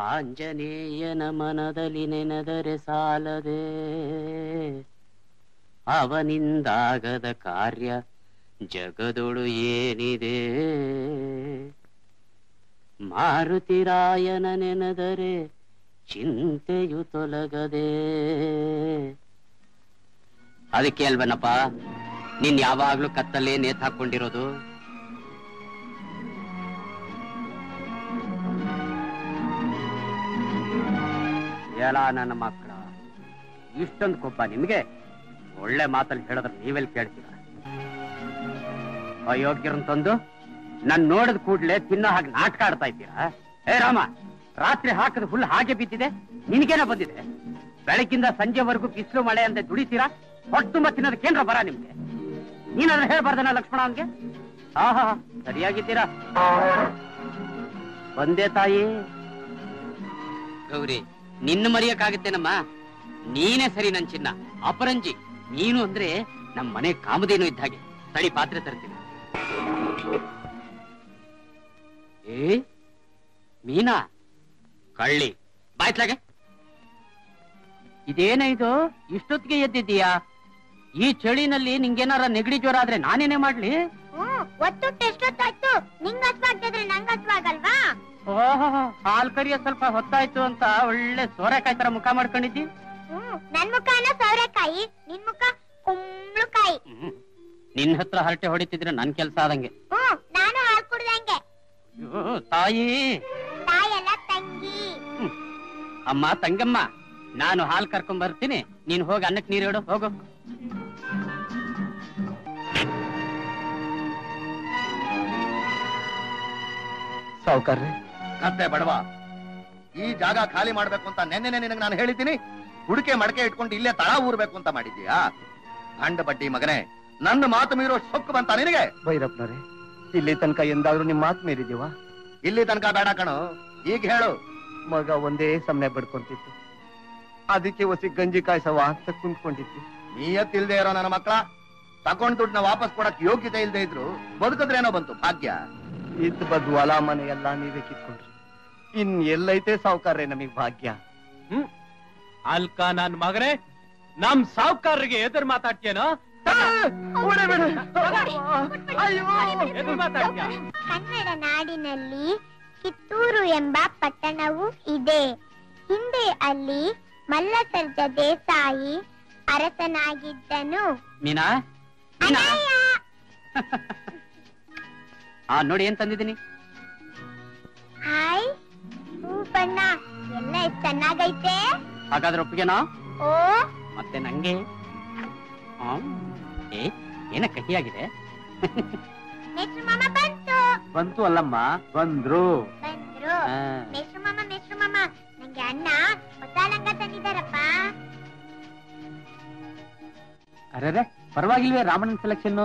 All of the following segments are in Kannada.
ಆಂಜನೇಯನ ಮನದಲ್ಲಿ ನೆನೆದರೆ ಸಾಲದೆ ಅವನಿಂದಾಗದ ಕಾರ್ಯ ಜಗದೊಳು ಏನಿದೆ ಮಾರುತಿರಾಯನ ನೆನೆದರೆ ಚಿಂತೆಯು ತೊಲಗದೆ ಅದಕ್ಕೆ ಅಲ್ವನಪ್ಪ ನೀನ್ ಯಾವಾಗ್ಲೂ ಕತ್ತಲ್ಲೇ ನೇತ್ ಹಾಕೊಂಡಿರೋದು ಎಲ್ಲ ನನ್ನ ಮಕ್ಕಳ ಇಷ್ಟೊಂದು ಕೊಬ್ಬ ನಿಮ್ಗೆ ಒಳ್ಳೆ ಮಾತಲ್ಲಿ ಹೇಳಿದ್ರೆ ನೀವೆಲ್ಲಿ ಕೇಳ್ತೀರ ಅಯೋಗ್ಯರನ್ ತಂದು ನನ್ ನೋಡಿದ ಕೂಡ್ಲೆ ತಿನ್ನೋ ಹಾಗೆ ನಾಟಕ ಆಡ್ತಾ ಇದ್ದೀರಾ ಏ ರಾಮ ರಾತ್ರಿ ಹಾಕಿದ ಹುಲ್ಲು ಹಾಗೆ ಬಿದ್ದಿದೆ ನಿನ್ಗೇನ ಬಂದಿದೆ ಬೆಳಗಿಂದ ಸಂಜೆವರೆಗೂ ಬಿಸಿಲು ಮಳೆ ಅಂತ ದುಡಿತೀರಾ ಹೊಟ್ಟು ತುಂಬ ತಿನ್ನೋದಕ್ಕೇನ್ರ ಬರ ನಿಮ್ಗೆ ನೀನಾದ್ರೂ ಹೇಳ್ಬಾರ್ದನ ಲಕ್ಷ್ಮಣ ಅವನ್ಗೆ ಆಹಾ ಸರಿಯಾಗಿದ್ದೀರಾ ಬಂದೆ ತಾಯಿ ಗೌರಿ ನಿನ್ನ ಮರೆಯಕ್ಕಾಗತ್ತೇನಮ್ಮ ನೀನೇ ಸರಿ ನನ್ ಚಿನ್ನ ಅಪರಂಜಿ ನೀನು ಅಂದ್ರೆ ನಮ್ ಮನೆ ಕಾಮಧೇನು ಇದ್ದ ಹಾಗೆ ತಡಿ ಪಾತ್ರೆ ತರ್ತೀನಿ ಏ ಮೀನಾ ಕಳ್ಳಿ ಬಾಯ್ತ್ಲಾಗೆ ಇದೇನ ಇದು ಇಷ್ಟೊತ್ತಿಗೆ ಎದ್ದಿದ್ದೀಯಾ ಈ ಚಳಿನಲ್ಲಿ ನಿಂಗೇನಾರ ನೆಗಡಿ ಜ್ವರ ಆದ್ರೆ ನಾನೇನೇ ಮಾಡ್ಲಿ ಹ್ಮ್ ಒತ್ತುಟ್ಟು ಎಷ್ಟೊತ್ತಾಯ್ತು ನಿಂಗ್ ಹಸ್ವಾಗ್ತಿದ್ರೆ ನಂಗ್ ಹಸ್ವಾಗಲ್ವಾ ಓಹೋ ಹಾಲ್ ಕರಿಯ ಸ್ವಲ್ಪ ಹೊತ್ತಾಯ್ತು ಅಂತ ಒಳ್ಳೆ ಸೋರೆಕಾಯಿ ತರ ಮುಖ ಮಾಡ್ಕೊಂಡಿದ್ದಿ ಹ್ಮ್ ನನ್ ಮುಖನ ಸೌರೆಕಾಯಿ ನಿನ್ ಮುಖ ಕುಂಬ್ಳಕಾಯಿ ಹ್ಮ್. ನಿನ್ ಹತ್ರ ಹರಟೆ ಹೊಡಿತಿದ್ರೆ ನನ್ ಕೆಲ್ಸ ಆದಂಗೆ ಹ್ಮ್ ನಾನು ಹಾಲ್ ಕುಡ್ದಂಗೆ ಅಯ್ಯೋ, ತಾಯಿ ತಾಯೆಲ್ಲ ತಂಗಿ ಅಮ್ಮ ತಂಗಮ್ಮ ನಾನು ಹಾಲ್ ಕರ್ಕೊಂಡ್ ಬರ್ತೀನಿ ನೀನ್ ಹೋಗಿ ಅನ್ನಕ್ ನೀರು ಇಡು ಹೋಗು ಸಾವುಕಾರ್ರೆ ಕತ್ತೆ ಬಡವ ಈ ಜಾಗ ಖಾಲಿ ಮಾಡ್ಬೇಕು ಅಂತ ನೆನ್ನೆ ನಿನಗೆ ನಾನು ಹೇಳಿದ್ದೀನಿ ಹುಡುಕೆ ಮಡಕೆ ಇಟ್ಕೊಂಡು ಇಲ್ಲೇ ತಳ ಊರ್ಬೇಕು ಅಂತ ಮಾಡಿದ್ಯಾ ಗಂಡ ಬಡ್ಡಿ ಮಗನೇ ನನ್ನ ಮಾತು ಮೀರೋ ಸೊಕ್ಕು ಬಂತ ನಿನಗೆ ಭೈರಪ್ಪನವ್ರೆ ಇಲ್ಲಿ ತನಕ ಎಂದಾದ್ರೂ ನಿಮ್ ಮಾತು ಮೀರಿದೀವ ಇಲ್ಲಿ ತನಕ ಬೇಡ ಕಣು ಈಗ ಹೇಳು ಮಗ ಒಂದೇ ಸಮನೆ ಬಡ್ಕೊಂತಿತ್ತು ಅದಕ್ಕೆ ಒಸಿ ಗಂಜಿ ಕಾಯ್ಸವ ಅಂತ ಕುಂತ್ಕೊಂಡಿದ್ವಿ ನೀಯತ್ತಿಲ್ದೇ ಇರೋ ನನ್ನ ಮಕ್ಕಳ ತಕೊಂಡ್ ದುಡ್ಡನ್ನ ವಾಪಸ್ ಕೊಡಕ್ ಯೋಗ್ಯತೆ ಇಲ್ದೇ ಇದ್ರು ಬದುಕಿದ್ರೇನೋ ಬಂತು ಭಾಗ್ಯ ಇದ್ ಬದ್ ಹೊಲ ಮನೆ ಎಲ್ಲ ನೀವೇ ಕಿತ್ಕೊಂಡ್ರಿ ಇನ್ ಎಲ್ಲೈತೆ ಸಾವುಕಾರ್ರೆ ನಮಗ್ ಭಾಗ್ಯ ಅಲ್ಕ ನನ್ ಮಗನೇ ನಮ್ ಸಾವ್ಕಾರರಿಗೆ ಎದುರು ಮಾತಾಡ್ತೀಯನೋ ಎದುರು ಮಾತಾಡ್ತೀಯ ಕನ್ನಡ ನಾಡಿನಲ್ಲಿ ಕಿತ್ತೂರು ಎಂಬ ಪಟ್ಟಣವು ಇದೆ ಹಿಂದೆ ಅಲ್ಲಿ ಮಲ್ಲಸರ್ಜ ದೇಸಾಯಿ ಅರಸನಾಗಿದ್ದನು ಮೀನಾ ಮೀನಾ ಅಣ್ಣಯ್ಯ! ಆ ನೋಡಿ ಏನ್ ತಂದಿದ್ದೀನಿ ಹಾಯ್ ಹೂಪಣ್ಣ ಎಲ್ಲ ಎಷ್ಟ್ ಚೆನ್ನಾಗೈತೆ ಹಾಗಾದ್ರೆ ಒಪ್ಪಿಗೆನಾ ಓ ಮತ್ತೆ ನಂಗೆ ಆ, ಏ ಏನ ಕಹಿಯಾಗಿದೆ ಮೆಸ್ರು ಮಾಮ ಬಂತು ಬಂತು ಅಲ್ಲಮ್ಮ ಬಂದ್ರು ಬಂದ್ರು ಆ, ಮೆಸ್ರು ಮಾಮ ಮೆಸ್ರು ಮಾಮ ನಂಗೆ ಅಣ್ಣ ಹೊಸ ಲಂಗ ತಂದಿದ್ದಾರಪ್ಪ ಅರೆರೆ ಪರವಾಗಿಲ್ವೇ ರಾಮಣ್ಣನ ಸೆಲೆಕ್ಷನ್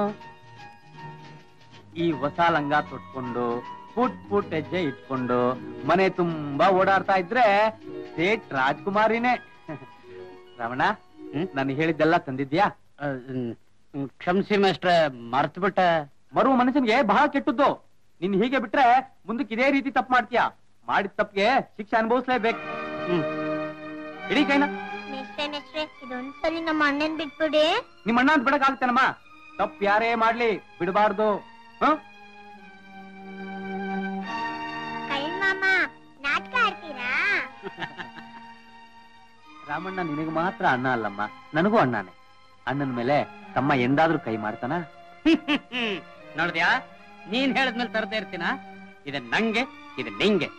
ಈ ಹೊಸ ಲಂಗ ತೊಟ್ಕೊಂಡು ಪುಟ್ ಪುಟ್ ಹೆಜ್ಜೆ ಇಟ್ಕೊಂಡು ಮನೆ ತುಂಬಾ ಓಡಾಡ್ತಾ ಇದ್ರೆ ಸೇಟ್ ರಾಜ್ಕುಮಾರಿನೇ ರಾಮಣ್ಣ ನಾನು ಹೇಳಿದ್ದೆಲ್ಲ ತಂದಿದ್ಯಾ ಕ್ಷಮಿಸಿ ಮೇಷ್ಟ್ರೆ ಮರ್ತು ಬಿಟ್ಟ ಮರು ಮನುಷ್ಯನ್ಗೆ ಬಹಳ ಕೆಟ್ಟದ್ದು ನಿನ್ ಹೀಗೆ ಬಿಟ್ರೆ ಮುಂದಕ್ಕೆ ಇದೇ ರೀತಿ ತಪ್ಪು ಮಾಡ್ತೀಯಾ ಮಾಡಿದ ತಪ್ಪಿಗೆ ಶಿಕ್ಷೆ ಅನುಭವಿಸ್ಲೇಬೇಕು ಹ್ಮ್ ಇಡೀ ಕೈನ ಮೆಸ್ರೆ ಮೆಸ್ರೆ ಇದೊಂದ್ಸಲಿ ನಮ್ಮ ಅಣ್ಣನ್ ಬಿಟ್ಬಿಡಿ ನಿಮ್ಮ ಅಣ್ಣ ಅಂತ ಬಿಡಕ್ಕಾಗ್ತೇನಮ್ಮ ತಪ್ಪು ಯಾರೇ ಮಾಡ್ಲಿ ಬಿಡಬಾರ್ದು ಹ ಕಳ್ ಮಾಮ ನಾಟಕ ಆಡ್ತೀರಾ ರಾಮಣ್ಣ ನಿನಗೆ ಮಾತ್ರ ಅಣ್ಣ ಅಲ್ಲಮ್ಮ ನನಗೂ ಅಣ್ಣನೇ ಅಣ್ಣನ ಮೇಲೆ ತಮ್ಮ ಎಂದಾದ್ರೂ ಕೈ ಮಾಡ್ತಾನ ನೋಡ್ದ್ಯಾ ನೀನ್ ಹೇಳಿದ್ಮೇಲೆ ತರದೇ ಇರ್ತೀನ ಇದು ನಂಗೆ ಇದು ನಿಂಗೆ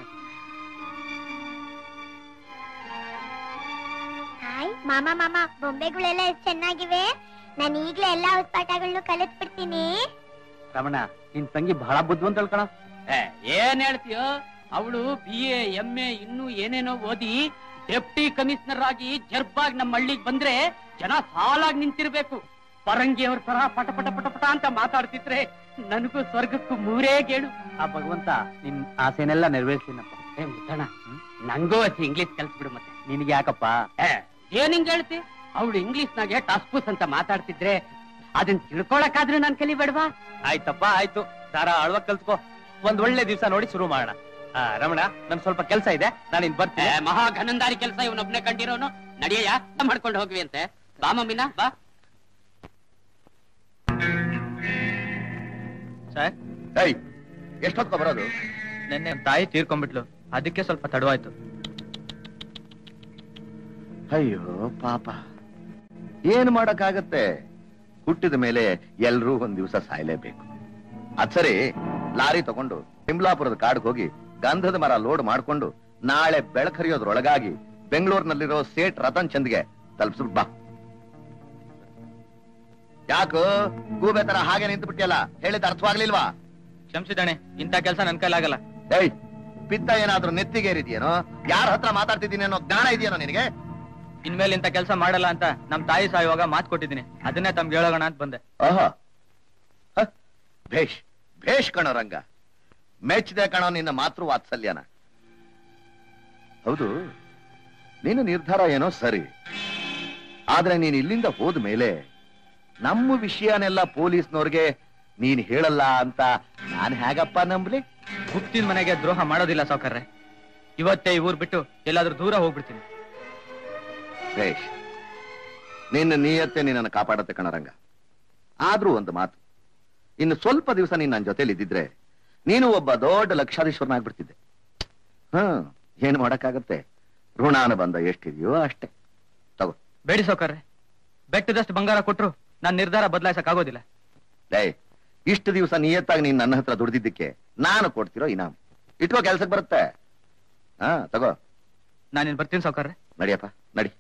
ಹಾಯ್ ಮಾಮ ಮಾಮ ಬೊಂಬೆಗಳೆಲ್ಲ ಎಷ್ಟ್ ಚೆನ್ನಾಗಿವೆ ನಾನು ಈಗ್ಲೇ ಎಲ್ಲಾ ಪಾಠಗಳನ್ನು ಕಲಿತ್ ಬಿಡ್ತೀನಿ ರಮಣ ನಿನ್ ತಂಗಿ ಬಹಳ ಬುದ್ಧಿವಂತ ಕಣ ಏನ್ ಹೇಳ್ತೀಯೋ ಅವಳು ಬಿ ಎ ಎಂ ಎ ಇನ್ನೂ ಏನೇನೋ ಓದಿ ಡೆಪ್ಟಿ ಕಮಿಷನರ್ ಆಗಿ ಜರ್ಬಾಗ್ ನಮ್ಮ ಹಳ್ಳಿಗ್ ಬಂದ್ರೆ ಜನ ಸಾಲಾಗಿ ನಿಂತಿರ್ಬೇಕು ಪರಂಗಿ ಅವ್ರ ತರ ಪಟ ಪಟ ಪಟ ಪಟ ಅಂತ ಮಾತಾಡ್ತಿದ್ರೆ ನನಗೂ ಸ್ವರ್ಗಕ್ಕೂ ಮೂರೇ ಗೇಳು ಆ ಭಗವಂತ ನಿನ್ ಆಸೆನೆಲ್ಲ ನೆರವೇರ್ಸಿನಪ್ಪ ಏ ಮುದ್ದಣ್ಣ ನಂಗೂ ಅತಿ ಇಂಗ್ಲಿಷ್ ಕಲ್ಸ್ಬಿಡು ಮತ್ತೆ ನಿನ್ಗೆ ಯಾಕಪ್ಪ ಏನ್ ಹಿಂಗ್ ಹೇಳ್ತಿ ಅವಳು ಇಂಗ್ಲಿಷ್ ನಾಗೆ ಟಸ್ಪುಸ್ ಅಂತ ಮಾತಾಡ್ತಿದ್ರೆ ಅದನ್ನ ತಿಳ್ಕೊಳಕಾದ್ರೂ ನಾನ್ ಕಲಿಬೇಡ್ವಾ ಆಯ್ತಪ್ಪ ಆಯ್ತು ಸಾರಾ ಅಳ್ವಾಗ ಕಲ್ತ್ಕೋ ಒಂದ್ ಒಳ್ಳೆ ದಿವ್ಸ ನೋಡಿ ಶುರು ಮಾಡೋಣ ಆ, ರಮಣ ನನ್ ಸ್ವಲ್ಪ ಕೆಲಸ ಇದೆ ನಾನು ಇನ್ ಏ, ಬರ್ತೀನಿ ಮಹಾ ಘನಂದಾರಿ ಕೆಲಸ ಇವನೊಬ್ನೇ ಕಂಡಿರೋನು ನಡೆಯ ಮಾಡ್ಕೊಂಡು ಹೋಗ್ವಿ ಅಂತೆ ಬಾ ಮಮ್ಮಿನ ಬಾ ಸರ್ ಏಯ್ ಎಷ್ಟೊತ್ಕೊ ಬರೋದು ನಿನ್ನೆ ತಾಯಿ ತೀರ್ಕೊಂಡ್ಬಿಟ್ಲು ಅದಕ್ಕೆ ಸ್ವಲ್ಪ ತಡವಾಯ್ತು ಅಯ್ಯೋ ಪಾಪ ಏನ್ ಮಾಡಕ್ಕಾಗತ್ತೆ ಹುಟ್ಟಿದ ಮೇಲೆ ಎಲ್ರೂ ಒಂದ್ ದಿವಸ ಸಾಯ್ಲೇಬೇಕು ಅದ್ ಸರಿ ಲಾರಿ ತಗೊಂಡು ತಿಮ್ಲಾಪುರದ ಕಾಡ್ಗೆ ಹೋಗಿ ಗಂಧದ ಮರ ಲೋಡ್ ಮಾಡ್ಕೊಂಡು ನಾಳೆ ಬೆಳಕರಿಯೋದ್ರೊಳಗಾಗಿ ಬೆಂಗಳೂರಿನಲ್ಲಿರೋ ಸೇಟ್ ರತನ್ ಚಂದ್ಗೆ ತಲುಪಿಸ್ಬಿಟ್ ಬಾ ಯಾಕೋ ಗೂಬೆ ತರ ಹಾಗೆ ನಿಂತು ಬಿಟ್ಟಿಯಲ್ಲ ಹೇಳಿದ ಅರ್ಥವಾಗ್ಲಿಲ್ವಾ ಕ್ಷಮಿಸಿದಾಣೆ ಇಂಥ ಕೆಲಸ ನನ್ ಕೈಲಾಗಲ್ಲ ಏಯ್ ಪಿತ್ತ ಏನಾದ್ರೂ ನೆತ್ತಿಗೇರಿದ್ಯೇನೋ ಯಾರ ಹತ್ರ ಮಾತಾಡ್ತಿದ್ದೀನಿ ಅನ್ನೋ ಜ್ಞಾನ ಇದೆಯೇನೋ ನಿನಗೆ ಇನ್ಮೇಲೆ ಇಂಥ ಕೆಲಸ ಮಾಡಲ್ಲ ಅಂತ ನಮ್ ತಾಯಿ ಸಾಯುವಾಗ ಮಾತು ಕೊಟ್ಟಿದ್ದೀನಿ ಅದನ್ನೇ ತಮ್ಗೆ ಹೇಳೋಣ ಅಂತ ಬಂದೆ ಆಹಾ ಹ, ಭೇಷ್ ಭೇಷ್ ಕಣೋ ರಂಗ ಮೆಚ್ಚದೆ ಕಣೋ ನಿನ್ನ ಮಾತೃ ವಾತ್ಸಲ್ಯನ ಹೌದು ನಿನ್ನ ನಿರ್ಧಾರ ಏನೋ ಸರಿ ಆದ್ರೆ ನೀನ್ ಇಲ್ಲಿಂದ ಹೋದ ಮೇಲೆ ನಮ್ಮ ವಿಷಯನೆಲ್ಲ ಪೊಲೀಸ್ನವ್ರಿಗೆ ನೀನ್ ಹೇಳಲ್ಲ ಅಂತ ನಾನ್ ಹೇಗಪ್ಪ ನಂಬ್ಲಿ ಹುಟ್ಟಿನ ಮನೆಗೆ ದ್ರೋಹ ಮಾಡೋದಿಲ್ಲ ಸಾವುಕಾರ್ರೆ ಇವತ್ತೇ ಈ ಊರ್ ಬಿಟ್ಟು ಎಲ್ಲಾದ್ರೂ ದೂರ ಹೋಗ್ಬಿಡ್ತೀನಿ ಭೇಷ್ ನಿನ್ನ ನೀಯತ್ತೆ ನಿನ್ನನ್ನು ಕಾಪಾಡತ್ತೆ ಕಣರಂಗ ಆದ್ರೂ ಒಂದು ಮಾತು ಇನ್ನು ಸ್ವಲ್ಪ ದಿವಸ ನೀನ್ ನನ್ನ ಜೊತೆಲಿ ಇದ್ದಿದ್ರೆ ನೀನು ಒಬ್ಬ ದೊಡ್ಡ ಲಕ್ಷಾಧೀಶ್ವರನಾಗ್ಬಿಡ್ತಿದ್ದೆ ಹ್ಮ್ ಏನ್ ಮಾಡಕ್ಕಾಗತ್ತೆ ಋಣಾನುಬಂಧ ಎಷ್ಟಿದೆಯೋ ಅಷ್ಟೇ ತಗೋ ಬೇಡಿ ಸಾವುಕಾರ್ರೆ ಬೆಟ್ಟದಷ್ಟು ಬಂಗಾರ ಕೊಟ್ರು ನಾನ್ ನಿರ್ಧಾರ ಬದಲಾಯಿಸಕ್ ಆಗೋದಿಲ್ಲ ಲೇ ಇಷ್ಟು ದಿವಸ ನಿಯತ್ತಾಗಿ ನೀನ್ ನನ್ನ ಹತ್ರ ದುಡ್ದಿದ್ದಕ್ಕೆ ನಾನು ಕೊಡ್ತಿರೋ ಇನಾಮ್ ಇಟ್ಕೋ ಕೆಲ್ಸಕ್ಕೆ ಬರುತ್ತೆ ಹಾ ತಗೋ ನಾನಿನ್ ಬರ್ತೀನಿ ಸಾವುಕಾರ್ರೆ ನಡಿಯಪ್ಪ ನಡಿ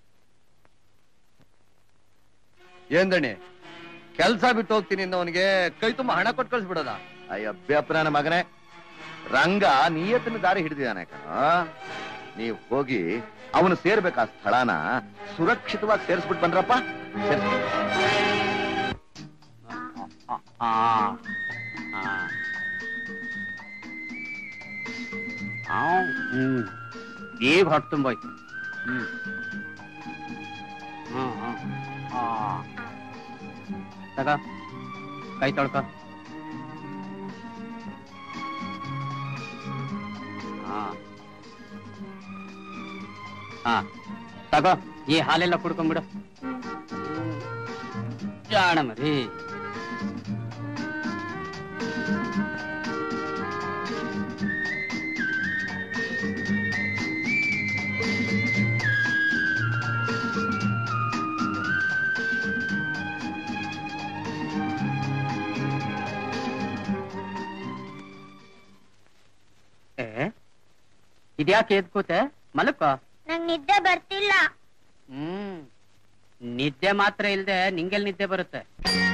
ಏಂದಣಿ ಕೆಲ್ಸ ಬಿಟ್ಟು ಹೋಗ್ತೀನಿ ಅವನಿಗೆ ಕೈ ತುಂಬಾ ಹಣ ಕೊಟ್ಟು ಕಳ್ಸ್ಬಿಡೋದ ಅಯ್ಯಬ್ಬ ನನ್ನ ಮಗನೇ ರಂಗ ನಿಯತ್ತಿನ ದಾರಿ ಹಿಡಿದಿದ್ದಾನೆ ಕಣ ನೀವು ಹೋಗಿ ಅವನು ಸೇರ್ಬೇಕಾ ಸ್ಥಳನ ಸುರಕ್ಷಿತವಾಗಿ ಸೇರಿಸ್ಬಿಟ್ಟು ಬಂದ್ರಪ್ಪ ಸೇರ್ಸ್ಬಿಟ್ಟು. ಆ, ಆ. ಆವ್, ಹ್ಮ್ ಈಗ ಹೊಟ್ಟೆ ತುಂಬೋಯ್ತು ಹ್ಮ್ ಹ್ಮ್ ಹ್ಮ್ ಆ. ತಗ ಕೈ ತೊಳ್ಕೊ ಹಾ ಹಾ ತಗೋ ಈ ಹಾಲೆಲ್ಲ ಕುಡ್ಕೊಂಡ್ಬಿಡು ಜಾಣ ಮರಿ ಏ ಇದ್ಯಾಕೆ ಎದ್ಕೂತೆ ಮಲಕ್ಕೋ ನಂಗ್ ನಿದ್ದೆ ಬರ್ತಿಲ್ಲ ಹ್ಮ್ ನಿದ್ದೆ ಮಾತ್ರ ಇಲ್ದೆ ನಿಂಗೆಲ್ ನಿದ್ದೆ ಬರುತ್ತೆ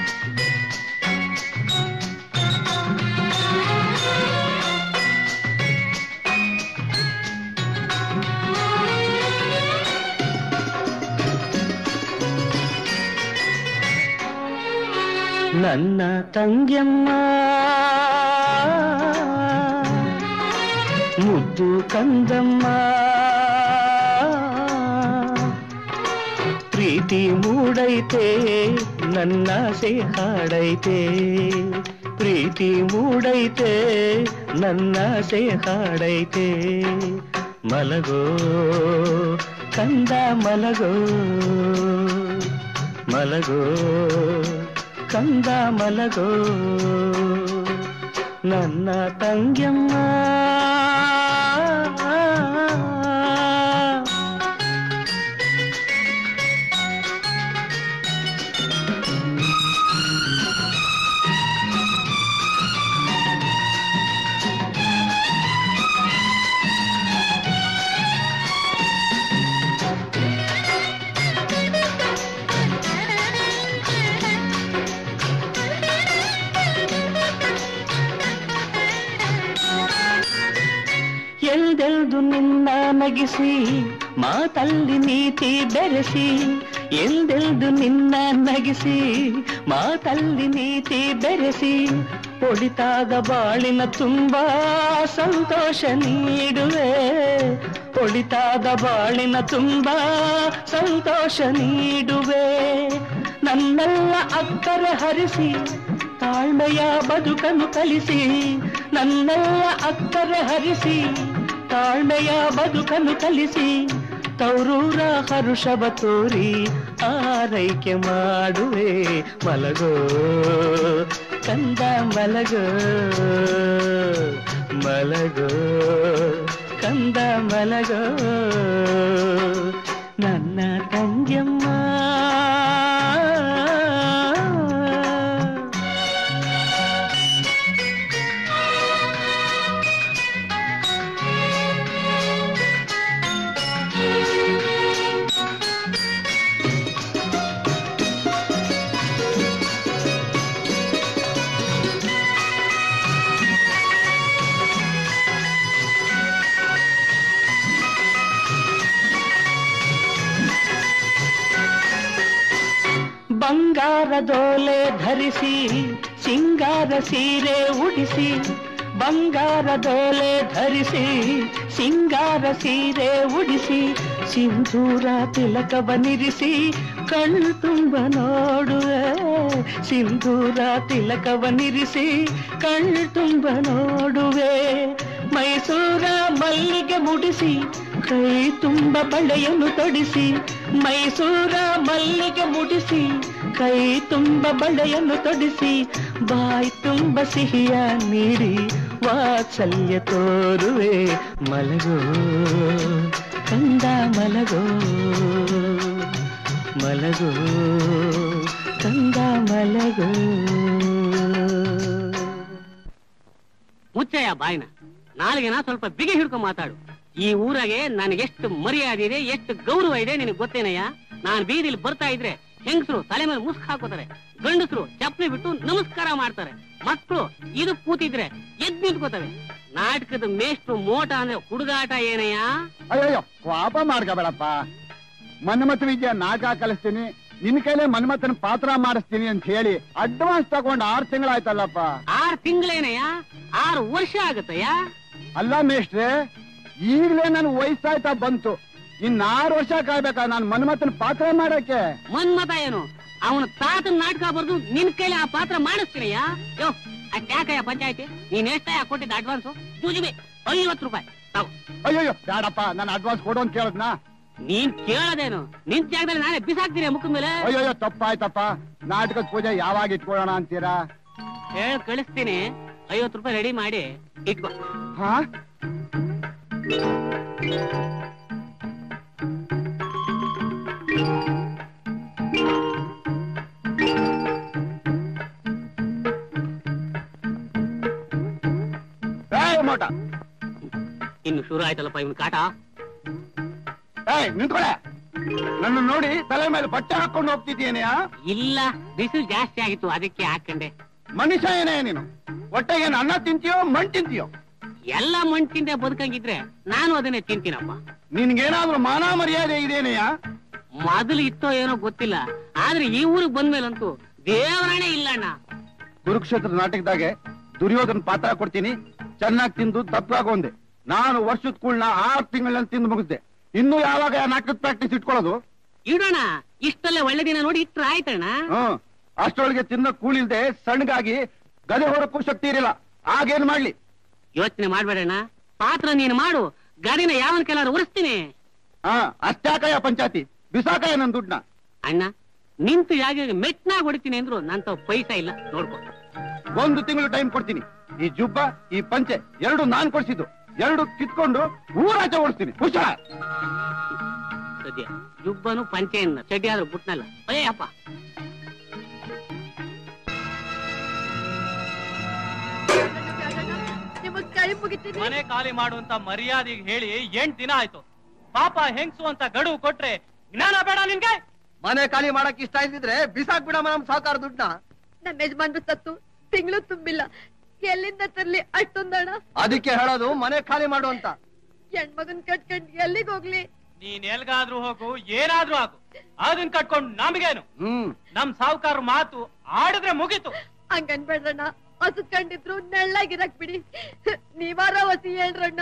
ನನ್ನ ತಂಗ್ಯಮ್ಮ ಮುದ್ದು ಕಂದಮ್ಮ ಪ್ರೀತಿ ಮೂಡೈತೆ ನನ್ನಾಸೆ ಹಾಡೈತೆ ಪ್ರೀತಿ ಮೂಡೈತೆ ನನ್ನಾಸೆ ಹಾಡೈತೆ ಮಲಗೋ ಕಂದ ಮಲಗೋ ಮಲಗೋ ಕಂದ ಮಲಗೋ ನನ್ನ ತಂಗ್ಯಮ್ಮ ಎಲ್ದೆಲ್ದು ನಿನ್ನ ನಗಿಸಿ ಮಾತಲ್ಲಿ ನೀತಿ ಬೆರೆಸಿ ಎಲ್ದೆಲ್ದು ನಿನ್ನ ನಗಿಸಿ ಮಾತಲ್ಲಿ ನೀತಿ ಬೆರೆಸಿ ಹೊಡಿತಾಗ ಬಾಳಿನ ತುಂಬಾ ಸಂತೋಷ ನೀಡುವೆ ಹೊಡಿತಾಗ ಬಾಳಿನ ತುಂಬಾ ಸಂತೋಷ ನೀಡುವೆ ನನ್ನೆಲ್ಲ ಅಕ್ಕರೆ ಹರಿಸಿ ತಾಳ್ಮೆಯ ಬದುಕನ್ನು ಕಲಿಸಿ ನನ್ನೆಲ್ಲ ಅಕ್ಕರೆ ಹರಿಸಿ ತಾಳ್ಮೆಯ ಬದುಕನ್ನು ಕಲಿಸಿ ತೌರೂರ ಹರುಷವ ತೋರಿ ಆರೈಕೆ ಮಾಡುವೆ ಮಲಗೋ ಕಂದ ಮಲಗೋ ಮಲಗೋ ಕಂದ ಮಲಗೋ ನನ್ನ ತಂಗ್ಯಮ್ಮ ಬಂಗಾರದೋಲೆ ಧರಿಸಿ ಸಿಂಗಾರ ಸೀರೆ ಉಡಿಸಿ ಬಂಗಾರದೋಲೆ ಧರಿಸಿ ಸಿಂಗಾರ ಸೀರೆ ಉಡಿಸಿ ಸಿಂಧೂರ ತಿಲಕವನಿರಿಸಿ ಕಣ್ಣು ತುಂಬ ನೋಡುವೆ ಸಿಂಧೂರ ತಿಲಕವನಿರಿಸಿ ಕಣ್ಣು ತುಂಬ ನೋಡುವೆ ಮೈಸೂರ ಮಲ್ಲಿಗೆ ಮುಡಿಸಿ ಕೈ ತುಂಬ ಬಳೆಯನ್ನು ತೊಡಿಸಿ ಮೈಸೂರ ಮಲ್ಲಿಗೆ ಮುಡಿಸಿ ಕೈ ತುಂಬ ಬಳೆಯನ್ನು ತೊಡಿಸಿ ಬಾಯಿ ತುಂಬ ಸಿಹಿಯ ನೀಡಿ ವಾತ್ಸಲ್ಯ ತೋರುವೆ ಮಲಗೋ ಕಂದ ಮಲಗೋ ಮಲಗೋ ಕಂದ ಮಲಗೋ ಮುಚ್ಚಯ್ಯ ಬಾಯ್ನ ನಾಲ್ಗೆನ ಸ್ವಲ್ಪ ಬಿಗಿ ಹಿಡ್ಕೊಂಡ್ ಮಾತಾಡು ಈ ಊರಾಗೆ ನನಗೆಷ್ಟು ಮರ್ಯಾದೆ ಇದೆ ಎಷ್ಟು ಗೌರವ ಇದೆ ನಿನಗೆ ಗೊತ್ತೇನಯ್ಯ ನಾನ್ ಬೀದಿಲಿ ಬರ್ತಾ ಇದ್ರೆ ಹೆಂಗಸರು ತಲೆ ಮೇಲೆ ಮುಸ್ಕ್ ಹಾಕೋತಾರೆ ಗಂಡಸರು ಚಪ್ಪಲಿ ಬಿಟ್ಟು ನಮಸ್ಕಾರ ಮಾಡ್ತಾರೆ ಮಕ್ಕಳು ಇದು ಕೂತಿದ್ರೆ ಎದ್ ನಿಂತ್ಕೋತವೆ ನಾಟಕದ ಮೇಷ್ಟ್ರು ಮೋಟ ಅಂದ್ರೆ ಹುಡುಗಾಟ ಏನಯ್ಯ ಅಯ್ಯಯ್ಯೋ ಪಾಪ ಮಾಡ್ಕೋಬೇಡಪ್ಪ ಮನ್ಮಥ ವಿದ್ಯೆ ನಾಟಕ ಕಲಿಸ್ತೀನಿ ನಿನ್ ಕೈಲೇ ಮನ್ಮಥನ ಪಾತ್ರ ಮಾಡಿಸ್ತೀನಿ ಅಂತ ಹೇಳಿ ಅಡ್ವಾನ್ಸ್ ತಗೊಂಡ್ ಆರ್ ತಿಂಗಳಾಯ್ತಲ್ಲಪ್ಪ ಆರ್ ತಿಂಗಳೇನಯ್ಯ ಆರು ವರ್ಷ ಆಗತ್ತಯ್ಯ ಅಲ್ಲ ಮೇಷ್ಟ್ರೆ ಈಗ್ಲೇ ನನ್ ವಯಸ್ಸಾಯ್ತಾ ಬಂತು ಇನ್ ಆರು ವರ್ಷ ಕಾಯ್ಬೇಕಾ ನಾನ್ ಮನ್ಮಥನ ಪಾತ್ರ ಮಾಡಕ್ಕೆ ಮನ್ಮತ ಏನು ಅವನ ತಾತನ ನಾಟಕ ಬರ್ದು ನಿನ್ ಕೈಲಿ ಆ ಪಾತ್ರ ಮಾಡಿಸ್ತೀನಯ್ಯ ಯೋ ಅಷ್ಟ್ಯಾಕಯ್ಯ ಪಂಚಾಯತಿ ನೀನ್ ಎಷ್ಟಯ್ಯ ಕೊಟ್ಟಿದ್ದ ಅಡ್ವಾನ್ಸ್ ಜೂಜಿಬಿ ಐವತ್ತು ರೂಪಾಯಿ ತಗೋ ಅಯ್ಯಯ್ಯೋ ಬೇಡಪ್ಪ ನಾನು ಅಡ್ವಾನ್ಸ್ ಕೊಡು ಅಂತ ಕೇಳದ್ನಾ ನೀನ್ ಕೇಳದೇನು ನಿನ್ ಜಾಗದಲ್ಲಿ ನಾನೇ ಬಿಸಾಕ್ತೀನಿ ಮುಖದ ಮೇಲೆ ಅಯ್ಯಯ್ಯೋ ತಪ್ಪಾಯ್ತಪ್ಪ ನಾಟಕದ ಪೂಜೆ ಯಾವಾಗ ಇಟ್ಕೊಳ್ಳೋಣ ಅಂತೀರಾ ಹೇಳ್ ಕಳಿಸ್ತೀನಿ ಐವತ್ತು ರೂಪಾಯಿ ರೆಡಿ ಮಾಡಿ ಇಟ್ಕೋ ಹಾ ಏಯ್ ಮೋಟ ಇನ್ನು ಶುರು ಆಯ್ತಲ್ಲಪ್ಪ ಇವನ್ ಕಾಟ ಏಯ್ ನಿಂತ್ಕೊಳೆ ನನ್ನ ನೋಡಿ ತಲೆ ಮೇಲೆ ಬಟ್ಟೆ ಹಾಕೊಂಡು ಹೋಗ್ತಿದ್ದೀಯನೆಯಾ ಇಲ್ಲ ಬಿಸಿಲು ಜಾಸ್ತಿ ಆಗಿತ್ತು ಅದಕ್ಕೆ ಹಾಕೊಂಡೆ ಮನುಷ್ಯ ಏನೇ ನೀನು ಹೊಟ್ಟೆಗೆ ಏನ್ ಅನ್ನ ತಿಂತೀಯೋ ಮಣ್ ತಿಂತೀಯೋ ಎಲ್ಲ ಮಣ್ ತಿಂದೆ ಬದುಕಂಗಿದ್ರೆ ನಾನು ಅದನ್ನೇ ತಿಂತೀನಪ್ಪ ನಿನ್ಗೇನಾದ್ರೂ ಮಾನ ಮರ್ಯಾದೆ ಇದೇನೆಯಾ ಮೊದಲು ಇತ್ತೋ ಏನೋ ಗೊತ್ತಿಲ್ಲ ಆದ್ರೆ ಈ ಊರಿಗೆ ಬಂದ್ಮೇಲಂತೂ ದೇವರಾಣೆ ಇಲ್ಲ ಅಣ್ಣ ಕುರುಕ್ಷೇತ್ರ ನಾಟಕದಾಗೆ ದುರ್ಯೋಧನ ಪಾತ್ರ ಕೊಡ್ತೀನಿ ಚೆನ್ನಾಗಿ ತಿಂದು ತಪ್ಪಾಗೊಂದೆ ನಾನು ವರ್ಷದ ಕೂಳ್ನ ಆರು ತಿಂಗಳಲ್ಲಿ ತಿಂದು ಮುಗಿಸ್ದೆ ಇನ್ನು ಯಾವಾಗ ಆ ನಾಟಕದ ಪ್ರಾಕ್ಟೀಸ್ ಇಟ್ಕೊಳ್ಳೋದು ಇಡೋಣ ಇಷ್ಟಲ್ಲೇ ಒಳ್ಳೆ ದಿನ ನೋಡಿ ಇಟ್ರ ಆಯ್ತಣ್ಣ ಹ್ಮ್ ಅಷ್ಟೊಳಗೆ ತಿನ್ನ ಕೂಳಿಲ್ದೆ ಸಣ್ಣಗಾಗಿ ಗದೆ ಹೊರಕ್ಕೂ ಶಕ್ತಿ ಇರಲಿಲ್ಲ ಆಗೇನ್ ಮಾಡ್ಲಿ ಯೋಚನೆ ಮಾಡ್ಬೇಡಣ್ಣ ಪಾತ್ರ ನೀನು ಮಾಡು ಗಾಡಿನ ಯಾವನ್ ಕೆಲವರು ಉರಿಸ್ತೀನಿ ಹಾ ಅಷ್ಟಾಕಯ ಪಂಚಾಯತಿ ಬಿಸಾಕಯ ನನ್ ದುಡ್ನ ಅಣ್ಣ ನಿಂತು ಯಾಕೆ ಮೆಟ್ನಾಗ್ ಹೊಡಿತೀನಿ ಅಂದ್ರು ನಂತ ಪೈಸಾ ಇಲ್ಲ ನೋಡ್ಕೊ ಒಂದು ತಿಂಗಳು ಟೈಮ್ ಕೊಡ್ತೀನಿ ಈ ಜುಬ್ಬ ಈ ಪಂಚೆ ಎರಡು ನಾನ್ ಕೊಡ್ಸಿದ್ದು ಎರಡು ಕಿತ್ಕೊಂಡು ಊರಾಚೆ ಓಡಿಸ್ತೀನಿ ಹುಷಾರ್ ಸದ್ಯ ಜುಬ್ಬನು ಪಂಚೆಯನ್ನ ಚಡ್ಡಿ ಆದ್ರೂ ಬುಟ್ನಲ್ಲ ಅಯ್ಯಪ್ಪ ನಿಮಗ್ ಕೈ ಮುಗಿತೀನಿ ಮನೆ ಖಾಲಿ ಮಾಡುವಂತ ಮರ್ಯಾದೆಗೆ ಹೇಳಿ ಎಂಟ್ ದಿನ ಆಯ್ತು ಪಾಪ ಹೆಂಗ್ಸು ಅಂತ ಗಡುವು ಕೊಟ್ರೆ ಜ್ಞಾನ ಬೇಡ ನಿನ್ಗೆ ಮನೆ ಖಾಲಿ ಮಾಡಕ್ ಇಷ್ಟ ಇದ್ದಿದ್ರೆ ಬಿಸಾಕ್ ಬಿಡಮ್ಮ ನಮ್ ಸಾಕಾರ ದುಡ್ಡನ್ನ ನಮ್ಮ ಯಜಮಾನ್ರು ಸತ್ತು ತಿಂಗಳು ತುಂಬಿಲ್ಲ ಎಲ್ಲಿಂದ ತರ್ಲಿ ಅಷ್ಟೊಂದಣ ಅದಕ್ಕೆ ಹೇಳೋದು ಮನೆ ಖಾಲಿ ಮಾಡು ಅಂತ ಹೆಣ್ಮಗನ್ ಕಟ್ಕೊಂಡ್ ಎಲ್ಲಿಗ್ ಹೋಗ್ಲಿ ನೀನ್ ಎಲ್ಗಾದ್ರೂ ಹೋಗು ಏನಾದ್ರೂ ಆಗು ಅದನ್ ಕಟ್ಕೊಂಡು ನಮ್ಗೇನು ಹ್ಮ್ ನಮ್ ಸಾವುಕಾರ ಮಾತು ಆಡಿದ್ರೆ ಮುಗೀತು ಹಂಗನ್ಬೇಡ್ರಣ್ಣ ಹಸುಕಂಡಿದ್ರು ನೆಳ್ಳಾಗಿರಕ್ ಬಿಡಿ ನೀವಾರ ವಸಿ ಹೇಳ್ರಣ್ಣ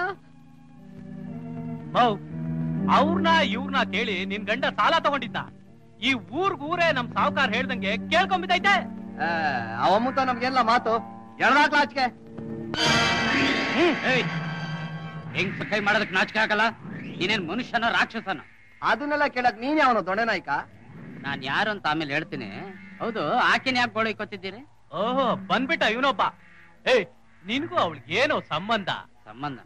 ಹೌ ಅವ್ರನ್ನ ಇವ್ರನ್ನ ಕೇಳಿ ನಿನ್ ಗಂಡ ಸಾಲ ತಗೊಂಡಿದ್ದ ಈ ಊರ್ಗೂರೇ ನಮ್ ಸಾವುಕಾರ ಹೇಳ್ದಂಗೆ ಕೇಳ್ಕೊಂಬಿದ್ದೈತೆ ಅವಮ್ಮುತ್ತ ನಮ್ಗೆಲ್ಲ ಮಾತು ಎಳ್ದಾಕ್ಲ ಆಚೆಗೆ ಹೆಂಗ್ ಕೈ ಮಾಡೋದಕ್ಕೆ ನಾಚಿಕೆ ಆಗಲ್ಲ ನೀನೇನ್ ಮನುಷ್ಯನ ರಾಕ್ಷಸನ ಅದನ್ನೆಲ್ಲ ಕೇಳಕ್ ನೀನ್ ಯಾವನು ದೊಣ್ಣೆ ನಾಯ್ಕ ನಾನ್ ಯಾರು ಅಂತ ಆಮೇಲೆ ಹೇಳ್ತೀನಿ ಹೌದು ಆಕೆನ ಯಾಕೆ ಗೋಳಿ ಕೊತ್ತಿದ್ದೀರಿ ಓಹೋ ಬಂದ್ಬಿಟ್ಟ ಇವನೊಬ್ಬ ಏಯ್ ನಿನ್ಗೂ ಅವಳಿಗೆ ಏನೋ ಸಂಬಂಧ ಸಂಬಂಧ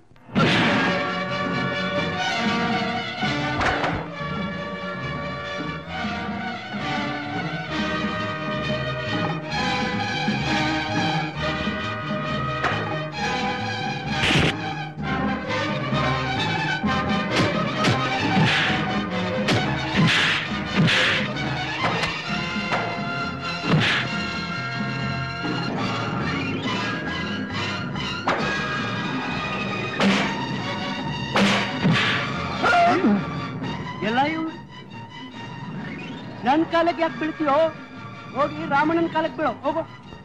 ಎಲ್ಲ ಇವು ನನ್ ಕಾಲಕ್ಕೆ ಯಾಕೆ ಬೀಳ್ತೀಯೋ ಹೋಗಿ ರಾಮಣ್ಣನ ಕಾಲಕ್ಕೆ ಬೀಳೋ ಹೋಗೋ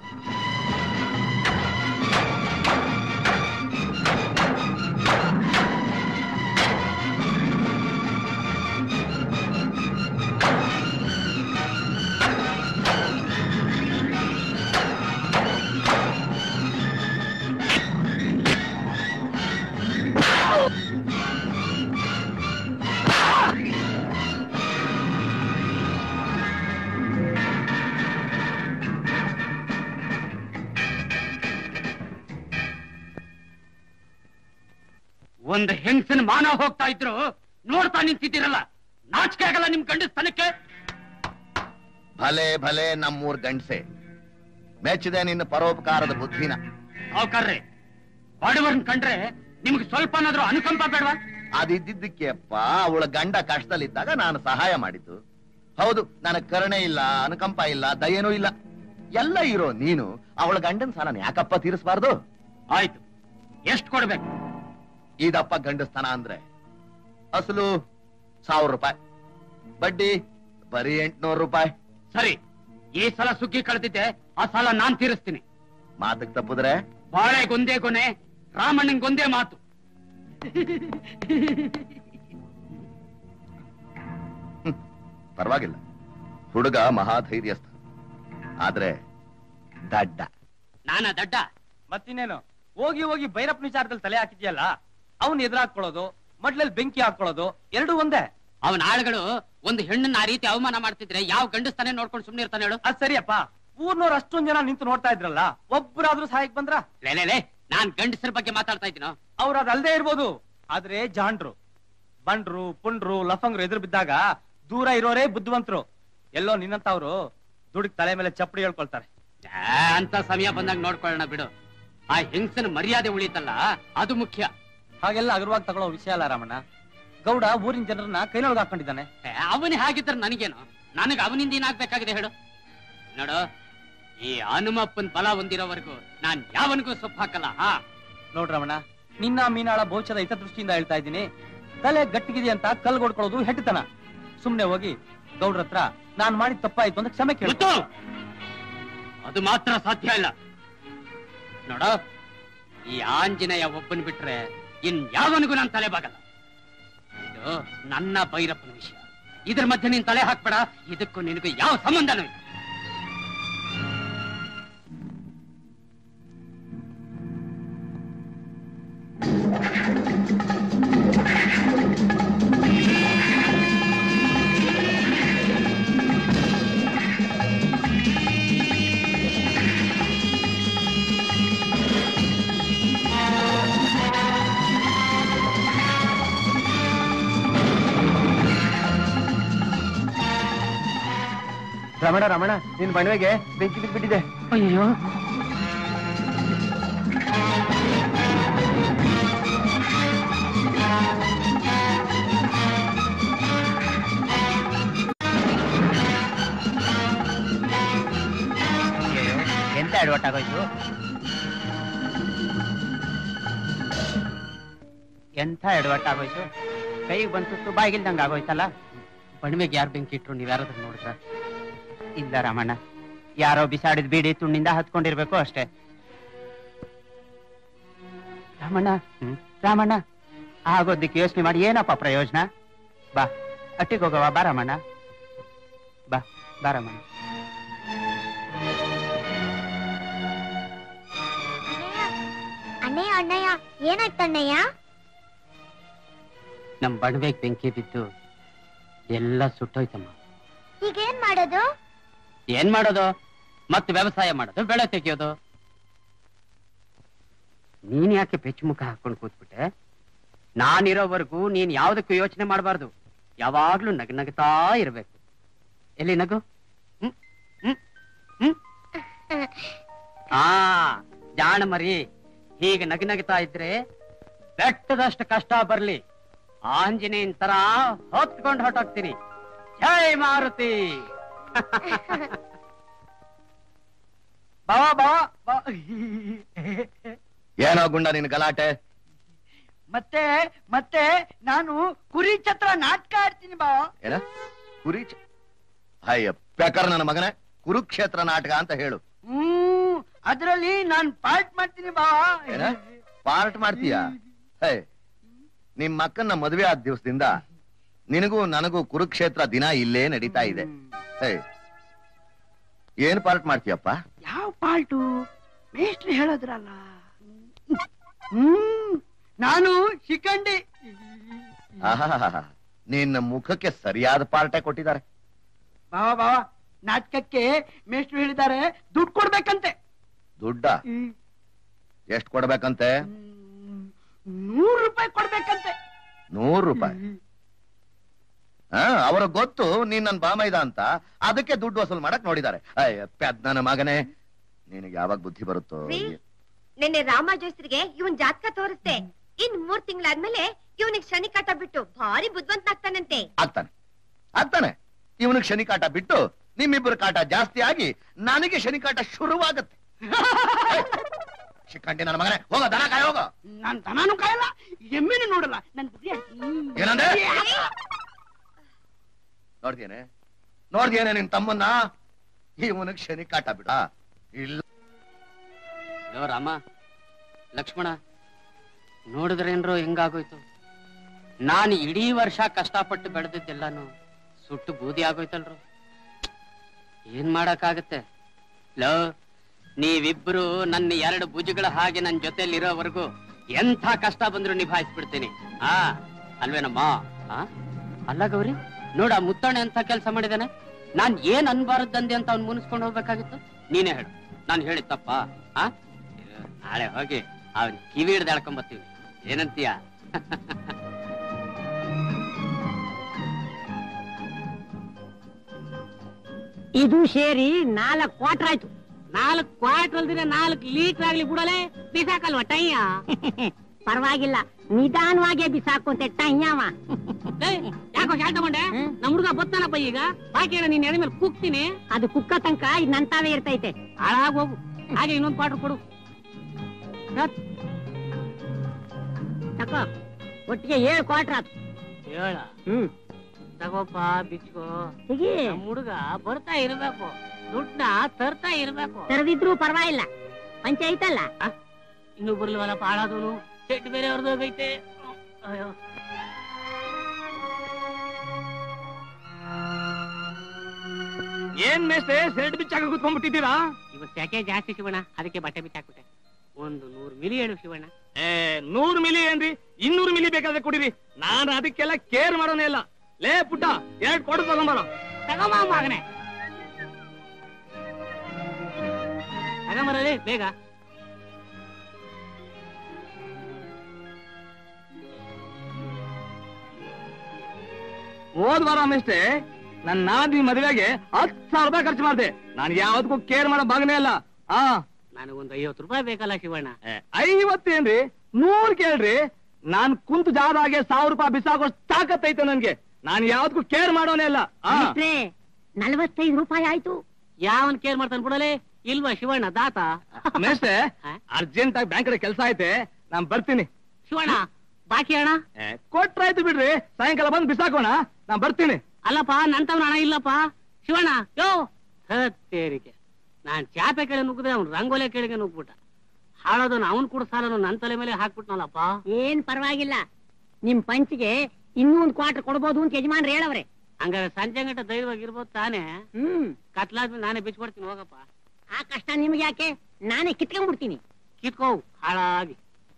ಒಂದ್ ಹೆಂಗಸಿನ ಮಾನ ಹೋಗ್ತಾ ಇದ್ರು ನೋಡ್ತಾ ನಿಂತಿದ್ದೀರಲ್ಲ ನಾಚಿಕೆ ಆಗಲ್ಲ ನಿಮ್ ಗಂಡಸ್ತನಕ್ಕೆ ಭಲೆ ಭಲೆ ನಮ್ಮೂರ್ ಗಂಡ್ಸೆ ಮೆಚ್ಚಿದೆ ನಿನ್ನ ಪರೋಪಕಾರದ ಬುದ್ಧಿನ ಸಾವ್ಕಾರ್ರೆ ಬಡವರನ್ ಕಂಡ್ರೆ ನಿಮ್ಗೆ ಸ್ವಲ್ಪನಾದ್ರೂ ಅನುಕಂಪ ಬೇಡವಾ ಅದಿದ್ದಕ್ಕೆ ಅಪ್ಪ ಅವಳ ಗಂಡ ಕಷ್ಟದಲ್ಲಿದ್ದಾಗ ನಾನು ಸಹಾಯ ಮಾಡಿದ್ದು ಹೌದು ನನಗ್ ಕರುಣೆ ಇಲ್ಲ ಅನುಕಂಪ ಇಲ್ಲ ದಯನೂ ಇಲ್ಲ ಎಲ್ಲ ಇರೋ ನೀನು ಅವಳ ಗಂಡನ್ ಸಾಲ ಯಾಕಪ್ಪ ತೀರಿಸಬಾರ್ದು ಆಯ್ತು ಎಷ್ಟ್ ಕೊಡ್ಬೇಕು ಇದಪ್ಪ ಗಂಡಸ್ತನ ಅಂದ್ರೆ ಅಸಲು ಸಾವಿರ ರೂಪಾಯಿ ಬಡ್ಡಿ ಬರೀ ಎಂಟ್ನೂರು ರೂಪಾಯಿ ಸರಿ ಈ ಸಲ ಸುಗ್ಗಿ ಕಳೆದಿದ್ದೆ ಆ ಸಾಲ ನಾನ್ ತೀರಿಸ್ತೀನಿ ಮಾತಕ್ ತಪ್ಪಿದ್ರೆ ಬಾಳೆ ಗೊಂದೇ ಕೊನೆ ರಾಮಣ್ಣನ್ ಗೊಂದೇ ಮಾತು ಪರವಾಗಿಲ್ಲ ಹುಡುಗ ಮಹಾಧೈರ್ಯಸ್ಥ ಆದ್ರೆ ದಡ್ಡ ನಾನಾ ದಡ್ಡ ಮತ್ತಿನ್ನೇನು ಹೋಗಿ ಹೋಗಿ ಭೈರಪ್ಪ ವಿಚಾರದಲ್ಲಿ ತಲೆ ಹಾಕಿದ್ಯಲ್ಲ ಅವನ್ ಎದುರಾಕೊಳ್ಳೋದು ಮಡ್ಲಲ್ಲಿ ಬೆಂಕಿ ಹಾಕೊಳ್ಳೋದು ಎರಡೂ ಒಂದೇ ಅವನ ಆಳುಗಳು ಒಂದು ಹೆಣ್ಣನ್ನ ಆ ರೀತಿ ಅವಮಾನ ಮಾಡ್ತಿದ್ರೆ ಯಾವ ಗಂಡಸ್ತಾನೆ ನೋಡ್ಕೊಂಡು ಸುಮ್ನೆ ಇರ್ತಾನೆ ಹೇಳು ಅದ್ ಸರಿಯಪ್ಪ ಊರ್ನವ್ರು ಅಷ್ಟೊಂದ್ ಜನ ನಿಂತು ನೋಡ್ತಾ ಇದ್ರಲ್ಲ ಒಬ್ಬರಾದ್ರೂ ಸಹಾಯಕ್ ಬಂದ್ರ ಲೇ ಲೇ, ಲೇ ನಾನ್ ಗಂಡಸರ ಬಗ್ಗೆ ಮಾತಾಡ್ತಾ ಇದ್ದೀನೋ ಅವ್ರು ಅದಲ್ದೇ ಇರ್ಬೋದು ಆದ್ರೆ ಜಾಂಡ್ರು ಬಂಡ್ರು ಪುಂಡ್ರು ಲಫಂಗ್ರು ಎದುರು ಬಿದ್ದಾಗ ದೂರ ಇರೋರೇ ಬುದ್ಧಿವಂತರು ಎಲ್ಲೋ ನಿನ್ನಂತವ್ರು ದುಡ್ಡಿಗೆ ತಲೆ ಮೇಲೆ ಚಪ್ಪಡಿ ಹೇಳ್ಕೊಳ್ತಾರೆ ಆ, ಅಂತ ಸಮಯ ಬಂದಾಗ ನೋಡ್ಕೊಳ್ಳೋಣ ಬಿಡು ಆ ಹೆಂಗಸನ ಮರ್ಯಾದೆ ಉಳಿತಲ್ಲ ಅದು ಮುಖ್ಯ ಹಾಗೆಲ್ಲ ಅಗರವಾಗಿ ತಗೊಳ್ಳೋ ವಿಷಯ ಅಲ್ಲ ರಾಮಣ್ಣ ಗೌಡ ಊರಿನ ಜನರನ್ನ ಕೈನೊಳಗೆ ಹಾಕೊಂಡಿದ್ದಾನೆ ಏ, ಅವನೇ ಹಾಗಿದ್ರೆ ನನಗೇನು ನನಗೆ ಅವನಿಂದ ಏನಾಗ್ಬೇಕಾಗಿದೆ ಹೇಳು ನೋಡು ಈ ಹನುಮಪ್ಪನ್ ಬಲ ಹೊಂದಿರೋವರೆಗೂ ನಾನ್ ಯಾವನಿಗೂ ಸೊಪ್ಪು ಹಾಕಲ್ಲ ಹಾ ನೋಡ್ ರಮಣ ನಿನ್ನ ಮೀನಾಳ ಭವಿಷ್ಯದ ಹಿತದೃಷ್ಟಿಯಿಂದ ಹೇಳ್ತಾ ಇದ್ದೀನಿ ತಲೆ ಗಟ್ಟಿಗಿದೆ ಅಂತ ಕಲ್ ಕೊಡ್ಕೊಳ್ಳೋದು ಹೆಟ್ಟತನ ಸುಮ್ನೆ ಹೋಗಿ ಗೌಡ್ರ ಹತ್ರ ನಾನ್ ಮಾಡಿದ ತಪ್ಪಾಯ್ತು ಅಂತ ಕ್ಷಮೆ ಕೇಳು ಗೊತ್ತು ಅದು ಮಾತ್ರ ಸಾಧ್ಯ ಇಲ್ಲ ನೋಡ ಈ ಆಂಜನೇಯ ಒಬ್ಬನ್ ಬಿಟ್ರೆ ಇನ್ ಯಾವನಿಗೂ ನಾನು ತಲೆ ಬಾಗಲ್ಲ ಇದು ನನ್ನ ಭೈರಪ್ಪನ ವಿಷಯ ಇದ್ರ ಮಧ್ಯೆ ನೀನ್ ತಲೆ ಹಾಕ್ಬೇಡ ಇದಕ್ಕೂ ನಿನಗೂ ಯಾವ ಸಂಬಂಧನೂ ಇಲ್ಲ ರಮಣ ರಮಣ ನಿನ್ ಬಣವೆಗೆ ಬೆಂಕಿ ಬಿದ್ಬಿಟ್ಟಿದೆ ಅಯ್ಯೋ ಎಂತ ಅಡ್ವರ್ಟ್ ಆಗೋಯ್ತು ಎಂಥ ಅಡ್ವರ್ಟ್ ಆಗೋಯ್ತು ಕೈಗೆ ಬಂತು ಬಾಯಿಗಿಲ್ದಂಗ ಆಗೋಯ್ತಲ್ಲ ಬಣಿಮೆಗೆ ಯಾರು ಬೆಂಕಿ ಇಟ್ರು ನೀವ್ ಯಾರಾದ್ರೂ ನೋಡಿದ್ರ ಇಲ್ಲ ರಾಮಣ್ಣ ಯಾರೋ ಬಿಸಾಡಿದ ಬೀಡಿ ತುಂಡಿಂದ ಹತ್ಕೊಂಡಿರ್ಬೇಕು ಅಷ್ಟೇ ರಾಮಣ್ಣ ರಾಮಣ್ಣ ಆಗೋದಕ್ಕೆ ಯೋಚನೆ ಮಾಡಿ ಏನಪ್ಪ ಪ್ರಯೋಜನ ಬಾ ಅಟ್ಟಿಗೆ ಹೋಗವ ಬಾ ರಾಮಣ್ಣ ಬಾ ಬಾ ರಾಮಣ್ಣ ಅಣ್ಣಯ್ಯ ಅಣ್ಣಯ್ಯ ಏನಾಯ್ತು ಅಣ್ಣಯ್ಯ ನಮ್ ಬಣವೆಗ್ ಬೆಂಕಿ ಬಿದ್ದು ಎಲ್ಲ ಸುಟ್ಟೋಯ್ತಮ್ಮ ಈಗೇನ್ ಮಾಡೋದು ಏನ್ ಮಾಡೋದು ಮತ್ತೆ ವ್ಯವಸಾಯ ಮಾಡೋದು ಬೆಳೆ ತೆಗಿಯೋದು ನೀನ್ ಯಾಕೆ ಬೆಚ್ಚ ಮುಖ ಹಾಕೊಂಡು ಕೂತ್ಬಿಟ್ಟೆ ನಾನಿರೋವರೆಗೂ ನೀನ್ ಯಾವ್ದಕ್ಕೂ ಯೋಚನೆ ಮಾಡಬಾರ್ದು ಯಾವಾಗ್ಲೂ ನಗ್ ನಗ್ತಾ ಇರ್ಬೇಕು ಎಲ್ಲಿ ನಗು ಹ್ಮ್ ಹ್ಮ್ ಹ್ಮ್ ಆ ಜಾಣ ಮರಿ ಹೀಗೆ ನಗ್ ನಗ್ತಾ ಇದ್ರೆ ಬೆಟ್ಟದಷ್ಟು ಕಷ್ಟ ಬರ್ಲಿ ಆಂಜನೇಯನ್ ತರ ಹೊತ್ಕೊಂಡ್ ಹೊಟ್ಟೋಗ್ತೀನಿ ಜೈ ಮಾರುತಿ ಬಾವಾ ಬಾವಾ ಬಾ ಏನೋ ಗುಂಡ ನಿನ್ ಗಲಾಟೆ ಮತ್ತೆ ಮತ್ತೆ ನಾನು ಕುರಿ ಛತ್ರ ನಾಟಕ ಆಡ್ತೀನಿ ಬಾ ಏನ ಕುರಿ ಚ- ಅಯ್ಯ ಪ್ಯಾಕರ್ ನನ್ನ ಮಗನೇ ಕುರುಕ್ಷೇತ್ರ ನಾಟಕ ಅಂತ ಹೇಳು ಹ್ಮ್ ಅದ್ರಲ್ಲಿ ನಾನ್ ಪಾರ್ಟ್ ಮಾಡ್ತೀನಿ ಬಾ ಏನ ಪಾರ್ಟ್ ಮಾಡ್ತೀಯಾ ಹೇ ನಿಮ್ ಅಕ್ಕನ ಮದುವೆ ಆದ ದಿವಸದಿಂದ ನಿನಗೂ ನನಗೂ ಕುರುಕ್ಷೇತ್ರ ದಿನ ಇಲ್ಲೇ ನಡೀತಾ ಇದೆ ಹೇ ಏನ್ ಪಾರ್ಟ್ ಮಾಡ್ತೀಯಪ್ಪ ಯಾವ ಪಾಲ್ಟು ಮೇಷ್ಟ್ರು ಹೇಳೋದ್ರಲ್ಲ ಹ್ಮ್ ನಾನು ಶಿಖಂಡಿ ಆಹಾಹಾಹಾ. ನಿನ್ನ ಮುಖಕ್ಕೆ ಸರಿಯಾದ ಪಾರ್ಟೇ ಕೊಟ್ಟಿದ್ದಾರೆ ಬಾವ ಬಾವ ನಾಟಕಕ್ಕೆ ಮೇಷ್ಟ್ರು ಹೇಳಿದ್ದಾರೆ ದುಡ್ಡು ಕೊಡ್ಬೇಕಂತೆ ದುಡ್ಡ ಎಷ್ಟ್ ಕೊಡ್ಬೇಕಂತೆ ಹ್ಮ್, ನೂರು ರೂಪಾಯಿ ಕೊಡ್ಬೇಕಂತೆ ನೂರು ರೂಪಾಯಿ ಹಾ ಅವರ ಗೊತ್ತು ನೀನ್ ನನ್ ಬಾಮೈದ ಅಂತ ಅದಕ್ಕೆ ದುಡ್ಡು ವಸೂಲ್ ಮಾಡಕ್ ನೋಡಿದ್ದಾರೆ ಅಯ್ಯ ನನ್ನ ಮಗನೇ ನಿನಗೆ ಯಾವಾಗ ಬುದ್ಧಿ ಬರುತ್ತೋ ರೀ, ನಿನ್ನೆ ರಾಮಾಜೋಸ್ರಿಗೆ ಇವನ್ ಜಾತಕ ತೋರಿಸ್ದೆ ಇನ್ ಮೂರ್ ತಿಂಗಳಾದ್ಮೇಲೆ ಇವನಿಗೆ ಶನಿ ಕಾಟ ಬಿಟ್ಟು ಭಾರಿ ಬುದ್ಧಿವಂತನಾಗ್ತಾನಂತೆ ಆಗ್ತಾನೆ ಆಗ್ತಾನೆ ಇವನಿಗೆ ಶನಿ ಕಾಟ ಬಿಟ್ಟು ನಿಮ್ಮಿಬ್ಬರ ಕಾಟ ಜಾಸ್ತಿ ಆಗಿ ನನಗೆ ಶನಿ ಕಾಟ ಶುರುವಾಗತ್ತೆ ಶಿಖಂಡಿ ನನ್ನ ಮಗನೇ ಹೋಗ ದನ ಕಾಯ ಹೋಗ ನಾನ್ ದನಾನು ಕಾಯಲ್ಲ ಎಮ್ಮೆನೂ ನೋಡಲ್ಲ ನನ್ ಬುದ್ಧಿ ಹೇಳ್ತೀನಿ. ಏನಂದೆ ನೋಡ್ದೇನೆ ನೋಡ್ದೇನೆ ನಿನ್ ತಮ್ಮನ್ನ ಇವನಿಗೆ ಶನಿ ಕಾಟ ಬಿಡ ಇಲ್ಲ ಯೋ ರಾಮ ಲಕ್ಷ್ಮಣ ನೋಡಿದ್ರೇನ್ರೋ ಹೆಂಗಾಗೋಯ್ತು ನಾನು ಇಡೀ ವರ್ಷ ಕಷ್ಟಪಟ್ಟು ಬೆಳೆದಿದ್ದೆಲ್ಲಾನು ಸುಟ್ಟು ಬೂದಿ ಆಗೋಯ್ತಲ್ರು ಏನ್ ಮಾಡಕ್ಕಾಗತ್ತೆ ಲೋ ನೀವಿಬ್ರು ನನ್ನ ಎರಡು ಭುಜಗಳ ಹಾಗೆ ನನ್ನ ಜೊತೆಲಿ ಇರೋವರೆಗೂ ಎಂಥ ಕಷ್ಟ ಬಂದ್ರು ನಿಭಾಯಿಸ್ಬಿಡ್ತೀನಿ ಆ ಅಲ್ವೇನಮ್ಮ ಆ ಅಲ್ಲ ಗೌರಿ ನೋಡ ಮುತ್ತಣ್ಣ ಎಂಥ ಕೆಲಸ ಮಾಡಿದಾನೆ ನಾನ್ ಏನ್ ಅನ್ಬಾರದಂದೆ ಅಂತ ಅವ್ನ್ ಮುನ್ಸ್ಕೊಂಡು ಹೋಗ್ಬೇಕಾಗಿತ್ತು ನೀನೇ ಹೇಳು ನಾನು ಹೇಳಿದ್ ತಪ್ಪ ಆ ಇದು ನಾಳೆ ಹೋಗಿ ಅವನ್ ಕಿವಿ ಹಿಡ್ದು ಎಳ್ಕೊಂಡ್ ಬರ್ತೀವಿ ಏನಂತೀಯ ಇದು ಸೇರಿ ನಾಲ್ಕು ಕ್ವಾರ್ಟರ್ ಆಯ್ತು ನಾಲ್ಕು ಕ್ವಾರ್ಟರ್ ಅಲ್ದಿರ ನಾಲ್ಕು ಲೀಟರ್ ಆಗ್ಲಿ ಬಿಡಲೆ ಬಿಸಾಕಲ್ವ ಟೈಯ ಪರವಾಗಿಲ್ಲ ನಿಧಾನವಾಗೇ ಬಿಸಾಕುಂತೆ ಟೈಯವ ಯಾಕೋ ಶಾಲ್ ತಗೊಂಡೆ ನಮ್ ಹುಡುಗ ಬತ್ತಾನಪ್ಪ ಈಗ ಬಾಕಿ ಹೇಳ ನೀನ್ ಎಡೆ ಮೇಲೆ ಕೂಗ್ತೀನಿ ಅದು ಕುಕ್ಕ ತನಕ ಇದ್ ನಂತಾವೇ ಇರ್ತೈತೆ ಹಾಳಾಗ್ ಹೋಗು ಹಾಗೆ ಇನ್ನೊಂದ್ ಕ್ವಾರ್ಟರ್ ಕೊಡು ತಕೋ ಒಟ್ಟಿಗೆ ಏಳು ಕ್ವಾರ್ಟರ್ ಆಯ್ತು ಹೇಳ ಹ್ಮ್ ತಗೋಪ್ಪ ಬಿಚ್ಕೋ ಹೀಗೆ ನಮ್ ಹುಡುಗ ಬರ್ತಾ ಇರ್ಬೇಕು ದುಡ್ಡ ತರ್ತಾ ಇರ್ಬೇಕು ತರದಿದ್ರು ಪರವಾಗಿಲ್ಲ ಪಂಚ ಐತಲ್ಲ ಇನ್ನು ಬರ್ಲಿವಲ್ಲಪ್ಪ ಹಾಳಾದವನು ಸೆಟ್ ಬೇರೆ ಅವ್ರದ್ದು ಹೋಗೈತೆ ಅಯ್ಯೋ ಏನ್ ಮೇಸ್ತೆ ಸೆಡ್ ಬಿಚ್ಚಾಕ ಕುತ್ಕೊಂಡ್ಬಿಟ್ಟಿದ್ದೀರಾ ಇವತ್ತು ಸೆಕೆ ಜಾಸ್ತಿ ಶಿವಣ್ಣ ಅದಕ್ಕೆ ಬಟ್ಟೆ ಬಿಚ್ಚಾಕ್ಬಿಟ್ಟೆ ಒಂದು ನೂರು ಮಿಲಿ ಹೇಳು ಶಿವಣ್ಣ ಏ ನೂರು ಮಿಲಿ ಏನ್ರಿ ಇನ್ನೂರು ಮಿಲಿ ಬೇಕಾದ್ರೆ ಕೊಡಿರಿ ನಾನು ಅದಕ್ಕೆಲ್ಲ ಕೇರ್ ಮಾಡೋನೇ ಇಲ್ಲ ಲೇ ಪುಟ್ಟ ಎರಡ್ ಕೊಡು ತಗೊಂಬರ ತಗೊಂಬ ಮಗನೆ ತಗೊಂಬರಲಿ ಬೇಗ ಹೋದ್ ವಾರ ಮೇಸ್ತೆ ನನ್ನ ನಾದಿ ಮದುವೆಗೆ ಹತ್ತು ಸಾವಿರ ರೂಪಾಯಿ ಖರ್ಚು ಮಾಡಿದೆ ನಾನು ಯಾವತ್ತಕ್ಕೂ ಕೇರ್ ಮಾಡೋ ಭಾಗನೇ ಇಲ್ಲ ಆ ನನಗೊಂದು ಐವತ್ತು ರೂಪಾಯಿ ಬೇಕಲ್ಲ ಶಿವಣ್ಣ ಐವತ್ತೇನ್ರಿ ನೂರ್ ಕೇಳ್ರಿ ನಾನ್ ಕುಂತು ಜಾದಾಗೆ ಸಾವಿರ ರೂಪಾಯಿ ಬಿಸಾಕೋ ತಾಕತ್ತೈತೆ ನನ್ಗೆ ನಾನ್ ಯಾವ್ದಕ್ಕೂ ಕೇರ್ ಮಾಡೋನೇ ಇಲ್ಲ ಆ ಮಿಸ್ಟ್ರೇ, ನಲವತ್ತೈದು ರೂಪಾಯಿ ಆಯ್ತು ಯಾವನ್ ಕೇರ್ ಮಾಡ್ತಾನೆ ಬಿಡಲೆ ಇಲ್ವಾ ಶಿವಣ್ಣ ದಾತ ಮೇಸ್ತೆ ಹಾ? ಅರ್ಜೆಂಟ್ ಆಗಿ ಬ್ಯಾಂಕ್ ಕಡೆ ಕೆಲಸ ಐತೆ ನಾನ್ ಬರ್ತೀನಿ ಶಿವಣ್ಣ ಬಾಕಿ ಅಣ್ಣ ಏ, ಕೊಟ್ರಾಯ್ತು ಬಿಡ್ರಿ ಸಾಯಂಕಾಲ ಬಂದು ಬಿಸಾಕೋಣ ನಾನ್ ಬರ್ತೀನಿ ಅಲ್ಲಪ್ಪ ನನ್ ತವನ ಹಣ ಇಲ್ಲಪ್ಪ ಶಿವಣ್ಣ ಯೋ ಹತ್ತೇರಿಕೆ ನಾನ್ ಚಾಪೆ ಕೆಳಗೆ ನುಗ್ಗಿದ್ರೆ ಅವ್ನು ರಂಗೋಲೆ ಕೆಳಗೆ ನುಗ್ಬಿಟ್ಟ ಹಾಳೋದನ್ನ ಅವನ್ ಕೂಡ ಸಾಲನು ನನ್ ತಲೆ ಮೇಲೆ ಹಾಕ್ಬಿಟ್ನಲ್ಲಪ್ಪ ಏನ್ ಪರವಾಗಿಲ್ಲ ನಿಮ್ ಪಂಚಿಗೆ ಇನ್ನೂ ಒಂದ್ ಕ್ವಾರ್ಟರ್ ಕೊಡ್ಬೋದು ಅಂತ ಯಜಮಾನ್ರು ಹೇಳವ್ರೆ ಹಂಗಾರೆ ಸಂಜೆ ಗಂಟೆ ಧೈರ್ಯವಾಗಿ ಇರ್ಬೋದು ತಾನೇ ಹ್ಮ್ ಕತ್ಲಾದ್ಮೇಲೆ ನಾನೇ ಬಿಚ್ಕೊಡ್ತೀನಿ ಹೋಗಪ್ಪ ಆ ಕಷ್ಟ ನಿಮ್ಗೆ ಯಾಕೆ ನಾನೇ ಕಿತ್ಕೊಂಡ್ಬಿಡ್ತೀನಿ ಕಿತ್ಕೋ ಹಾಳಾಗಿ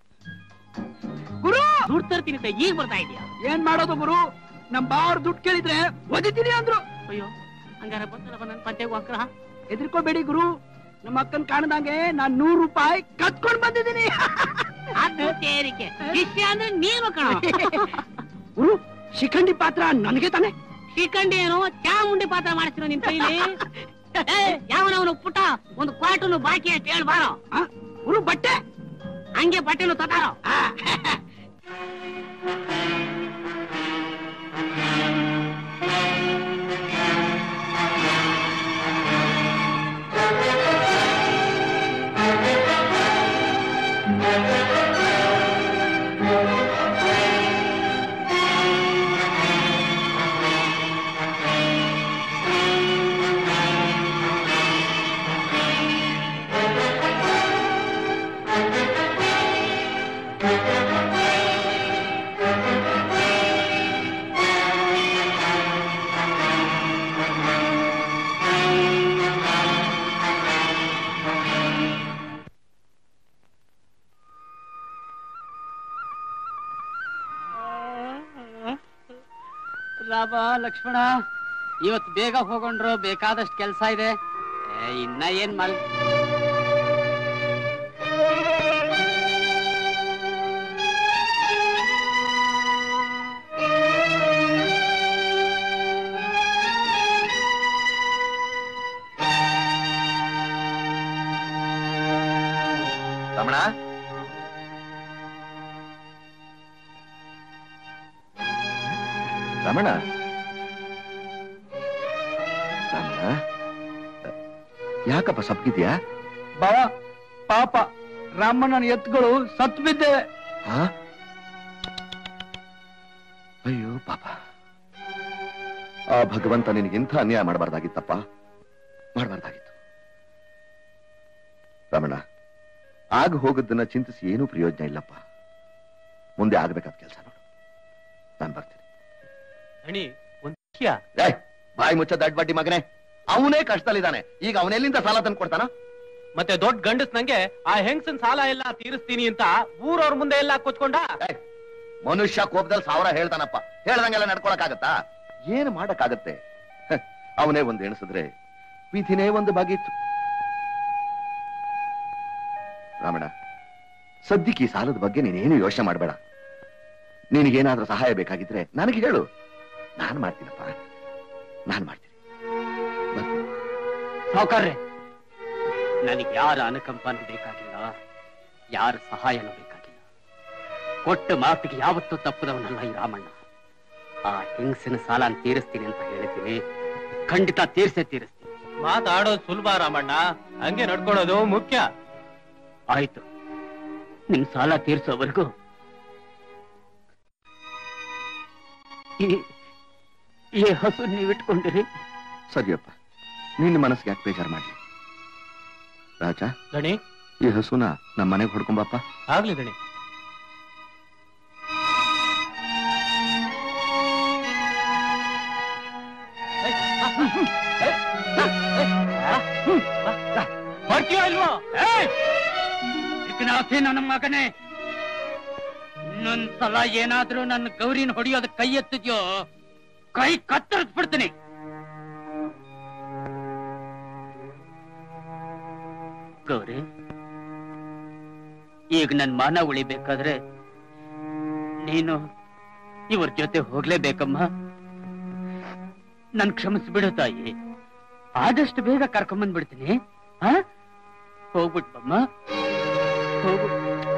ಗುರು ದುಡ್ಡು ತರ್ತೀನಿ ಅಂತ ಈಗ ಬರ್ತಾ ಇದೀಯ ಏನ್ ಮಾಡೋದು ಗುರು ನಮ್ ಬಾವ್ರ ದುಡ್ಡು ಕೇಳಿದ್ರೆ ಒದಿತೀನಿ ಅಂದ್ರು ಅಯ್ಯೋ ಹಂಗಾರೆ ಬಂದಲ್ಲ ನನ್ನ ಪಂಚೆಗೆ ಅಕ್ರ ಹೆದರ್ಕೋಬೇಡಿ ಗುರು ನಮ್ಮ ಅಕ್ಕನ್ ಕಾಣದಂಗೆ ನಾನ್ ನೂರು ರೂಪಾಯಿ ಕತ್ಕೊಂಡ್ ಬಂದಿದ್ದೀನಿ ಅದು ತೇರಿಕೆ ಶಿಷ್ಯ ಅಂದ್ರೆ ನೀನು ಕಣ ಗುರು ಶಿಖಂಡಿ ಪಾತ್ರ ನನಗೆ ತಾನೆ ಶ್ರೀಕಂಡಿ ಏನು ಚಾಮುಂಡಿ ಪಾತ್ರ ಮಾಡಿಸಿರೋ ನಿನ್ ಕೈಲಿ ಯಾವನವನು ಪುಟ ಒಂದು ಕ್ವಾಟನು ಬಾಕಿ ಅಂತ ಹೇಳಿ ಬಾರೋ ಆ, ಗುರು ಬಟ್ಟೆ ಹಂಗೆ ಬಟ್ಟೆನು ತತಾರೋ ರಾಮ ಲಕ್ಷ್ಮಣ ಇವತ್ತು ಬೇಗ ಹೋಗೊಂಡ್ರು ಬೇಕಾದಷ್ಟು ಕೆಲಸ ಇದೆ ಏ, ಇನ್ನ ಏನ್ ಮಲ್ ರಮಣ ರಮಣ ರಮಣ ಯಾಕಪ್ಪ ಸಪ್ಗಿದ್ಯಾ ಬಾವ ಪಾಪ ರಾಮಣ್ಣನ ಎತ್ತುಗಳು ಸತ್ತು ಬಿದ್ದೇವೆ ಹಾ ಅಯ್ಯೋ ಪಾಪ ಆ ಭಗವಂತ ನಿನಗಿಂಥ ಅನ್ಯಾಯ ಮಾಡಬಾರ್ದಾಗಿತ್ತಪ್ಪ ಮಾಡಬಾರ್ದಾಗಿತ್ತು ರಮಣ ಆಗ ಹೋಗದ್ದನ್ನ ಚಿಂತಿಸಿ ಏನೂ ಪ್ರಯೋಜನ ಇಲ್ಲಪ್ಪ ಮುಂದೆ ಆಗ್ಬೇಕಾದ ಕೆಲಸ ನೋಡು ನಾನು ಬರ್ತೀನಿ ಅಣಿ ಒಂದ್ ವಿಷಯ ಏಯ್, ಬಾಯಿ ಮುಚ್ಚ ದಡ್ಡ ಬಡ್ಡಿ ಮಗನೇ ಅವನೇ ಕಷ್ಟದಲ್ಲಿದ್ದಾನೆ ಈಗ ಅವನೆಲ್ಲಿಂದ ಸಾಲ ತಂದು ಕೊಡ್ತಾನ ಮತ್ತೆ ದೊಡ್ಡ ಗಂಡಸ್ ನಂಗೆ ಆ ಹೆಂಗ್ಸನ್ ಸಾಲ ಎಲ್ಲ ತೀರಿಸ್ತೀನಿ ಅಂತ ಊರವ್ರ ಮುಂದೆ ಎಲ್ಲ ಕೊಚ್ಕೊಂಡ ಮನುಷ್ಯ ಕೋಪದಲ್ಲಿ ಸಾವಿರ ಹೇಳ್ತಾನಪ್ಪ ಹೇಳ್ದಂಗೆಲ್ಲ ನಡ್ಕೊಳಕ್ಕಾಗತ್ತಾ ಏನು ಮಾಡಕ್ಕಾಗತ್ತೆ ಹ, ಅವನೇ ಒಂದು ಎಣಿಸಿದ್ರೆ ವಿಧಿನೇ ಒಂದು ಬಾಗಿತ್ತು ರಾಮಣ್ಣ ಸದ್ಯಕ್ಕೆ ಈ ಸಾಲದ ಬಗ್ಗೆ ನೀನೇನು ಯೋಚನೆ ಮಾಡಬೇಡ ನಿನಗೇನಾದ್ರೂ ಸಹಾಯ ಬೇಕಾಗಿದ್ರೆ ನನಗೆ ಹೇಳು ನಾನ್ ಮಾಡ್ತೀನಪ್ಪ ನಾನ್ ಮಾಡ್ತೀನಿ ಸಾವುಕಾರ್ರೆ ನನಗೆ ಯಾರ ಅನುಕಂಪನೂ ಬೇಕಾಗಿಲ್ಲ ಯಾರ ಸಹಾಯನೂ ಬೇಕಾಗಿಲ್ಲ ಕೊಟ್ಟ ಮಾತಿಗೆ ಯಾವತ್ತೂ ತಪ್ಪದವನಲ್ಲ ಈ ರಾಮಣ್ಣ ಆ ಹೆಂಗಸಿನ ಸಾಲ ತೀರಿಸ್ತೀನಿ ಅಂತ ಹೇಳಿದ್ದೀನಿ ಖಂಡಿತ ತೀರ್ಸೇ ತೀರಿಸ್ತೀನಿ ಮಾತಾಡೋದು ಸುಲಭ ರಾಮಣ್ಣ ಹಂಗೆ ನಡ್ಕೊಳ್ಳೋದು ಮುಖ್ಯ ಆಯ್ತು ನಿಮ್ ಸಾಲ ತೀರ್ಸೋವರೆಗೂ ಈ- ಈ ಹಸು ನೀವಿಟ್ಕೊಂಡಿರಿ ಸರಿಯಪ್ಪ ನಿನ್ನ ಮನಸ್ಸಿಗೆ ಯಾಕೆ ಬೇಜಾರು ಮಾಡ್ಲಿ ರಾಜ ದಣಿ ಈ ಹಸುನ ನಮ್ಮ ಮನೆಗೆ ಹೊಡ್ಕೊಂಬಪ್ಪ ಆಗ್ಲಿ ದಣಿ ಬರ್ತೀಯೋ ಇಲ್ವೋ ಚಿಕ್ಕನಾಥಿ ನನ್ನ ಮಗನೇ ಇನ್ನೊಂದ್ಸಲ ಏನಾದ್ರೂ ನನ್ನ ಗೌರಿನ ಹೊಡಿಯೋದ ಕೈ ಎತ್ತಿದ್ಯೋ ಕೈ ಕತ್ತರಿಸ್ಬಿಡ್ತೀನಿ ಗೌರಿ ಈಗ ನನ್ ಮಾನ ಉಳಿಬೇಕಾದ್ರೆ ನೀನು ಇವ್ರ ಜೊತೆ ಹೋಗ್ಲೇಬೇಕಮ್ಮ ನನ್ ಕ್ಷಮಿಸ್ಬಿಡು ತಾಯಿ ಆದಷ್ಟು ಬೇಗ ಕರ್ಕೊಂಬಂದ್ಬಿಡ್ತೀನಿ ಹಾ ಹೋಗ್ಬಿಟ್ಬಮ್ಮ ಹೋಗು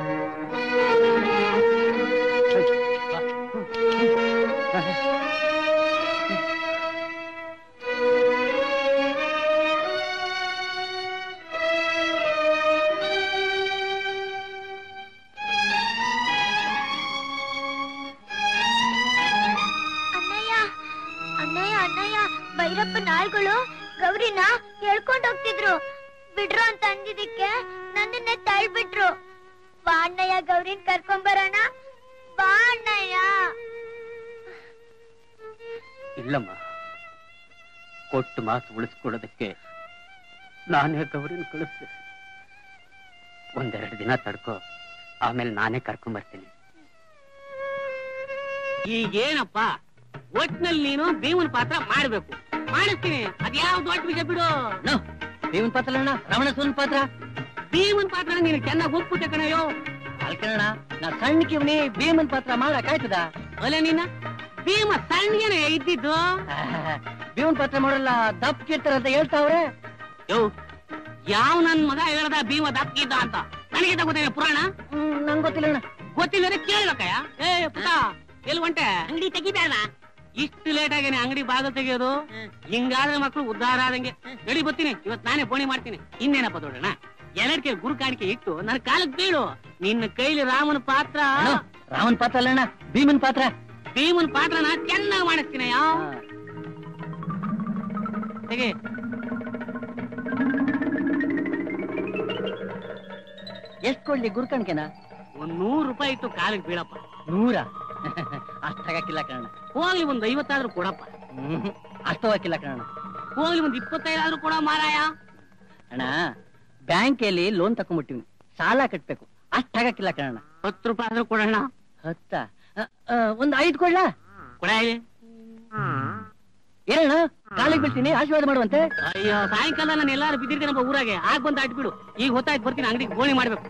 ಅಣ್ಣಯ್ಯ ಅಣ್ಣಯ್ಯ ಅಣ್ಣಯ್ಯ ಭೈರಪ್ಪ ನಾಳ್ಗಳು ಗೌರಿನ ಹೇಳ್ಕೊಂಡ್ ಹೋಗ್ತಿದ್ರು ಬಿಡ್ರು ಅಂತ ಅಂದಿದ್ದಕ್ಕೆ ನನ್ನನ್ನೇ ತಳ್ಬಿಟ್ರು ಬಾ ಅಣ್ಣಯ್ಯ ಗೌರಿನ್ ಕರ್ಕೊಂಡ್ ಬರೋಣ ಬಾ ಅಣ್ಣಯ್ಯ ಇಲ್ಲಮ್ಮ ಕೊಟ್ಟು ಮಾತು ಉಳಿಸ್ಕೊಡೋದಕ್ಕೆ ನಾನೇ ಗೌರಿನ ಕಳಿಸ್ದೆ ಒಂದೆರಡು ದಿನ ತಡ್ಕೋ ಆಮೇಲೆ ನಾನೇ ಕರ್ಕೊಂಡ್ ಬರ್ತೀನಿ ಈಗೇನಪ್ಪ ಒಟ್ನಲ್ಲಿ ನೀನು ಭೀಮನ್ ಪಾತ್ರ ಮಾಡ್ಬೇಕು ಮಾಡಿಸ್ತೀನಿ ಅದ್ಯಾವ ದೊಡ್ಡ ವಿಷಯ ಬಿಡು ಭೀಮನ್ ಪಾತ್ರ ಅಣ್ಣ ರಮಣ ಸೋನ್ ಪಾತ್ರ ಭೀಮನ್ ಪಾತ್ರ ನೀನು ಚೆನ್ನಾಗಿ ಒಪ್ಪಿಟ್ಟೆ ಕಣಯ್ಯೋ ಅಲ್ಕಣ ನಾ ಸಣ್ಣ ಕಿವ್ನಿ ಭೀಮನ್ ಪಾತ್ರ ಮಾಡಕ್ ಆಯ್ತದ ಅಲ್ಲ ನೀನ ಭೀಮ ಸಣ್ಣಗೇನೆ ಇದ್ದಿದ್ದು ಭೀಮನ್ ಪಾತ್ರ ಮಾಡಲ್ಲ ದಪ್ಪ ಕಿರ್ತಾರ ಅಂತ ಹೇಳ್ತಾವ್ರೆ ಯೋ ಯಾವ ನನ್ ಮಗ ಹೇಳ್ದ ಭೀಮ ದಪ್ಪಿದ್ದ ಅಂತ ನನಗೆ ಗೊತ್ತಿದೆ ಪುರಾಣ ನಂಗ್ ಗೊತ್ತಿಲ್ಲ ಅಣ್ಣ ಗೊತ್ತಿಲ್ಲದೆ ಕೇಳ್ಬೇಕಯ್ಯ ಏ ಪುಟ ಎಲ್ಲಿ ಹೊಂಟೆ ಅಂಗಡಿ ತೆಗಿಬೇಡ ಇಷ್ಟು ಲೇಟ್ ಆಗೇನೆ ಅಂಗಡಿ ಬಾಗಿಲು ತೆಗಿಯೋದು ಹಿಂಗಾದ್ರೆ ಮಕ್ಕಳು ಉದ್ಧಾರ ಆದಂಗೆ ನಡಿ ಬರ್ತೀನಿ ಇವತ್ ನಾನೇ ಬೋಣಿ ಮಾಡ್ತೀನಿ ಇನ್ನೇನಪ್ಪ ದೊಡ್ಡಣ್ಣ ಎಲ್ಲರಿಗೆ ಗುರು ಕಾಣಿಕೆ ಇಟ್ಟು ನನ್ನ ಕಾಲಕ್ಕೆ ಬೀಳು ನಿನ್ನ ಕೈಲಿ ರಾಮನ ಪಾತ್ರ ರಾಮನ್ ಪಾತ್ರ ಅಲ್ಲ ಅಣ್ಣ ಭೀಮನ್ ಪಾತ್ರ ಭೀಮನ್ ಪಾತ್ರನ ಚೆನ್ನಾಗಿ ಮಾಡಿಸ್ತೀನಿ ಯಾವ ತೆಗೆ ಎಷ್ಟ್ ಕೊಡ್ಲಿ ಗುರ್ಕಣ್ಕೆನ ಒಂದ್ ನೂರು ರೂಪಾಯಿ ಇಟ್ಟು ಕಾಲಿಗೆ ಬೀಳಪ್ಪ ನೂರ ಅಷ್ಟಾಗಕ್ಕಿಲ್ಲ ಕಣ ಹೋಗ್ಲಿ ಒಂದ್ ಐವತ್ತಾದ್ರೂ ಕೊಡಪ್ಪ ಅಷ್ಟು ಹಾಕಿಲ್ಲ ಕಣ ಹೋಗ್ಲಿ ಒಂದ್ ಇಪ್ಪತ್ತೈದಾದ್ರೂ ಕೊಡ ಮಾರಾಯ ಅಣ್ಣ ಬ್ಯಾಂಕಲ್ಲಿ ಲೋನ್ ತಕೊಂಡ್ಬಿಟ್ಟಿವಿ ಸಾಲ ಕಟ್ಬೇಕು ಅಷ್ಟಾಗಕ್ಕಿಲ್ಲ ಕಣ ಹತ್ತು ರೂಪಾಯಿ ಆದ್ರೂ ಕೊಡೋಣ ಹತ್ತ ಅ, ಅ, ಒಂದ್ ಐದ್ ಕೊಡ್ಲಾ ಕೊಡ ಇಲ್ಲಿ. ಏನಣ್ಣ ಕಾಲಿಗೆ ಬೀಳ್ತೀನಿ ಆಶೀರ್ವಾದ ಮಾಡುವಂತೆ ಅಯ್ಯೋ ಸಾಯಂಕಾಲ ನಾನು ಎಲ್ಲಾರು ಬಿದ್ದಿರ್ತೀನಿ ನಮ್ಮ ಊರಾಗೆ ಆಗ ಬಂದು ಆಟ್ಬಿಡು ಈಗ ಹೊತ್ತಾಯ್ತು ಬರ್ತೀನಿ ಅಂಗಡಿಗೆ ಗೋಣಿ ಮಾಡ್ಬೇಕು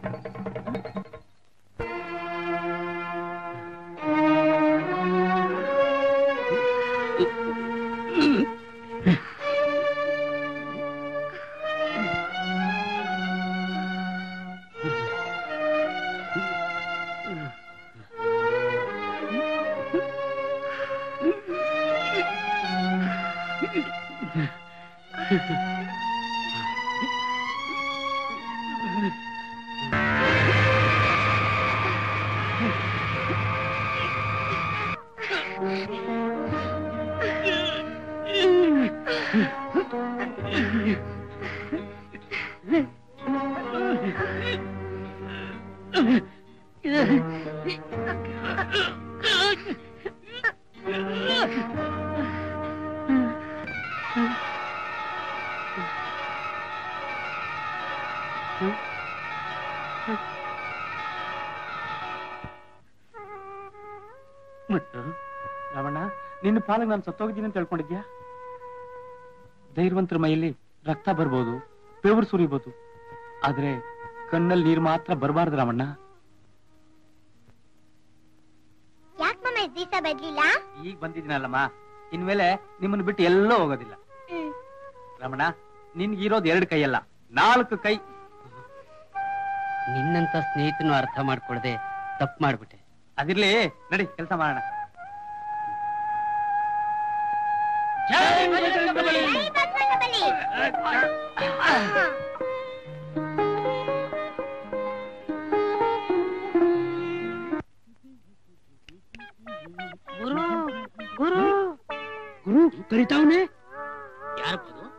ಮತ್ತು ರಾವಣ್ಣ ನಿನ್ನ ಪಾಲಿಗೆ ನಾನು ಸತ್ತೋಗಿದ್ದೀನಿ ಅಂತ ಹೇಳ್ಕೊಂಡಿದ್ಯಾ ಧೈರ್ಯವಂತರ ಮೈಯಲ್ಲಿ ರಕ್ತ ಬರ್ಬೋದು ಬೆವರು ಸುರಿಬೋದು ಆದ್ರೆ ಕಣ್ಣಲ್ಲಿ ನೀರು ಮಾತ್ರ ಬರಬಾರ್ದು ರಾಮಣ್ಣ ಯಾಕೆ ಮಮ್ಮ ಇಷ್ಟ್ ದಿವಸ ಬರ್ಲಿಲ್ಲ ಈಗ ಬಂದಿದ್ದೀನಲ್ಲಮ್ಮ ಇನ್ಮೇಲೆ ನಿಮ್ಮನ್ನ ಬಿಟ್ಟು ಎಲ್ಲೋ ಹೋಗೋದಿಲ್ಲ ಹ್ಮ್. ರಮಣ ನಿನ್ಗಿರೋದು ಎರಡು ಕೈಯಲ್ಲ ನಾಲ್ಕು ಕೈ ನಿನ್ನಂತ ಸ್ನೇಹಿತನು ಅರ್ಥ ಮಾಡ್ಕೊಳ್ದೆ ತಪ್ಪು ಮಾಡ್ಬಿಟ್ಟೆ ಅದಿರ್ಲಿ ನಡಿ ಕೆಲಸ ಮಾಡೋಣ ಜೈ ಬಜರಂಗಬಲಿ! ಗುರು ಗುರು ಗುರು ಕರಿತಾವನೆ ಯಾರಪ್ಪ ಅದು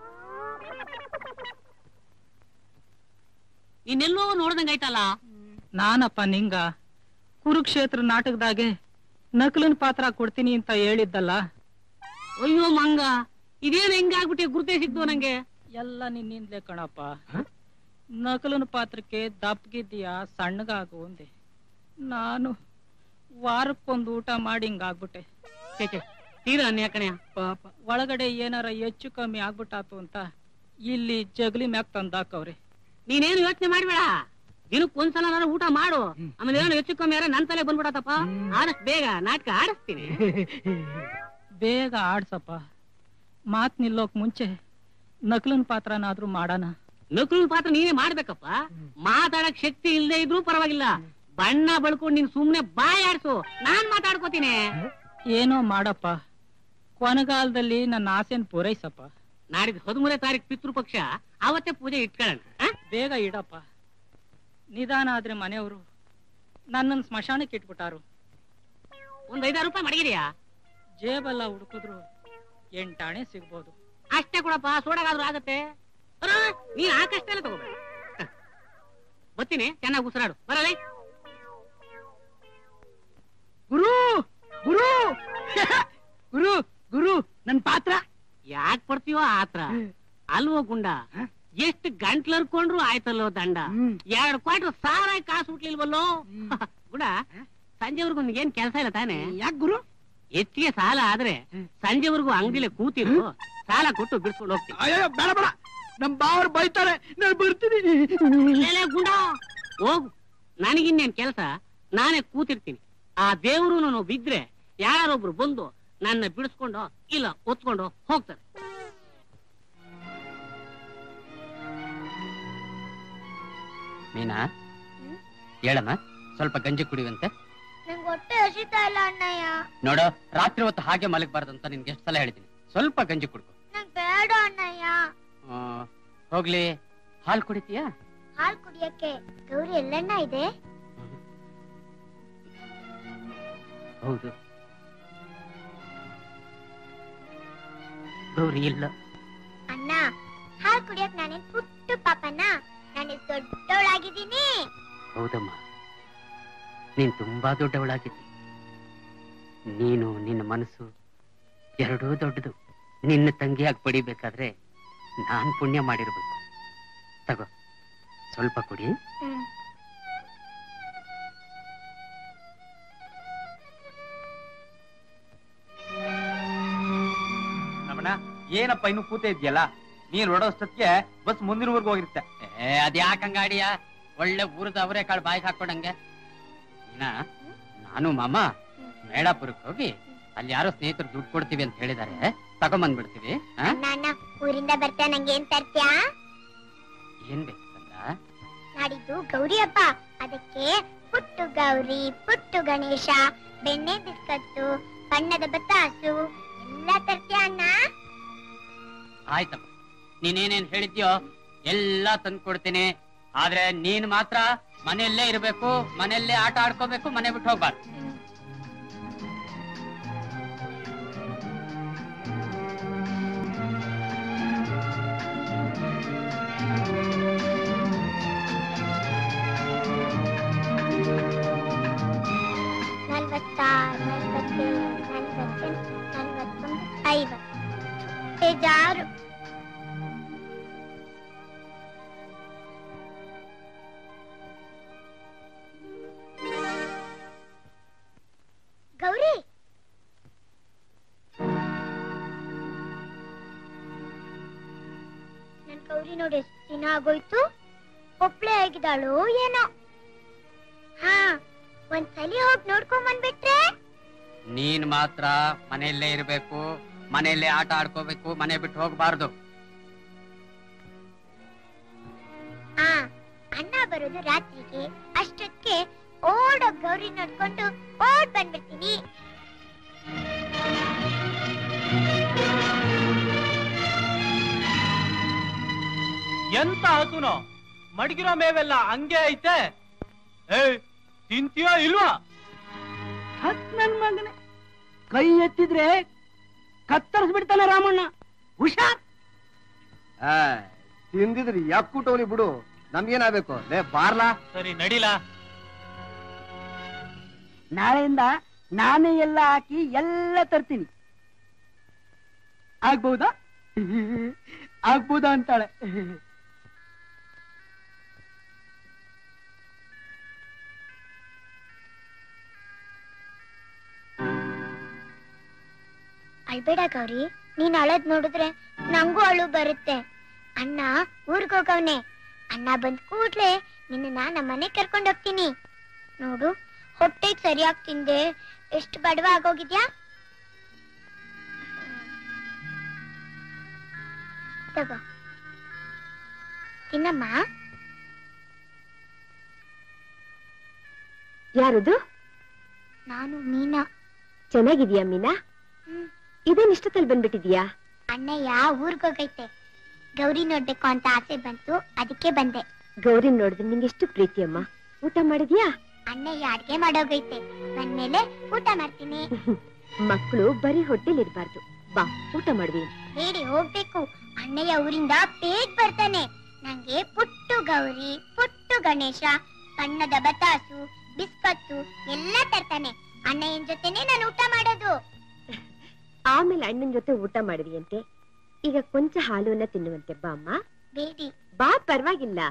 ನೀನೆಲ್ಲೋ ನೋಡ್ದಂಗಾಯ್ತಲ್ಲ ನಾನಪ್ಪ ನಿಂಗ ಕುರುಕ್ಷೇತ್ರ ನಾಟಕದಾಗೆ ನಕಲನ್ ಪಾತ್ರ ಕೊಡ್ತೀನಿ ಅಂತ ಹೇಳಿದ್ದಲ್ಲ ಅಯ್ಯೋ ಮಂಗ ಇದೇನ್ ಹೆಂಗಾಗ್ಬಿಟ್ಟೆ ಗುರುತೇ ಸಿಕ್ತು ನಂಗೆ ಎಲ್ಲ ನಿನ್ನಿಂದಲೇ ಕಣಪ್ಪ ನಕಲನ್ ಪಾತ್ರಕ್ಕೆ ದಪ್ಪಗಿದ್ದೀಯ ಸಣ್ಣಗಾಗು ಅಂದೆ ನಾನು ವಾರಕ್ಕೊಂದು ಊಟ ಮಾಡಿ ಹಿಂಗಾಗ್ಬಿಟ್ಟೆ ಛೆ, ಛೆ, ತೀರಾ ಅನ್ಯ ಕಣಯ್ಯ ಪಾಪ ಒಳಗಡೆ ಏನಾರ ಹೆಚ್ಚು ಕಮ್ಮಿ ಆಗ್ಬಿಟ್ಟಾತು ಅಂತ ಇಲ್ಲಿ ಜಗಲಿ ಮ್ಯಾಕ್ ತಂದಾಕವ್ರೆ ನೀನೇನು ಯೋಚನೆ ಮಾಡ್ಬೇಡ ದಿನಕ್ಕೆ ಒಂದ್ಸಲ ನಾನು ಊಟ ಮಾಡು ಆಮೇಲೆ ಏನೋ ಹೆಚ್ಚು ಕಮ್ಮಿ ಯಾರ ನನ್ ತಲೆ ಬಂದ್ಬಿಡತ್ತಪ್ಪ ಆದಷ್ಟು ಬೇಗ ನಾಟಕ ಆಡಿಸ್ತೀನಿ ಬೇಗ ಆಡ್ಸಪ್ಪ ಮಾತ್ ನಿಲ್ಲೋಕ್ ಮುಂಚೆ ನಕಲನ್ ಪಾತ್ರನಾದ್ರೂ ಮಾಡೋಣ ನಕಲು ಪಾತ್ರ ನೀನೇ ಮಾಡ್ಬೇಕಪ್ಪ ಮಾತಾಡಕ್ ಶಕ್ತಿ ಇಲ್ಲದೆ ಇದ್ರೂ ಪರವಾಗಿಲ್ಲ ಬಣ್ಣ ಬಳ್ಕೊಂಡು ನೀನ್ ಸುಮ್ನೆ ಬಾಯ್ ಆಡ್ಸು ನಾನ್ ಮಾತಾಡ್ಕೋತೀನಿ ಏನೋ ಮಾಡಪ್ಪ ಕೊನೆಗಾಲದಲ್ಲಿ ನನ್ನ ಆಸೆನ್ ಪೂರೈಸಪ್ಪ ನಾಡಿದ್ ಹದಿಮೂರನೇ ತಾರೀಕು ಪಿತೃಪಕ್ಷ ಅವತ್ತೇ ಪೂಜೆ ಇಟ್ಕೊಳ್ಳೋಣ ಆ? ಬೇಗ ಇಡಪ್ಪ ನಿಧಾನ ಆದ್ರೆ ಮನೆಯವರು ನನ್ನನ್ನು ಸ್ಮಶಾನಕ್ಕೆ ಇಟ್ಬಿಟ್ಟಾರು ಒಂದ್ ಐದಾರು ರೂಪಾಯಿ ಮಡಗಿದ್ಯಾ ಜೇಬೆಲ್ಲ ಹುಡುಕಿದ್ರು ಎಂಟಾಣೆ ಸಿಗ್ಬೋದು ಅಷ್ಟೇ ಕೊಡಪ್ಪ ಸೋಡಾಗಾದ್ರೂ ಆಗತ್ತೆ ಅರೆ, ನೀನ್ ಆ ಕಷ್ಟ ಎಲ್ಲ ತಗೋಬೇಡ ಹ. ಬರ್ತೀನಿ ಚೆನ್ನಾಗಿ ಉಸಿರಾಡು ಬರಲೇ ಗುರು ಗುರು ಗುರು ಗುರು ನನ್ ಪಾತ್ರ ಯಾಕೆ ಪಡ್ತೀಯೋ ಆತ್ರ ಅಲ್ವೋ ಗುಂಡ ಎಷ್ಟು ಗಂಟ್ಲರ್ಕೊಂಡ್ರು ಆಯ್ತಲ್ಲೋ ದಂಡ ಎರಡ್ ಕ್ವಾರ್ಟರ್ ಸಾರ ಕಾಸು ಹುಟ್ಲಿಲ್ವಲ್ಲೋ ಗುಡ ಸಂಜೆವರೆಗೂ ನಿನ್ಗೇನ್ ಕೆಲಸ ಇಲ್ಲ ತಾನೆ ಯಾಕೆ ಗುರು ಹೆಚ್ಚಿಗೆ ಸಾಲ ಆದ್ರೆ ಸಂಜೆವರೆಗೂ ಅಂಗಡಿಲೆ ಕೂತಿರು ಸಾಲ ಕೊಟ್ಟು ಬಿಡ್ಸ್ಕೊಂಡು ಹೋಗ್ತೀನಿ ಅಯ್ಯೋ ಬೇಡ ಬೇಡ ನಮ್ ಬಾವ್ರು ಬೈತಾರೆ ನಾನು ಬರ್ತೀನಿ ಲೇಲೆ ಗುಂಡ ಹೋಗು ನನಗಿನ್ನೇನ್ ಕೆಲಸ ನಾನೇ ಕೂತಿರ್ತೀನಿ ಆ ದೇವ್ರು ನಾನು ಬಿದ್ರೆ ಯಾರೊಬ್ರು ಬಂದು ನನ್ನ ಬಿಡಿಸ್ಕೊಂಡು ಇಲ್ಲ ಒತ್ಕೊಂಡು ಹೋಗ್ತಾರೆ ಮೀನಾ ಹೇಳಮ್ಮ ಸ್ವಲ್ಪ ಗಂಜಿ ಕುಡಿಯುವಂತೆ ನಂಗೆ ಹೊಟ್ಟೆ ಹಸಿತಾ ಇಲ್ಲ ಅಣ್ಣಯ್ಯ ನೋಡು ರಾತ್ರಿ ಹೊತ್ತು ಹಾಗೆ ಮಲಗಬಾರ್ದು ಅಂತ ನಿನ್ಗೆ ಎಷ್ಟು ಸಲ ಹೇಳಿದ್ದೀನಿ ಸ್ವಲ್ಪ ಗಂಜಿ ಕುಡ್ಕೊ ನಂಗ್ ಬೇಡ ಅಣ್ಣಯ್ಯ ಆ, ಹೋಗ್ಲಿ ಹಾಲು ಕುಡಿತೀಯಾ ಹಾಲ್ ಕುಡಿಯಕ್ಕೆ ಗೌರಿ ಎಲ್ಲಣ್ಣ ಇದೆ ಹೌದು ಗೌರಿ ಇಲ್ಲ ಅಣ್ಣ ಹಾಲ್ ಕುಡಿಯಕ್ ನಾನೇನ್ ಪುಟ್ಟು ಪಾಪನ ನಾನು ದೊಡ್ಡವಳಾಗಿದ್ದೀನಿ ಹೌದಮ್ಮ ನೀನ್ ತುಂಬಾ ದೊಡ್ಡವಳಾಗಿದ್ದಿ ನೀನು ನಿನ್ನ ಮನಸ್ಸು ಎರಡೂ ದೊಡ್ಡದು ನಿನ್ನ ತಂಗಿಯಾಗಿ ಪಡಿಬೇಕಾದ್ರೆ ನಾನ್ ಪುಣ್ಯ ಮಾಡಿರ್ಬೇಕು ತಗೋ ಸ್ವಲ್ಪ ಕುಡಿ ಹ್ಮ್ ರಮಣ ಏನಪ್ಪ ಇನ್ನು ಕೂತೆ ಇದೆಯಲ್ಲ ನೀನ್ ಹೊರಡೋಷ್ಟೊತ್ತಿಗೆ ಬಸ್ ಮುಂದಿನವರೆಗೂ ಹೋಗಿರುತ್ತೆ ಏ ಅದ್ಯಾಕಂಗಾಡಿಯ ಒಳ್ಳೆ ಊರದ ಅವರೇ ಕಾಳು ಬಾಯಿಗೆ ಹಾಕೊಂಡಂಗೆ ಇನ್ನ ನಾನು ಮಾಮ ಮೇಳಾಪುರಕ್ಕೆ ಹೋಗಿ ಅಲ್ಲಿ ಯಾರೋ ಸ್ನೇಹಿತರು ದುಡ್ಡು ಕೊಡ್ತೀವಿ ಅಂತ ಹೇಳಿದಾರೆ ತಗೊಂಬಂದ್ಬಿಡ್ತೀವಿ ಆ? ಅಣ್ಣ ಅಣ್ಣ ಊರಿಂದ ಬರ್ತಾ ನಂಗೆ ಏನ್ ತರ್ತ್ಯಾ ಏನ್ ಬೇಕು ಕಂದ? ನಾಡಿದ್ದು ಗೌರಿ ಹಬ್ಬ ಅದಕ್ಕೆ ಪುಟ್ಟು ಗೌರಿ ಪುಟ್ಟು ಗಣೇಶ ಬೆಣ್ಣೆ ಬಿಸ್ಕತ್ತು ಬಣ್ಣದ ಬತ್ತಾಸು ಎಲ್ಲ ತರ್ತ್ಯಾ ಅಣ್ಣ ಆಯ್ತಮ್ಮ ನೀನೇನೇನ್ ಹೇಳಿದ್ಯೋ ಎಲ್ಲ ತಂದ್ಕೊಡ್ತೀನಿ ಆದ್ರೆ ನೀನ್ ಮಾತ್ರ ಮನೆಯಲ್ಲೇ ಇರ್ಬೇಕು ಮನೆಯಲ್ಲೇ ಆಟ ಆಡ್ಕೋಬೇಕು ಮನೆ ಬಿಟ್ಟು ಹೋಗ್ಬಾರ್ದು ನಲ್ವತ್ತಾರು ನಲ್ವತ್ತೇಳು ನಲ್ವತ್ತೆಂಟು ನಲ್ವತ್ತೊಂದು ಐವತ್ತು ಬೇಜಾರು ಗೌರಿ ನನ್ ಗೌರಿ ನೋಡಿ ಎಷ್ಟು ದಿನ ಆಗೋಯ್ತು ಒಬ್ಳೆ ಆಗಿದ್ದಾಳು ಏನೋ ಹಾ ಒಂದ್ಸಲಿ ಹೋಗಿ ನೋಡ್ಕೊಂಡ್ ಬಂದ್ಬಿಟ್ರೆ ನೀನ್ ಮಾತ್ರ ಮನೆಯಲ್ಲೇ ಇರ್ಬೇಕು ಮನೆಯಲ್ಲೇ ಆಟ ಆಡ್ಕೋಬೇಕು ಮನೆ ಬಿಟ್ಟು ಹೋಗ್ಬಾರ್ದು ಆ ಅಣ್ಣ ಬರೋದು ರಾತ್ರಿಗೆ ಅಷ್ಟೊತ್ತಿಗೆ ಓಡೋಗ್ ಗೌರಿ ನೋಡ್ಕೊಂಡು ಓಡ್ ಬಂದ್ಬಿಡ್ತೀನಿ ಎಂತ ಹಸುನೋ ಮಡಗಿರೋ ಮೇವೆಲ್ಲ ಹಂಗೆ ಐತೆ ಏಯ್ ತಿಂತೀಯೋ ಇಲ್ವಾ ಹತ್ ನನ್ ಮಗನೇ ಕೈ ಎತ್ತಿದ್ರೆ ಕತ್ತರಿಸ್ಬಿಡ್ತಾನೆ ರಾಮಣ್ಣ ಹುಷಾರ್ ತಿಂದಿದ್ರಿ ಯಾಕೂಟವಲಿ ಬಿಡು ನಮ್ಗೇನಾಗ್ಬೇಕು ಲೇ ಬಾರ್ಲಾ ಸರಿ ನಡಿಲಾ ನಾಳೆಯಿಂದ ನಾನೇ ಎಲ್ಲ ಹಾಕಿ ಎಲ್ಲ ತರ್ತೀನಿ ಆಗ್ಬಹುದಾ ಆಗ್ಬೋದಾ ಅಂತಾಳೆ ಅಳ್ಬೇಡ ಗೌರಿ ನೀನ್ ಅಳದ್ ನೋಡಿದ್ರೆ ನಂಗೂ ಅಳು ಬರುತ್ತೆ ಅಣ್ಣ ಊರ್ಗ್ ಹೋಗವ್ನೆ ಅಣ್ಣ ಬಂದ್ ಕೂಡ್ಲೆ ನಿನ್ನ ನಮ್ಮ ಮನೆ ಕರ್ಕೊಂಡ್ ಹೋಗ್ತೀನಿ ನೋಡು ಹೊಟ್ಟೆಗ್ ಸರಿಯಾಗಿ ತಿಂದೆ ಎಷ್ಟು ಬಡವ ಆಗೋಗಿದ್ಯಾ ತಗೋ ತಿನ್ನಮ್ಮ ಯಾರದು ನಾನು ಮೀನಾ ಚೆನ್ನಾಗಿದ್ಯಾ ಮೀನಾ ಹ್ಮ್. ಇದೇನ್ ಇಷ್ಟದಲ್ಲಿ ಬಂದ್ಬಿಟ್ಟಿದ್ಯಾ ಅಣ್ಣಯ್ಯ ಊರ್ಗ್ ಹೋಗೈತೆ ಗೌರಿ ನೋಡ್ಬೇಕು ಅಂತ ಆಸೆ ಬಂತು ಅದಕ್ಕೆ ಬಂದೆ ಗೌರಿ ನೋಡಿದ್ರೆ ನಿಂಗೆ ಎಷ್ಟು ಪ್ರೀತಿ ಅಮ್ಮ ಊಟ ಮಾಡಿದ್ಯಾ ಅಣ್ಣಯ್ಯ ಅಡ್ಗೆ ಮಾಡೋಗೈತೆ ಬಂದ್ಮೇಲೆ ಊಟ ಮಾಡ್ತೀನಿ ಮಕ್ಕಳು ಬರೀ ಹೊಟ್ಟೆಲಿ ಇರ್ಬಾರ್ದು ಬಾ ಊಟ ಮಾಡ್ವಿ ಹೇಳಿ ಹೋಗ್ಬೇಕು ಅಣ್ಣಯ್ಯ ಊರಿಂದ ಬೇಗ ಬರ್ತಾನೆ ನಂಗೆ ಪುಟ್ಟು ಗೌರಿ ಪುಟ್ಟು ಗಣೇಶ ಬಣ್ಣದ ಬತಾಸು ಬಿಸ್ಕತ್ತು ಎಲ್ಲ ತರ್ತಾನೆ ಅಣ್ಣಯ್ಯನ ಜೊತೆನೆ ನಾನು ಊಟ ಮಾಡೋದು ಆಮೇಲೆ ಅಣ್ಣನ ಜೊತೆ ಊಟ ಮಾಡಿದ್ಯಂತೆ ಈಗ ಕೊಂಚ ಹಾಲುವನ್ನ ತಿನ್ನುವಂತೆ ಬಾ ಅಮ್ಮ ಬೇಡಿ ಬಾ ಪರವಾಗಿಲ್ಲ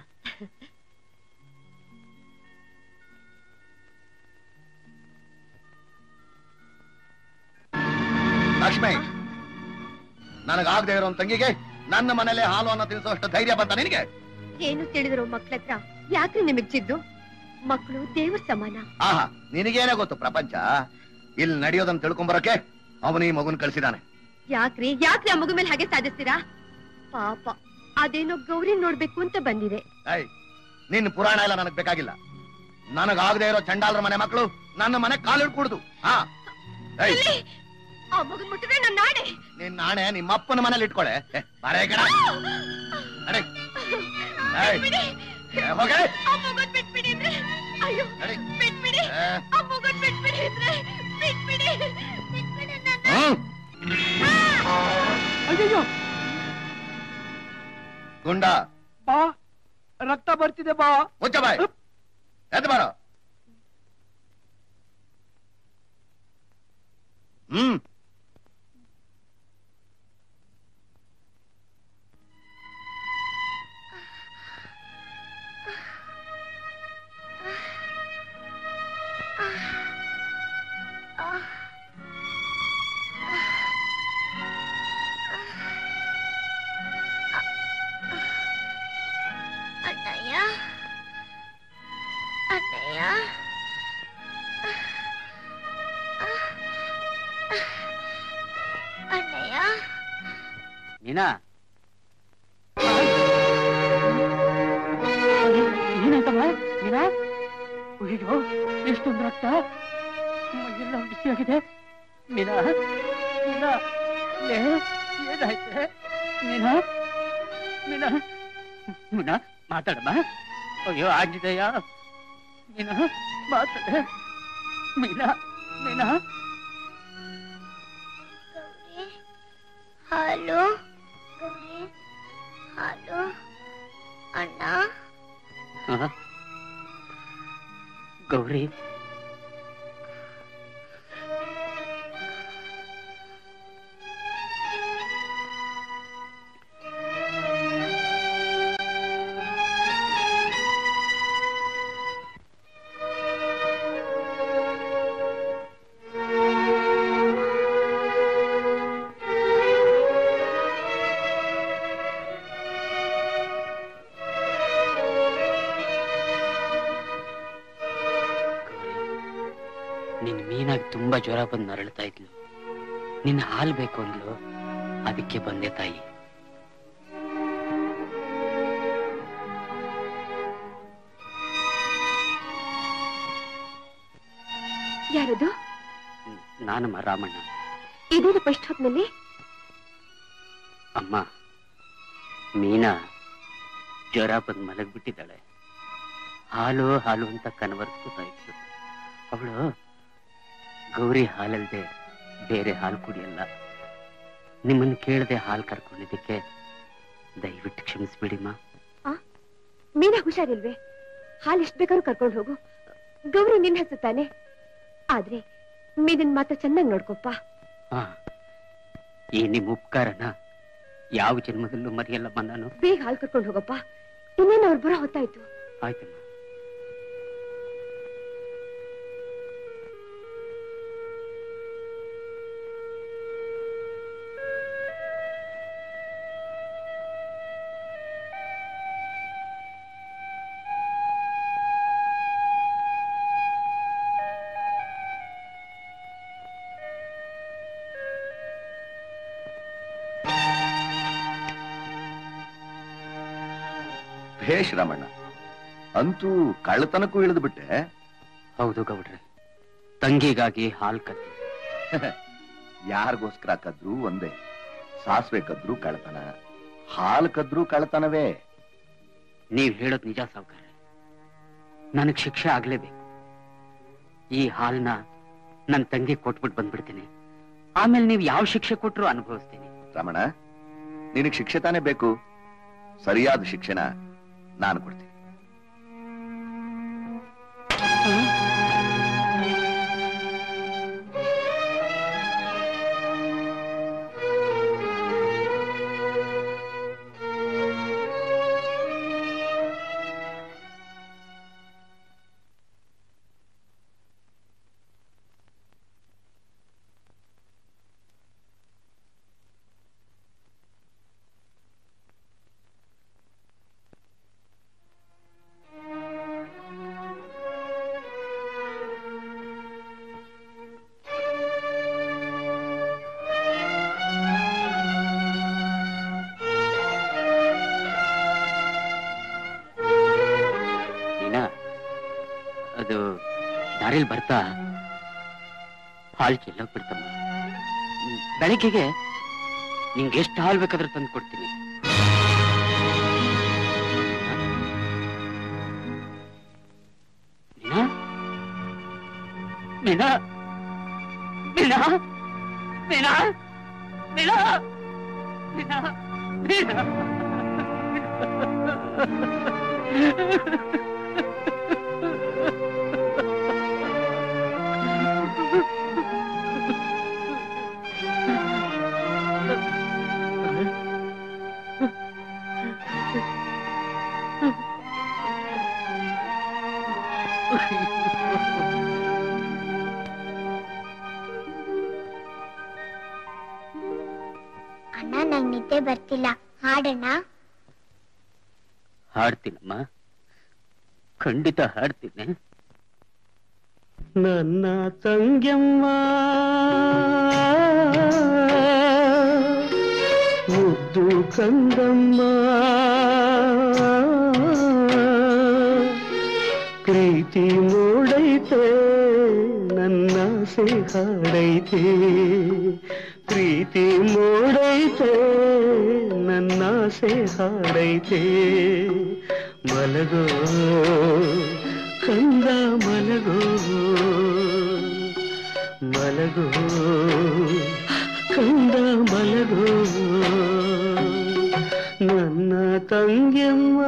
ಲಕ್ಷ್ಮಿ ನನಗಾಗದೆ ಇರೋ ತಂಗಿಗೆ ನನ್ನ ಮನೇಲೆ ಹಾಲು ಅನ್ನ ತಿನ್ಸೋಷ್ಟು ಧೈರ್ಯ ಬಂತ ನಿನಗೆ ಏನು ತಿಳಿದ್ರು ಮಕ್ಳ ಹತ್ರ ಯಾಕ್ರಿ ನಿಮಗ್ ಜಿದ್ದು ಮಕ್ಕಳು ದೇವ್ರ ಸಮಾನ ಆಹಾ ನಿನಗೇನೇ ಗೊತ್ತು ಪ್ರಪಂಚ ಇಲ್ಲಿ ನಡೆಯೋದನ್ನ ತಿಳ್ಕೊಂಬರಕ್ಕೆ ಅವನು ಈ ಮಗುನ್ ಕಳ್ಸಿದಾನೆ ಯಾಕ್ರಿ ಯಾಕ್ರಿ ಆ ಮಗು ಮೇಲೆ ಹಾಗೆ ಸಾಧಿಸ್ತೀರಾ ಪಾಪ ಅದೇನೋ ಗೌರಿ ನೋಡ್ಬೇಕು ಅಂತ ಬಂದಿದೆ ಐ ನಿನ್ನ ಪುರಾಣ ಎಲ್ಲ ನನಗ್ ಬೇಕಾಗಿಲ್ಲ ನನಗಾಗದೆ ಇರೋ ಚಂಡಾಲರ ಮನೆ ಮಕ್ಕಳು ನನ್ನ ಮನೆ ಕಾಲಿಡ್ ಕುಡ್ದು ಹಾ ಐ ಎಲ್ಲಿ? ಆ ಮಗನ್ ಮುಟ್ಟಿದ್ರೆ ನನ್ನ ನಾಡೆ ನಿನ್ ನಾಣೆ ನಿಮ್ಮ ಅಪ್ಪನ ಮನೇಲಿ ಇಟ್ಕೊಳೆ ಏ, ಬಾರೆ ಕಣ ನಡಿ. ಏಯ್, ಏ, ಹೋಗೆ. ಆ ಮಗನ್ ಬಿಟ್ಬಿಡಿ ಅಂದ್ರೆ ಅಯ್ಯೋ ಬಿಟ್ಬಿಡಿ ಏ, ಆ ಮಗನ್ ಬಿಟ್ಬಿಡಿ ಅಂದ್ರೆ ಬಿಟ್ಬಿಡಿ ಬಿಟ್ಬಿಡಿ ನನ್ನ ಹ್ಮ್. ಅಯ್ಯಯ್ಯೋ ಗುಂಡ ಬಾ ರಕ್ತ ಬರ್ತಿದೆ ಬಾ ಮುಚ್ಚ ಬಾಯ್ ಎದ್ದು ಬಾರೋ ಹ್ಮ್ ಅಣ್ಣಯ್ಯ ಅಣ್ಣಯ್ಯ ಅಣ್ಣಯ್ಯ ಮೀನಾ ಏನಾಯ್ತಮ್ಮ ಮೀನಾ ಅಯ್ಯೋ ಎಷ್ಟೊಂದು ರಕ್ತ ಎಲ್ಲ ಬಿಸಿಯಾಗಿದೆ ಮೀನಾ ಮೀನಾ ಲೇ, ಏನಾಯ್ತೆ ಮೀನಾ ಮೀನಾ ಮೀನಾ ಮಾತಾಡಮ್ಮ ಅಯ್ಯೋ ಆಗಿದೆಯಾ ಮೀನಾ ಮಾತಾಡ ಮೀನಾ ಮೀನಾ ಗೌರಿ ಹಾಲು ಗೌರಿ ಹಾಲು ಅಣ್ಣ ಹ? ಗೌರಿ ನಿನ್ ಮೀನಾಗಿ ತುಂಬಾ ಜ್ವರ ಬಂದು ನರಳ್ತಾ ಇದ್ಲು ನಿನ್ನ ಹಾಲ್ ಬೇಕು ಅಂದ್ಲು ಅದಕ್ಕೆ ಬಂದೆ ತಾಯಿ ಯಾರದು ನಾನಮ್ಮ ರಾಮಣ್ಣ ಇದೇನು ಫಸ್ಟ್ ಹೊತ್ನಲ್ಲಿ ಅಮ್ಮ ಮೀನಾ ಜ್ವರ ಬಂದು ಮಲಗ್ಬಿಟ್ಟಿದ್ದಾಳೆ ಹಾಲು ಹಾಲು ಅಂತ ಕನವರ್ಸ್ಕೊತಾ ಇತ್ತು ಅವಳು ಗೌರಿ ಹಾಲಲ್ದೆ ಬೇರೆ ಹಾಲು ಕುಡಿಯಲ್ಲ ನಿಮ್ಮನ್ನು ಕೇಳದೆ ಹಾಲು ಕರ್ಕೊಂಡಿದ್ದಕ್ಕೆ ದಯವಿಟ್ಟು ಕ್ಷಮಿಸ್ಬಿಡಿಮ್ಮ ಮೀನಾ ಹುಷಾರಿಲ್ವೇ ಹಾಲು ಎಷ್ಟ್ ಬೇಕಾದ್ರೂ ಕರ್ಕೊಂಡು ಹೋಗು ಗೌರಿ ನಿನ್ ಹೆಸರು ತಾನೆ ಆದ್ರೆ ಮೀನನ್ ಮಾತ್ರ ಚೆನ್ನಾಗಿ ನೋಡ್ಕೊಪ್ಪ ಹಾ ಈ ನಿಮ್ಮ ಉಪಕಾರನ ಯಾವ ಜನ್ಮದಲ್ಲೂ ಮರೆಯಲ್ಲಮ್ಮ ನಾನು ಬೇಗ ಹಾಲು ಕರ್ಕೊಂಡು ಹೋಗಪ್ಪ ಇನ್ನೇನು ಅವ್ರು ಬರೋ ಹೊತ್ತಾಯ್ತು ಆಯ್ತಮ್ಮ ಭೇಷ್ ರಾಮಣ್ಣ ಅಂತೂ ಕಳ್ಳತನಕ್ಕೂ ಇಳಿದು ಬಿಟ್ಟೆ ಹೌದು ಗೌಡ್ರೆ ತಂಗಿಗಾಗಿ ಹಾಲ್ ಕದ್ದೆ ಯಾರಿಗೋಸ್ಕರ ಕದ್ರು ಒಂದೇ ಸಾಸ್ವೆ ಕದ್ರು ಕಳ್ಳತನ ಹಾಲು ಕದ್ರು ಕಳ್ಳತನವೇ ನೀವ್ ಹೇಳೋದ್ ನಿಜ ಸಾವುಕಾರ ನನಗ್ ಶಿಕ್ಷೆ ಆಗ್ಲೇಬೇಕು ಈ ಹಾಲ್ನ ನನ್ ತಂಗಿ ಕೊಟ್ಬಿಟ್ಟು ಬಂದ್ಬಿಡ್ತೀನಿ ಆಮೇಲೆ ನೀವ್ ಯಾವ ಶಿಕ್ಷೆ ಕೊಟ್ರು ಅನುಭವಿಸ್ತೀನಿ ರಮಣ ನಿನಗ್ ಶಿಕ್ಷೆ ತಾನೇ ಬೇಕು ಸರಿಯಾದ ಶಿಕ್ಷೆನ ನಾನು ಕೊಡ್ತೀನಿ ಅದು ದಾರಿಲ್ ಬರ್ತಾ ಹಾಲ್ ಚೆಲ್ಲೋಗ್ ಬಿಡ್ತಮ್ಮ ಹ್ಮ್, ಬೆಳಗ್ಗೆಗೆ ನಿಂಗೆ ಎಷ್ಟು ಹಾಲ್ ಬೇಕಾದ್ರೂ ತಂದು ಕೊಡ್ತೀನಿ ಮೀನಾ ಮೀನಾ ಮೀನಾ ಮೀನಾ ಮೀನಾ ಮೀನಾ ಅಣ್ಣ ನಂಗ್ ನಿದ್ದೆ ಬರ್ತಿಲ್ಲ ಹಾಡಣ್ಣ ಹಾಡ್ತೀನಮ್ಮ ಖಂಡಿತ ಹಾಡ್ತೀನಿ ನನ್ನ ತಂಗ್ಯಮ್ಮ ಮುದ್ದು ಕಂದಮ್ಮ ಪ್ರೀತಿ ನೋಡೈತೆ ನನ್ನ ಹಾಡೈತೆ ಪ್ರೀತಿ ಮೋಡೈತೆ ನನ್ನ ಹಾಡೈತೆ ಮಲಗೋ ಕಂದ ಮಲಗೋ ಮಲಗೋ ಕಂದ ಮಲಗೋ ನನ್ನ ತಂಗಿಯಮ್ಮ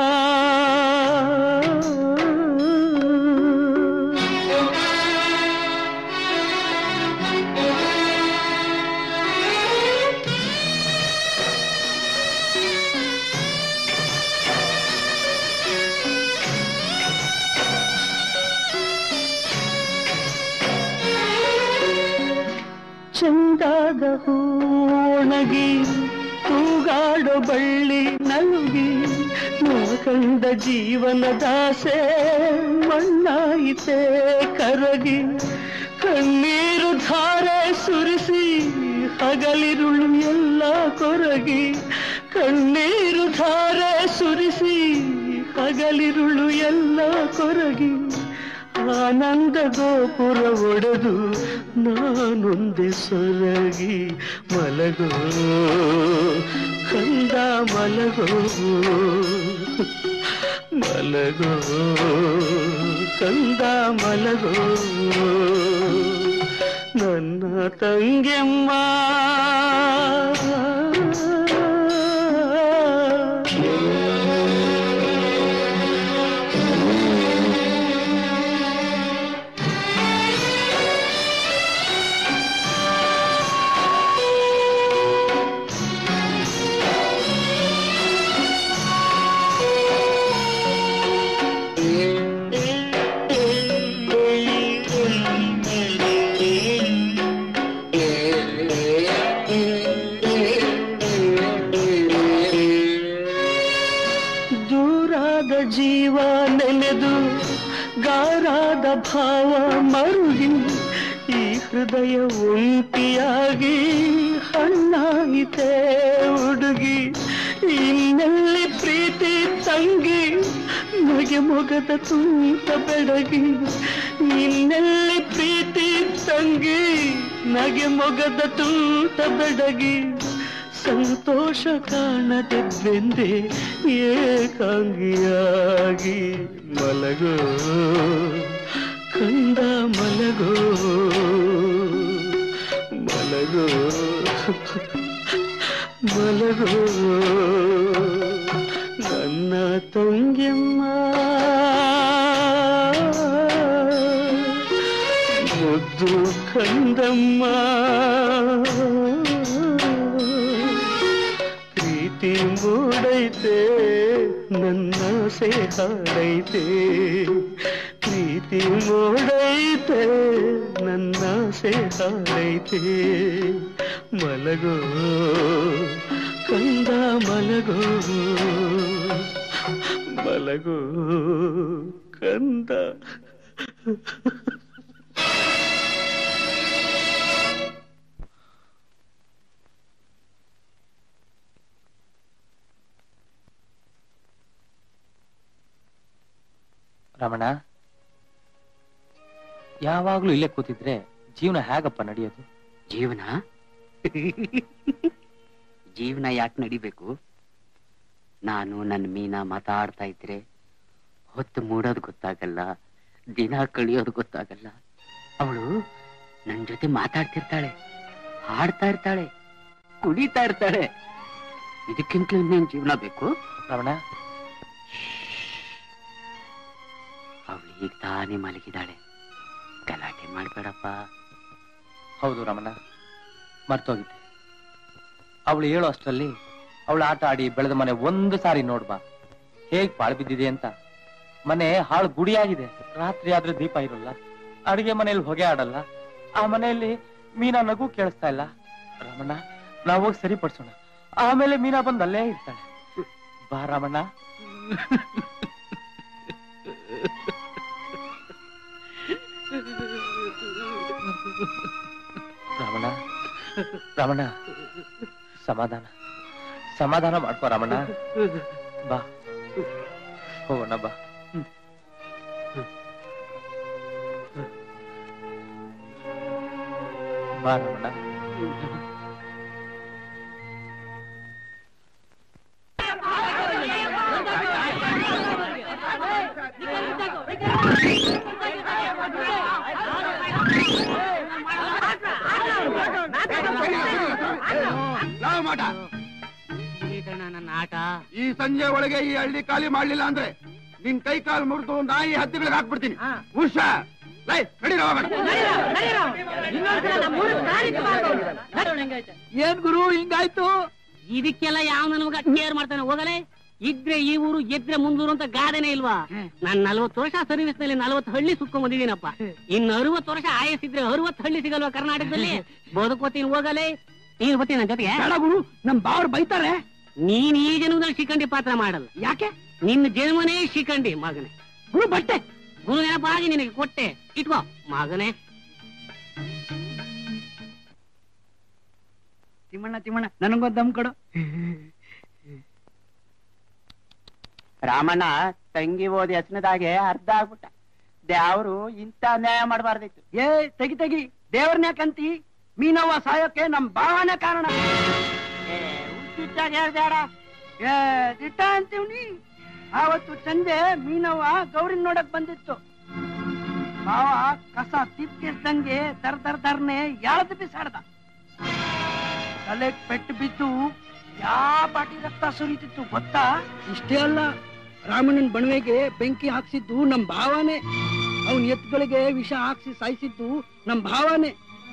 ಚಂದಾದ ಹೂಣಗಿ ತೂಗಾಡೋ ಬಳ್ಳಿ ನಲುಗಿ ನಾ ಕಂಡ ಜೀವನದಾಸೆ ಮಣ್ಣಾಯಿತೆ ಕರಗಿ ಕಣ್ಣೀರು ಧಾರೆ ಸುರಿಸಿ ಹಗಲಿರುಳು ಎಲ್ಲ ಕೊರಗಿ ಕಣ್ಣೀರು ಧಾರೆ ಸುರಿಸಿ ಹಗಲಿರುಳು ಎಲ್ಲ ಕೊರಗಿ ಆನಂದ ಗೋಪುರ ಒಡೆದು ನಾನೊಂದೆ ಸೊರಗಿ ಮಲಗೋ ಕಂದ ಮಲಗೋ ಮಲಗೋ ಕಂದ ಮಲಗೋ ನನ್ನ ತಂಗೆಮ್ಮ ದೂರಾದ ಜೀವ ನೆನೆದು ಗಾರಾದ ಭಾವ ಮರುಗಿ ಈ ಹೃದಯ ಒಂಟಿಯಾಗಿ ಹಣ್ಣಾಯಿತೆ ಹುಡುಗಿ ಇನ್ನೆಲ್ಲಿ ಪ್ರೀತಿ ತಂಗಿ ನಗೆ ಮೊಗದ ತೂತ ಬೆಡಗಿ ಇನ್ನೆಲ್ಲಿ ಪ್ರೀತಿ ತಂಗಿ ನಗೆ ಮೊಗದ ತೂತ ಬೆಡಗಿ ಸಂತೋಷ ಕಾಣದೆ ಬೆಂದೆ ಏಕಾಂಗಿಯಾಗಿ ಮಲಗೋ ಕಂದ ಮಲಗೋ ಮಲಗೋ ಮಲಗೋ ನನ್ನ ತಂಗಿಯಮ್ಮ ಮುದ್ದು ಕಂದಮ್ಮ ಪ್ರೀತಿ ಮೂಡೈತೆ ನನ್ನ ಹಾಡೈತೆ ಪ್ರೀತಿ ಮೂಡೈತೆ ನನ್ನ ಹಾಡೈತೆ ಮಲಗೋ ಕಂದ ಮಲಗೋ ಮಲಗೋ ಕಂದ ರಮಣ ಯಾವಾಗ್ಲೂ ಇಲ್ಲೇ ಕೂತಿದ್ರೆ ಜೀವನ ಹೇಗಪ್ಪ ನಡೆಯೋದು ಜೀವನ ಜೀವನ ಯಾಕೆ ನಡಿಬೇಕು ನಾನು ನನ್ನ ಮೀನಾ ಮಾತಾಡ್ತಾ ಇದ್ರೆ ಹೊತ್ತು ಮೂಡೋದು ಗೊತ್ತಾಗಲ್ಲ ದಿನ ಕಳಿಯೋದು ಗೊತ್ತಾಗಲ್ಲ ಅವಳು ನನ್ ಜೊತೆ ಮಾತಾಡ್ತಿರ್ತಾಳೆ ಹಾಡ್ತಾ ಇರ್ತಾಳೆ ಕುಡಿತಾ ಇರ್ತಾಳೆ ಇದಕ್ಕಿಂತಲೂ ಇನ್ನೇನ್ ಜೀವನ ಬೇಕು ರಮಣ ಅವಳು ಈಗ ತಾನೇ ಮಲಗಿದಾಳೆ ಗಲಾಟೆ ಮಾಡ್ಬೇಡಪ್ಪ ಹೌದು ರಮಣ ಮರ್ತೋಗಿದ್ದೆ ಅವಳು ಹೇಳೋ ಅಷ್ಟರಲ್ಲಿ ಅವಳು ಆಟ ಆಡಿ ಬೆಳೆದ ಮನೆ ಒಂದು ಸಾರಿ ನೋಡ್ಬಾ ಹೇಗ್ ಪಾಳು ಬಿದ್ದಿದೆ ಅಂತ ಮನೆ ಹಾಳು ಗುಡಿಯಾಗಿದೆ ರಾತ್ರಿ ಆದ್ರೆ ದೀಪ ಇರಲ್ಲ ಅಡಿಗೆ ಮನೆಯಲ್ಲಿ ಹೊಗೆ ಆಡಲ್ಲ ಆ ಮನೆಯಲ್ಲಿ ಮೀನಾ ನಗು ಕೇಳಿಸ್ತಾ ಇಲ್ಲ ರಮಣ ನಾವು ಹೋಗಿ ಸರಿಪಡಿಸೋಣ ಆಮೇಲೆ ಮೀನಾ ಬಂದು ಅಲ್ಲೇ ಇರ್ತಾಳೆ ಬಾ ರಮಣ ರಮಣ ರಮಣ ಸಮಾಧಾನ ಸಮಾಧಾನ ಮಾಡ್ಕೋ ರಮಣ ಬಾ ಹೋಗೋಣ ಬಾ ಬಾ ರಮಣ ಯಾವ ಮಾಟ ನನ್ನ ಆಟ ಈ ಸಂಜೆ ಒಳಗೆ ಈ ಹಳ್ಳಿ ಖಾಲಿ ಮಾಡ್ಲಿಲ್ಲ ಅಂದ್ರೆ ನಿನ್ ಕೈ ಕಾಲು ಮುರಿದು ನಾಯಿ ಹತ್ತಿಗಳಿಗೆ ಹಾಕ್ಬಿಡ್ತೀನಿ ಹುಷಾ ಲೈ ನಡೀರ ಏನ್ ಗುರು ಹಿಂಗಾಯ್ತು ಇದಕ್ಕೆಲ್ಲ ಯಾವ ನನ್ಗ ಕೇರ್ ಮಾಡ್ತಾನೆ ಹೋಗಲೇ ಇದ್ರೆ ಈ ಊರು ಗೆದ್ರೆ ಮುಂದೂರು ಅಂತ ಗಾದೆನೇ ಇಲ್ವಾ ನಾನ್ ನಲ್ವತ್ತು ವರ್ಷ ಸರ್ವಿಸ್ ನಲ್ಲಿ ನಲ್ವತ್ತು ಹಳ್ಳಿ ಸುತ್ಕೊಂಡ್ ಬಂದಿದ್ದೀನಪ್ಪ ಇನ್ನು ಅರವತ್ತು ವರ್ಷ ಆಯಸ್ಸಿದ್ರೆ ಅರವತ್ತು ಹಳ್ಳಿ ಸಿಗಲ್ವಾ ಕರ್ನಾಟಕದಲ್ಲಿ ಬದುಕೋತೀನಿ ಹೋಗಲೇ ನೀನ್ ಬರ್ತೀನಿ ನನ್ನ ಜೊತೆಗೆ ಗುರು ನಮ್ ಬಾವ್ರು ಬೈತಾರೆ ನೀನ್ ಈ ಜನ್ಮದಲ್ಲಿ ಶಿಖಂಡಿ ಪಾತ್ರ ಮಾಡಲ್ಲ ಯಾಕೆ ನಿನ್ನ ಜನ್ಮನೇ ಶಿಖಂಡಿ ಮಗನೇ ಗುರು ಬಟ್ಟೆ ಗುರು ನೆನಪಾಗಿ ನಿನಗೆ ಕೊಟ್ಟೆ ಇಟ್ಕೋ ಮಗನೇ ತಿಮ್ಮಣ್ಣ ತಿಮ್ಮಣ್ಣ ನನಗೊಂದು ದಮ್ ಕೊಡು ರಾಮಣ್ಣ ತಂಗಿ ಓದಿ ಹೆಸನದಾಗೆ ಅರ್ಧ ಆಗ್ಬಿಟ್ಟ ದ್ಯಾವ್ರು ಇಂಥ ನ್ಯಾಯ ಮಾಡಬಾರ್ದಿತ್ತು ಏ ತೆಗಿ ತೆಗಿ ದೇವ್ರನ್ನೇ ಕಂತಿ ಮೀನವ್ವ ಸಾಯೋಕೆ ನಮ್ ಭಾವನೆ ಕಾರಣ ಹೇಳ್ಬೇಡ ಏ ದಿಟ್ಟ ಅಂತೀವ್ನಿ ಆವತ್ತು ಸಂಜೆ ಮೀನವ್ವ ಗೌರಿನ್ ನೋಡಕ್ ಬಂದಿತ್ತು ಭಾವ ಕಸ ತಿಪ್ಪಿಸ್ದಂಗೆ ದರ್ ದರ್ ದರ್ನೆ ಎಳ್ದು ಬಿಸಾಡ್ದ ತಲೆಗ್ ಪೆಟ್ಟು ಬಿದ್ದು ಯಾ ಪಾಟಿ ರಕ್ತ ಸುರಿತಿತ್ತು ಗೊತ್ತಾ ಇಷ್ಟೇ ಅಲ್ಲ ರಾಮಣ್ಣನ್ ಬಣವೆಗೆ ಬೆಂಕಿ ಹಾಕ್ಸಿದ್ದು ನಮ್ ಭಾವನೆ ಅವನ್ ಎತ್ತುಗಳಿಗೆ ವಿಷ ಹಾಕ್ಸಿ ಸಾಯಿಸಿದ್ದು ನಮ್ ಭಾವನೆ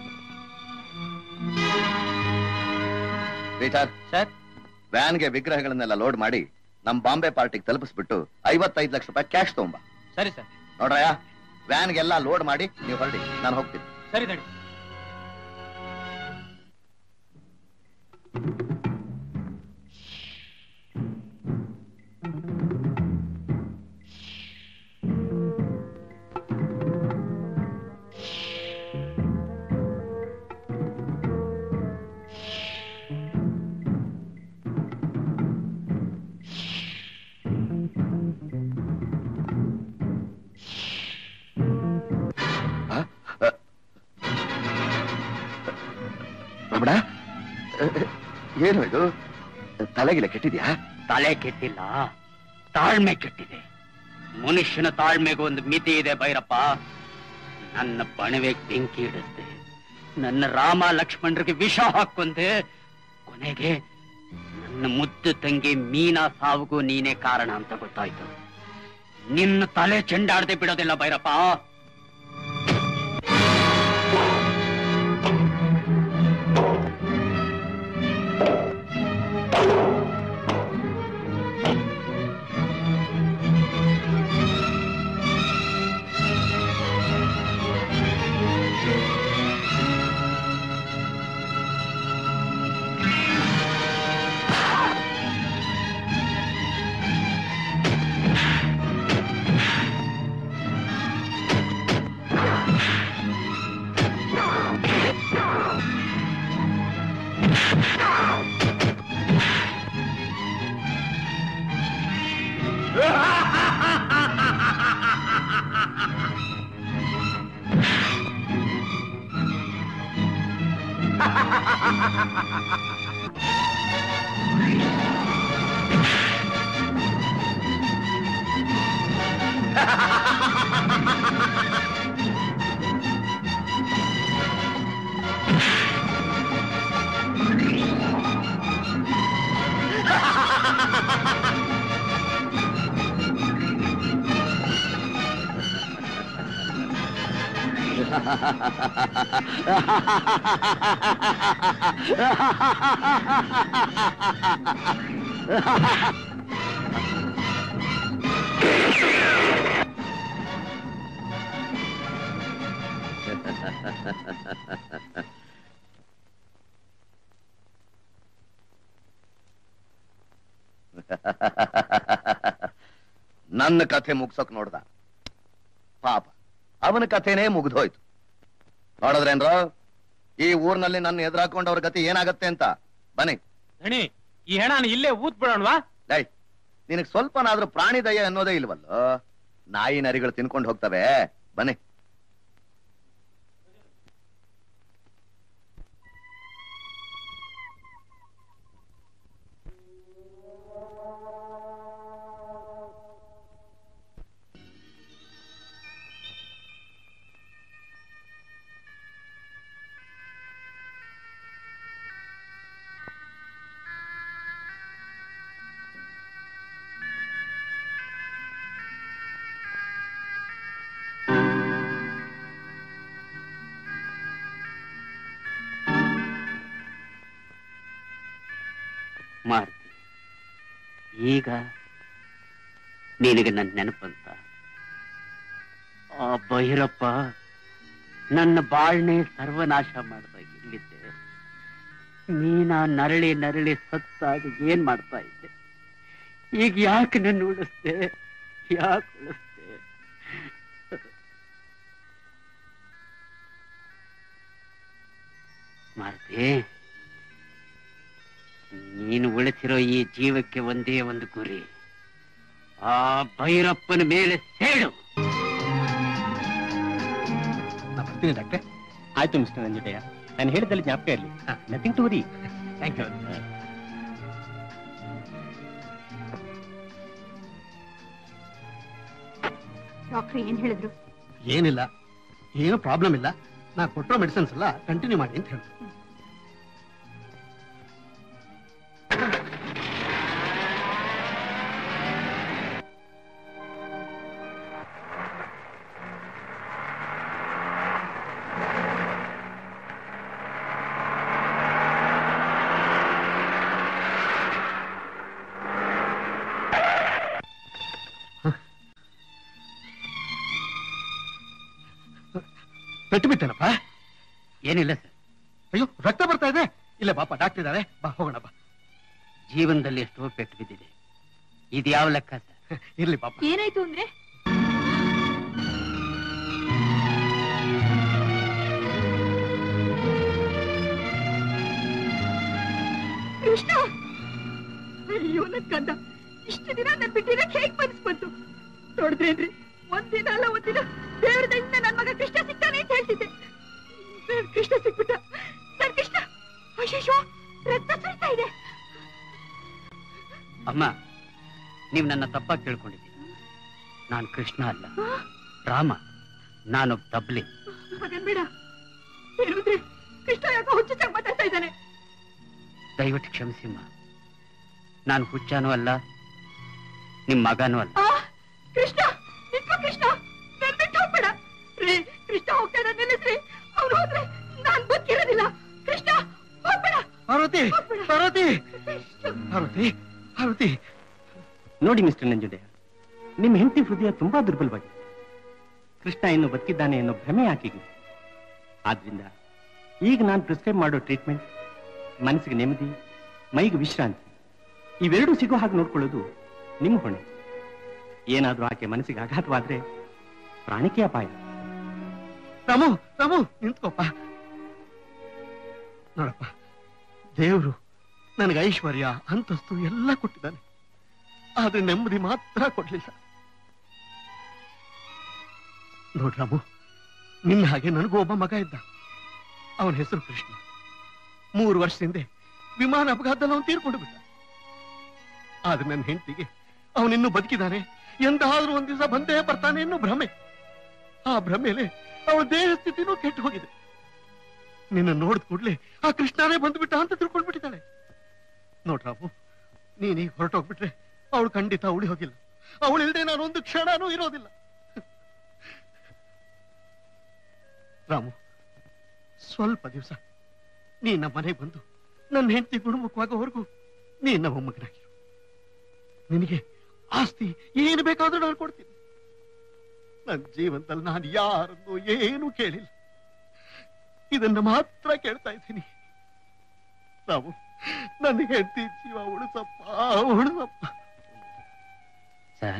ಪೀಟರ್ ಸರ್ ವ್ಯಾನ್ಗೆ ವಿಗ್ರಹಗಳನ್ನೆಲ್ಲ ಲೋಡ್ ಮಾಡಿ ನಮ್ ಬಾಂಬೆ ಪಾರ್ಟಿಗೆ ತಲುಪಿಸ್ಬಿಟ್ಟು ಐವತ್ತೈದು ಲಕ್ಷ ರೂಪಾಯಿ ಕ್ಯಾಶ್ ತಗೊಂಬ ಸರಿ ಸರ್ ನೋಡ್ರಯ್ಯ ವ್ಯಾನ್ಗೆಲ್ಲ ಲೋಡ್ ಮಾಡಿ ನೀವು ಹೊರಡಿ ನಾನು ಹೋಗ್ತೀನಿ ಸರಿ ತಡಿ ರಮಣ ಏನು ಇದು ತಲೆಗಿಲ್ಲ ಕೆಟ್ಟಿದ್ಯಾ ತಲೆ ಕೆಟ್ಟಿಲ್ಲ ತಾಳ್ಮೆ ಕೆಟ್ಟಿದೆ ಮನುಷ್ಯನ ತಾಳ್ಮೆಗೂ ಒಂದು ಮಿತಿ ಇದೆ ಭೈರಪ್ಪ ನನ್ನ ಬಣವೆಗೆ ಬೆಂಕಿ ಇಡಿಸ್ದೆ ನನ್ನ ರಾಮ ಲಕ್ಷ್ಮಣರಿಗೆ ವಿಷ ಹಾಕೊಂಡೆ ಕೊನೆಗೆ ನನ್ನ ಮುದ್ದು ತಂಗಿ ಮೀನಾ ಸಾವುಗೂ ನೀನೇ ಕಾರಣ ಅಂತ ಗೊತ್ತಾಯ್ತು ನಿನ್ನ ತಲೆ ಚೆಂಡಾಡದೆ ಬಿಡೋದಿಲ್ಲ ಭೈರಪ್ಪ ನನ್ನ ಕಥೆ ಮುಗ್ಸೋಕ್ ನೋಡ್ದ ಪಾಪ ಅವನ ಕಥೆನೇ ಮುಗ್ದೋಯ್ತು ನೋಡಿದ್ರೇನ್ರ ಈ ಊರ್ನಲ್ಲಿ ನನ್ನ ಎದುರಾಕೊಂಡವ್ರ ಗತಿ ಏನಾಗತ್ತೆ ಅಂತ ಬನ್ನಿ ದಣಿ ಈ ಹೆಣನ ಇಲ್ಲೇ ಊತ್ ಬಿಡೋಣವಾ ಡೈ ನಿನಗ್ ಸ್ವಲ್ಪನಾದ್ರೂ ಪ್ರಾಣಿ ದಯ ಅನ್ನೋದೇ ಇಲ್ವಲ್ಲೋ ನಾಯಿ ನರಿಗಳು ತಿನ್ಕೊಂಡು ಹೋಗ್ತವೆ ಬನ್ನಿ ಮಾರುತಿ ಈಗ ನಿನಗೆ ನನ್ನ ನೆನಪಂತ ಆ ಭೈರಪ್ಪ ನನ್ನ ಬಾಳ್ನೆ ಸರ್ವನಾಶ ಮಾಡಿದಾಗ ಇಲ್ಲಿದ್ದೆ ನೀನ ನರಳಿ ನರಳಿ ಸತ್ತಾಗ ಏನ್ ಮಾಡ್ತಾ ಇದ್ದೆ ಈಗ ಯಾಕೆ ನನ್ನ ಉಳಿಸ್ದೆ ಯಾಕೆ ಉಳಿಸ್ದೆ ಮಾರುತಿ ನೀನು ಉಳಿಸಿರೋ ಈ ಜೀವಕ್ಕೆ ಒಂದೇ ಒಂದು ಗುರಿ ಆ ಭೈರಪ್ಪನ ಮೇಲೆ ಸೇಡು ಬರ್ತೀನಿ ಡಾಕ್ಟ್ರೆ ಆಯ್ತು ಮಿಸ್ಟರ್ ನಂಜುಟಯ್ಯ ನಾನು ಹೇಳಿದಲ್ಲಿ ಜ್ಞಾಪಕ ಇರಲಿ nothing to worry thank you doctor ಏನ್ ಹೇಳಿದ್ರು ಏನಿಲ್ಲ ಏನು ಪ್ರಾಬ್ಲಮ್ ಇಲ್ಲ ನಾ ಕೊಟ್ಟಿರೋ ಮೆಡಿಸಿನ್ಸ್ ಎಲ್ಲ ಕಂಟಿನ್ಯೂ ಮಾಡಿ ಅಂತ ಹೇಳಿ ಪೆಟ್ಟು ಬಿಟ್ಟೇನಪ್ಪ ಏನಿಲ್ಲ ಸರ್ ಅಯ್ಯೋ ರಕ್ತ ಬರ್ತಾ ಇದೆ ಇಲ್ಲ ಪಾಪ ಡಾಕ್ಟರ್ ಇದ್ದಾರೆ ಬಾ ಹೋಗೋಣ ಬಾ ಜೀವನದಲ್ಲಿ ಎಷ್ಟೋ ಪೆಟ್ಟು ಬಿದ್ದಿದೆ ಇದು ಯಾವ ಲೆಕ್ಕ ಸರ್ ಇರ್ಲಿ ಪಾಪ ಏನಾಯ್ತು ಅಂದ್ರೆ ಕೃಷ್ಣ ಅಯ್ಯೋ ನನ್ ಕಂದ ಇಷ್ಟು ದಿನ ನನ್ ಬಿಟ್ಟಿರಕ್ ಹೇಗ್ ಮನ್ಸ್ ಬಂತು ನೋಡಿದ್ರೇನ್ರಿ ಒಂದಿನ ಅಲ್ಲ ಒಂದಿನ ದೇವ್ರ ದಯಿಂದ ನನ್ ಮಗ ಕೃಷ್ಣ ಸಿಗ್ತಾನೆ ಅಂತ ಹೇಳ್ತಿದ್ದೆ ನನ್ ಕೃಷ್ಣ ಸಿಕ್ಬಿಟ್ಟ ನನ್ ಕೃಷ್ಣ ಅಯ್ಯೋ ರಕ್ತ ಸುರಿತಾ ಇದೆ ಅಮ್ಮ ನೀವು ನನ್ನ ತಪ್ಪಾಗಿ ತಿಳ್ಕೊಂಡಿದ್ದೀರಿ ನಾನು ಕೃಷ್ಣ ಅಲ್ಲ ರಾಮ ನಾನೊಬ್ಬ ತಬ್ಲಿ ಹಾಗನ್ಬೇಡ ಹೇಳಿದ್ರೆ ಕೃಷ್ಣ ಯಾಕೋ ಹುಚ್ಚುಚ್ಚಾಗಿ ಮಾತಾಡ್ತಾ ಇದ್ದಾನೆ ದಯವಿಟ್ಟು ಕ್ಷಮಿಸಿಮ್ಮ ನಾನು ಹುಚ್ಚನೂ ಅಲ್ಲ ನಿಮ್ ಮಗನೂ ಅಲ್ಲ ಆ, ಕೃಷ್ಣ ನಿಂತ್ಕೋ ಕೃಷ್ಣ ನನ್ ಬಿಟ್ಟು ಹೋಗ್ಬೇಡ ರೀ ಕೃಷ್ಣ ಹೋಗ್ತಾ ಇದ್ದಾನೆ ನಿಲ್ಲಿಸ್ರಿ ಅವ್ನು ಹೋದ್ರೆ ನಾನ್ ಬದುಕಿರೋದಿಲ್ಲ ಕೃಷ್ಣ ಹೋಗ್ಬೇಡ ಪಾರ್ವತಿ ಪಾರ್ವತಿ ಪಾರ್ವತಿ ಪಾರ್ವತಿ ನೋಡಿ ಮಿಸ್ಟರ್ ನಂಜುಂಡೆ ನಿಮ್ಮ ಹೆಂಡತಿ ಹೃದಯ ತುಂಬಾ ದುರ್ಬಲವಾಗಿದೆ ಕೃಷ್ಣ ಇನ್ನು ಬದುಕಿದ್ದಾನೆ ಅನ್ನೋ ಭ್ರಮೆ ಆಕೆಗೆ ಆದ್ರಿಂದ ಈಗ ನಾನು ಪ್ರಿಸ್ಕ್ರೈಬ್ ಮಾಡೋ ಟ್ರೀಟ್ಮೆಂಟ್ ಮನಸ್ಸಿಗೆ ನೆಮ್ಮದಿ ಮೈಗೆ ವಿಶ್ರಾಂತಿ ಇವೆರಡೂ ಸಿಗೋ ಹಾಗೆ ನೋಡ್ಕೊಳ್ಳೋದು ನಿಮ್ಮ ಹೊಣೆ ಏನಾದ್ರೂ ಆಕೆ ಮನಸ್ಸಿಗೆ ಆಘಾತವಾದ್ರೆ ಪ್ರಾಣಕ್ಕೆ ಅಪಾಯ ರಾಮು ರಾಮು ನಿಂತ್ಕೋಪ್ಪ ನೋಡಪ್ಪ ದೇವರು ನನಗೆ ಐಶ್ವರ್ಯ ಅಂತಸ್ತು ಎಲ್ಲ ಕೊಟ್ಟಿದ್ದಾನೆ ಆದ್ರೆ ನೆಮ್ಮದಿ ಮಾತ್ರ ಕೊಡ್ಲಿಲ್ಲ ನೋಡ್ ರಾಮು ನಿನ್ನ ಹಾಗೆ ನನಗೂ ಒಬ್ಬ ಮಗ ಇದ್ದ ಅವನ ಹೆಸರು ಕೃಷ್ಣ ಮೂರು ವರ್ಷ ಹಿಂದೆ ವಿಮಾನ ಅಪಘಾತದಲ್ಲಿ ಅವನು ತೀರ್ಕೊಂಡು ಬಿಟ್ಟ ಆದ್ರೆ ನನ್ನ ಹೆಂಡತಿಗೆ ಅವನಿನ್ನೂ ಬದುಕಿದ್ದಾನೆ ಎಂದಾದ್ರೂ ಒಂದ್ ದಿವಸ ಬಂದೇ ಬರ್ತಾನೆ ಅನ್ನೋ ಭ್ರಮೆ ಆ ಭ್ರಮೆಲೆ ಅವಳ ದೇಹ ಸ್ಥಿತಿನೂ ಕೆಟ್ಟು ಹೋಗಿದೆ ನಿನ್ನ ನೋಡಿದ ಕೂಡ್ಲೆ ಆ ಕೃಷ್ಣನೇ ಬಂದ್ಬಿಟ್ಟ ಅಂತ ತಿಳ್ಕೊಂಡ್ಬಿಟ್ಟಿದ್ದಾಳೆ ನೋಡ್ರಾವು ನೀನೀಗ ಹೊರಟೋಗ್ಬಿಟ್ರೆ ಅವಳು ಖಂಡಿತ ಉಳಿ ಹೋಗಿಲ್ಲ ಅವಳಿಲ್ದೆ ನಾನು ಒಂದು ಕ್ಷಣನೂ ಇರೋದಿಲ್ಲ ರಾಮು ಸ್ವಲ್ಪ ದಿವಸ ನೀ ನಮ್ಮ ಮನೆಗೆ ಬಂದು ನನ್ನ ಹೆಂಡತಿ ಗುಣಮುಖವಾಗೋವರೆಗೂ ನೀ ನಮ್ಮ ಮಗನಾಗಿರು ನಿನಗೆ ಆಸ್ತಿ ಏನು ಬೇಕಾದ್ರೂ ನಾನು ಕೊಡ್ತೀನಿ ನನ್ನ ಜೀವನದಲ್ಲಿ ನಾನು ಯಾರನ್ನು ಏನೂ ಕೇಳಿಲ್ಲ ಇದನ್ನ ಮಾತ್ರ ಕೇಳ್ತಾ ಇದ್ದೀನಿ ನಾವು ನನ್ನ ಹೆಂಡತಿ ಜೀವ ಉಳಿಸಪ್ಪ ಉಳಿಸಪ್ಪ ಸರ್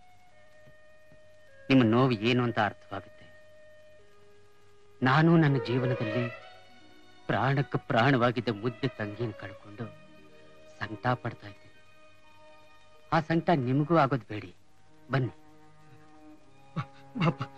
ನಿಮ್ಮ ನೋವು ಏನು ಅಂತ ಅರ್ಥವಾಗುತ್ತೆ ನಾನು ನನ್ನ ಜೀವನದಲ್ಲಿ ಪ್ರಾಣಕ್ಕೆ ಪ್ರಾಣವಾಗಿದ್ದ ಮುದ್ದೆ ತಂಗಿನ ಕಳ್ಕೊಂಡು ಸಂಕಟ ಪಡ್ತಾ ಇದ್ದೆ ಆ ಸಂಕಟ ನಿಮಗೂ ಆಗೋದು ಬೇಡಿ ಬನ್ನಿ ಬಾಪ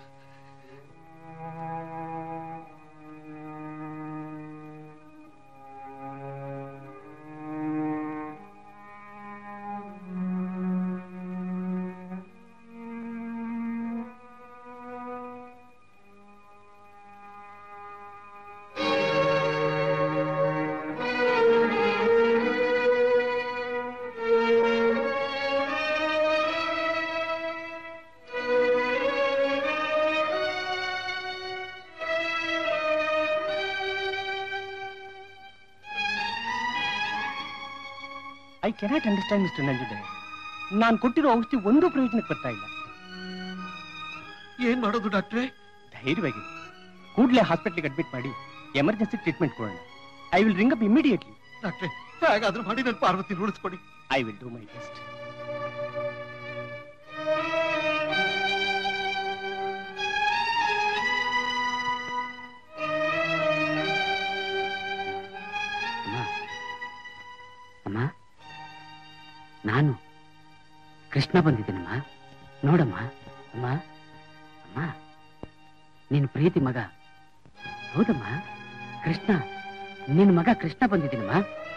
ಐ ಕೆನಾಟ್ ಅಂಡರ್ಸ್ಟ್ಯಾಂಡ್ ಮಿಸ್ಟರ್ ನಂಜುಡೆ ನಾನು ಕೊಟ್ಟಿರೋ ಔಷಧಿ ಒಂದೂ ಪ್ರಯೋಜನಕ್ಕೆ ಬರ್ತಾ ಇಲ್ಲ ಏನ್ ಮಾಡೋದು ಡಾಕ್ಟ್ರೇ ಧೈರ್ಯವಾಗಿ ಕೂಡಲೇ ಹಾಸ್ಪಿಟ್ಲಿಗೆ ಅಡ್ಮಿಟ್ ಮಾಡಿ ಎಮರ್ಜೆನ್ಸಿ ಟ್ರೀಟ್ಮೆಂಟ್ ಕೊಡೋಣ I will ring up immediately ಡಾಕ್ಟ್ರೇ ಹೇಗಾದ್ರೂ ಮಾಡಿ ನನ್ನ ಪಾರ್ವತಿ ಉಳಿಸ್ಕೊಡಿ I will do my best ಅಮ್ಮ ಅಮ್ಮ ನಾನು ಕೃಷ್ಣ ಬಂದಿದ್ದೀನಮ್ಮ ನೋಡಮ್ಮ ಅಮ್ಮ ಅಮ್ಮ ನಿನ್ ಪ್ರೀತಿ ಮಗ ಹೌದಮ್ಮ ಕೃಷ್ಣ ನಿನ್ ಮಗ ಕೃಷ್ಣ ಬಂದಿದ್ದೀನಮ್ಮ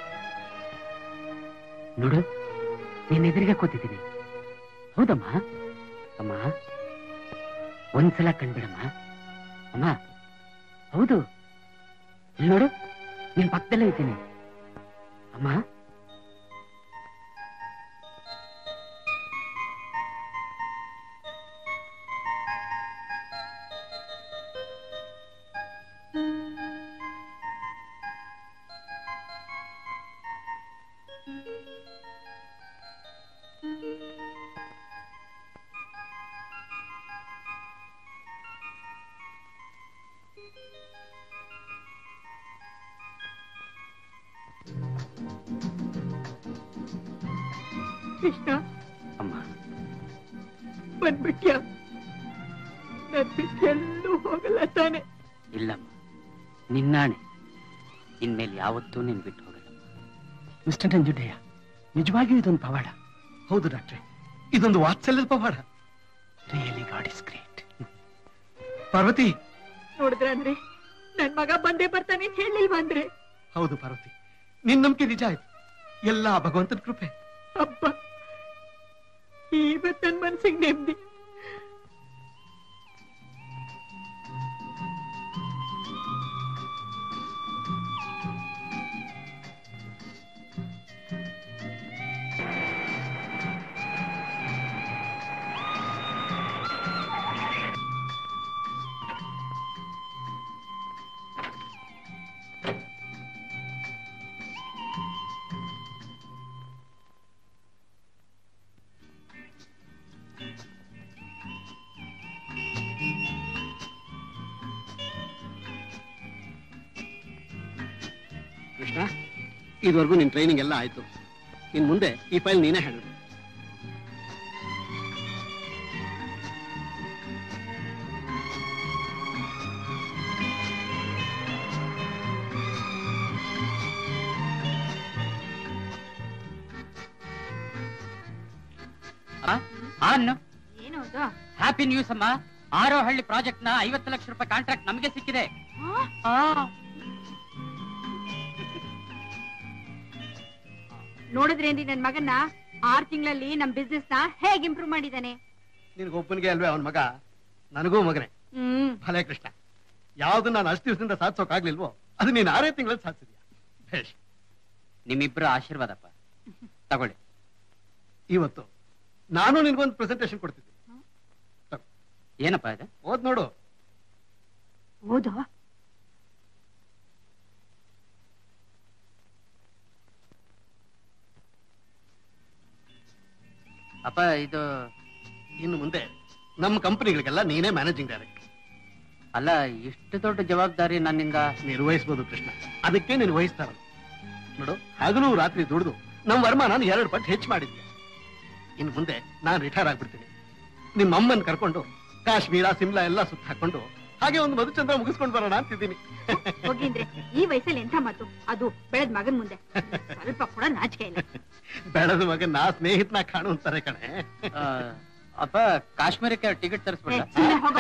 ನೋಡು ನಿನ್ನ ಎದುರಿಗೆ ಕೂತಿದ್ದೀನಿ ಹೌದಮ್ಮ ಅಮ್ಮ ಒಂದ್ಸಲ ಕಂಡ್ಬಿಡಮ್ಮ ಅಮ್ಮ ಹೌದು ಇಲ್ಲಿ ನೋಡು ನಿನ್ ಪಕ್ಕದಲ್ಲೇ ಇದ್ದೀನಿ ಅಮ್ಮ ಕೃಷ್ಣ ಅಮ್ಮ ಬಂದ್ಬಿಟ್ಯಾ ನನ್ ಬಿಟ್ಟು ಎಲ್ಲೂ ಹೋಗಲ್ಲ ತಾನೆ ಇಲ್ಲಮ್ಮ ನಿನ್ನಾಣೆ ಇನ್ಮೇಲೆ ಯಾವತ್ತೂ ನಿನ್ ಬಿಟ್ಟು ಹೋಗಲ್ಲ ಮಿಸ್ಟರ್ ನಂಜುಡಯ್ಯ ನಿಜವಾಗಿಯೂ ಇದೊಂದು ಪವಾಡ ಹೌದು ಡಾಕ್ಟ್ರೆ ಇದೊಂದು ವಾತ್ಸಲ್ಯದ ಪವಾಡ really God is great Parvati ನೋಡಿದ್ರ ಅಂದ್ರೆ ನನ್ ಮಗ ಬಂದೇ ಬರ್ತಾನೆ ಅಂತ ಹೇಳಿಲ್ವಾ ಅಂದ್ರೆ ಹೌದು ಪಾರ್ವತಿ ನಿನ್ ನಂಬಿಕೆ ನಿಜ ಆಯ್ತು ಎಲ್ಲ ಭಗವಂತನ ಕೃಪೆ ಅಬ್ಬ ಇವತ್ ನನ್ ಮನ್ಸಿಗೆ ನೆಮ್ಮದಿ ಕೃಷ್ಣ ಇದುವರೆಗೂ ನಿನ್ ಟ್ರೈನಿಂಗ್ ಎಲ್ಲ ಆಯ್ತು ಇನ್ ಮುಂದೆ ಈ ಫೈಲ್ ನೀನೇ ಹೇಳು ಅನ್ನು ಏನೌದು ಹ್ಯಾಪಿ ನ್ಯೂಸ್ ಅಮ್ಮ ಆರೋಹಳ್ಳಿ ಪ್ರಾಜೆಕ್ಟ್ ನ ಐವತ್ತು ಲಕ್ಷ ರೂಪಾಯಿ ಕಾಂಟ್ರಾಕ್ಟ್ ನಮಗೆ ಸಿಕ್ಕಿದೆ ನೋಡಿದ್ರೇನ್ರಿ ನನ್ ಮಗನ್ನ ಆರ್ ತಿಂಗಳಲ್ಲಿ ನಮ್ ಬಿಸ್ನೆಸ್ ನ ಹೇಗ್ ಇಂಪ್ರೂವ್ ಮಾಡಿದಾನೆ ನಿನ್ಗೊಬ್ಬನಿಗೆ ಅಲ್ವೇ ಅವನ ಮಗ ನನಗೂ ಮಗನೇ ಹ್ಮ್ ಭಲೇ ಕೃಷ್ಣ ಯಾವ್ದು ನಾನು ಅಷ್ಟು ದಿವಸದಿಂದ ಸಾಧಿಸೋಕಾಗ್ಲಿಲ್ವೋ ಅದು ನೀನ್ ಆರೇ ತಿಂಗಳಲ್ಲಿ ಸಾಧಿಸಿದ್ಯಾ ಭೇಷ್ ನಿಮ್ಮಿಬ್ಬರ ಆಶೀರ್ವಾದಪ್ಪ ತಗೊಳ್ಳಿ ಇವತ್ತು ನಾನು ನಿನ್ಗೊಂದು ಪ್ರೆಸೆಂಟೇಶನ್ ಕೊಡ್ತಿದ್ದೆ ಏನಪ್ಪ ಇದು ಓದ್ ನೋಡು ಹೌದಾ ಅಪ್ಪ ಇದು ಇನ್ನು ಮುಂದೆ ನಮ್ಮ ಕಂಪನಿಗಳಿಗೆಲ್ಲ ನೀನೇ ಮ್ಯಾನೇಜಿಂಗ್ ಡೈರೆಕ್ಟರ್ ಅಲ್ಲ ಇಷ್ಟು ದೊಡ್ಡ ಜವಾಬ್ದಾರಿ ನನ್ನಿಂದ ನಿರ್ವಹಿಸಬಹುದು ಕೃಷ್ಣ ಅದಕ್ಕೆ ನೀನು ವಹಿಸ್ತಾರಲ್ಲ ನೋಡು ಹಗಲು ರಾತ್ರಿ ದುಡಿದು ನಮ್ಮ ವರ್ಮಾನ ಎರಡು ಪಟ್ಟು ಹೆಚ್ಚು ಮಾಡಿದ್ಯ ಇನ್ನು ಮುಂದೆ ನಾನು ರಿಟೈರ್ ಆಗ್ಬಿಡ್ತೀನಿ ನಿಮ್ಮ ಅಮ್ಮನ್ ಕರ್ಕೊಂಡು ಕಾಶ್ಮೀರ ಸಿಮ್ಲಾ ಎಲ್ಲ ಸುತ್ತ ಹಾಕೊಂಡು ಹಾಗೆ ಒಂದು ಮಧುಚಂದ್ರ ಮುಗಿಸ್ಕೊಂಡು ಬರೋಣ ಅಂತಿದ್ದೀನಿ ಹೋಗಿಂದ್ರೆ ಈ ವಯಸ್ಸಲ್ಲಿ ಎಂಥ ಮಾತು ಅದು ಬೆಳೆದ ಮಗನ್ ಮುಂದೆ ಸ್ವಲ್ಪ ಕೂಡ ನಾಚಿಕೆ ಇಲ್ಲ ಬೆಳೆದ ಮಗ ನಾ ಸ್ನೇಹಿತನ ಕಾಣು ಅಂತಾರೆ ಕಣೆ ಆ, ಅಪ್ಪ ಕಾಶ್ಮೀರಕ್ಕೆ ಟಿಕೆಟ್ ಏ, ತರಿಸ್ಬಿಡ ಸುಮ್ನೆ ಹೋಗು.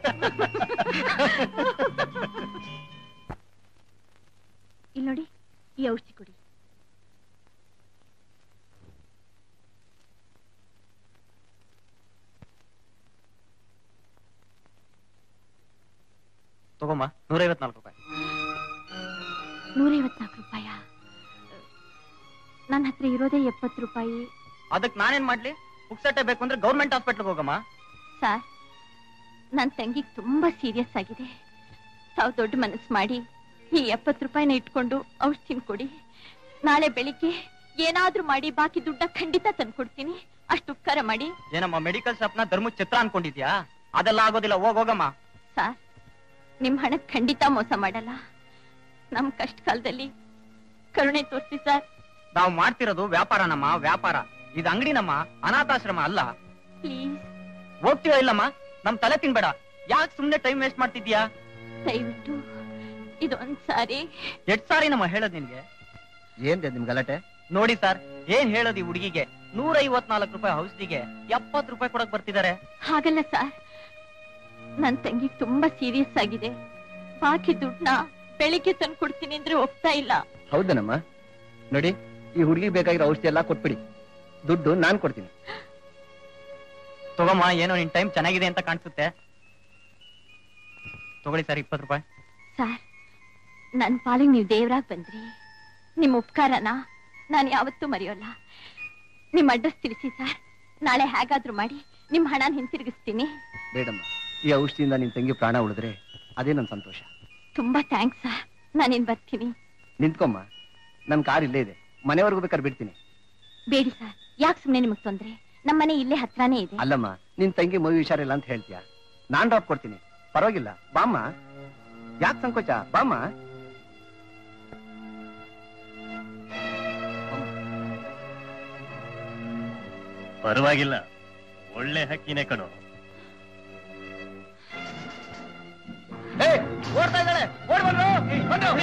ಇಲ್ಲಿ ನೋಡಿ ಈ ಔಷಧಿ ಕೊಡಿ ತಗೊಮ್ಮ ನೂರೈವತ್ನಾಲ್ಕು ರೂಪಾಯಿ ನೂರೈವತ್ನಾಲ್ಕು ರೂಪಾಯ ನನ್ನ ಹತ್ರ ಇರೋದೇ ಎಪ್ಪತ್ತು ರೂಪಾಯಿ ಅದಕ್ಕೆ ನಾನೇನ್ ಮಾಡ್ಲಿ ಪುಕ್ಸಟ್ಟೆ ಬೇಕು ಅಂದ್ರೆ ಗೌರ್ಮೆಂಟ್ ಹಾಸ್ಪಿಟ್ಲ್ಗೆ ಹೋಗಮ್ಮ ಸರ್ ನನ್ನ ತಂಗಿಗೆ ತುಂಬಾ ಸೀರಿಯಸ್ ಆಗಿದೆ ತಾವು ದೊಡ್ಡ ಮನಸ್ಸು ಮಾಡಿ ಈ ಎಪ್ಪತ್ತು ರೂಪಾಯಿನ ಇಟ್ಕೊಂಡು ಔಷಧಿನ ಕೊಡಿ ನಾಳೆ ಬೆಳಿಗ್ಗೆ ಏನಾದ್ರೂ ಮಾಡಿ ಬಾಕಿ ದುಡ್ಡ ಖಂಡಿತ ತಂದ್ಕೊಡ್ತೀನಿ ಅಷ್ಟು ಉಪಕಾರ ಮಾಡಿ ಏನಮ್ಮ ಮೆಡಿಕಲ್ ಶಾಪ್ನ ಧರ್ಮದ ಚಿತ್ರ ಅನ್ಕೊಂಡಿದ್ಯಾ ಅದೆಲ್ಲ ಆಗೋದಿಲ್ಲ ಹೋಗ್ ಹೋಗಮ್ಮ ಸರ್ ನಿಮ್ ಹಣಕ್ ಖಂಡಿತ ಮೋಸ ಮಾಡಲ್ಲ ನಮ್ ಕಷ್ಟ ಕಾಲದಲ್ಲಿ ಕರುಣೆ ತೋರಿಸಿ ಸರ್ ನಾವು ಮಾಡ್ತಿರೋದು ವ್ಯಾಪಾರನಮ್ಮ ವ್ಯಾಪಾರ ಇದು ಅಂಗಡಿನಮ್ಮ ಅನಾಥಾಶ್ರಮ ಅಲ್ಲ ಪ್ಲೀಸ್ ಹೋಗ್ತೀವ ಇಲ್ಲಮ್ಮ ನಮ್ ತಲೆ ತಿನ್ಬೇಡ ಯಾಕೆ ಸುಮ್ನೆ ಟೈಮ್ ವೇಸ್ಟ್ ಮಾಡ್ತಿದ್ಯಾ ದಯವಿಟ್ಟು ಇದೊಂದ್ ಸಾರಿ ಎಷ್ಟ್ ಸಾರಿ ನಮ್ಮ ಹೇಳೋದ್ ನಿನ್ಗೆ ಏನ್ ನಿಮ್ ಗಲಾಟೆ ನೋಡಿ ಸರ್ ಏನ್ ಹೇಳೋದು ಈ ಹುಡುಗಿಗೆ ನೂರ ಐವತ್ನಾಲ್ಕು ರೂಪಾಯಿ ಔಷಧಿಗೆ ಎಪ್ಪತ್ ರೂಪಾಯಿ ಕೊಡಕ್ ಬರ್ತಿದ್ದಾರೆ ಹಾಗಲ್ಲ ಸರ್ ನನ್ ತಂಗಿ ತುಂಬಾ ಸೀರಿಯಸ್ ಆಗಿದೆ ಬಾಕಿ ದುಡ್ಡನ್ನ ಬೆಳಿಗ್ಗೆ ತಂದು ಕೊಡ್ತೀನಿ ಅಂದ್ರೆ ಒಪ್ತಾ ಇಲ್ಲ ಹೌದನಮ್ಮ ನೋಡಿ ಈ ಹುಡುಗಿ ಬೇಕಾಗಿರೋ ಔಷಧಿ ಎಲ್ಲ ಕೊಟ್ಬಿಡಿ ದುಡ್ಡು ನಾನ್ ಕೊಡ್ತೀನಿ ತಗೊಮ್ಮ ಏನೋ ನಿನ್ ಟೈಮ್ ಚೆನ್ನಾಗಿದೆ ಅಂತ ಕಾಣಿಸುತ್ತೆ ತಗೊಳ್ಳಿ ಸರ್ ಇಪ್ಪತ್ತು ರೂಪಾಯಿ ಸರ್ ನನ್ ಪಾಲಿಗೆ ನೀವು ದೇವರಾಗ್ ಬಂದ್ರಿ ನಿಮ್ ಉಪಕಾರನ ನಾನು ಯಾವತ್ತೂ ಮರೆಯೋಲ್ಲ ನಿಮ್ ಅಡ್ರೆಸ್ ತಿಳಿಸಿ ಸರ್ ನಾಳೆ ಹೇಗಾದ್ರೂ ಮಾಡಿ ನಿಮ್ ಹಣನ ಹಿಂತಿರುಗಿಸ್ತೀನಿ ಬೇಡಮ್ಮ ಈ ಔಷಧಿಯಿಂದ ನಿನ್ ತಂಗಿ ಪ್ರಾಣ ಉಳಿದ್ರೆ ಅದೇ ನನ್ ಸಂತೋಷ ತುಂಬಾ ಥ್ಯಾಂಕ್ಸ್ ಸರ್ ನಾನಿನ್ ಬರ್ತೀನಿ ನಿಂತ್ಕೊಮ್ಮ ನನ್ ಕಾರ್ ಇಲ್ಲೇ ಇದೆ ಮನೆವರೆಗೂ ಬೇಕಾದ್ರೆ ಬಿಡ್ತೀನಿ ಬೇಡಿ ಸರ್ ಯಾಕೆ ಸುಮ್ನೆ ನಿಮಗ್ ತೊಂದ್ರೆ ನಮ್ಮನೆ ಇಲ್ಲೇ ಹತ್ರನೇ ಇದೆ ಅಲ್ಲಮ್ಮ ನಿನ್ ತಂಗಿ ಮದುವೆ ಹುಷಾರಿಲ್ಲ ಅಂತ ಹೇಳ್ತೀಯ ನಾನ್ ಡ್ರಾಪ್ ಕೊಡ್ತೀನಿ ಪರವಾಗಿಲ್ಲ ಬಾಮ್ಮ ಯಾಕೆ ಸಂಕೋಚ ಬಾಮ್ಮ ಪರವಾಗಿಲ್ಲ ಒಳ್ಳೆ ಹಕ್ಕಿನೇ ಕಣೋ ಓಡ್ತಾ ಇದ್ದಾಳೆ ಓಡ್ ಬಂದ್ರು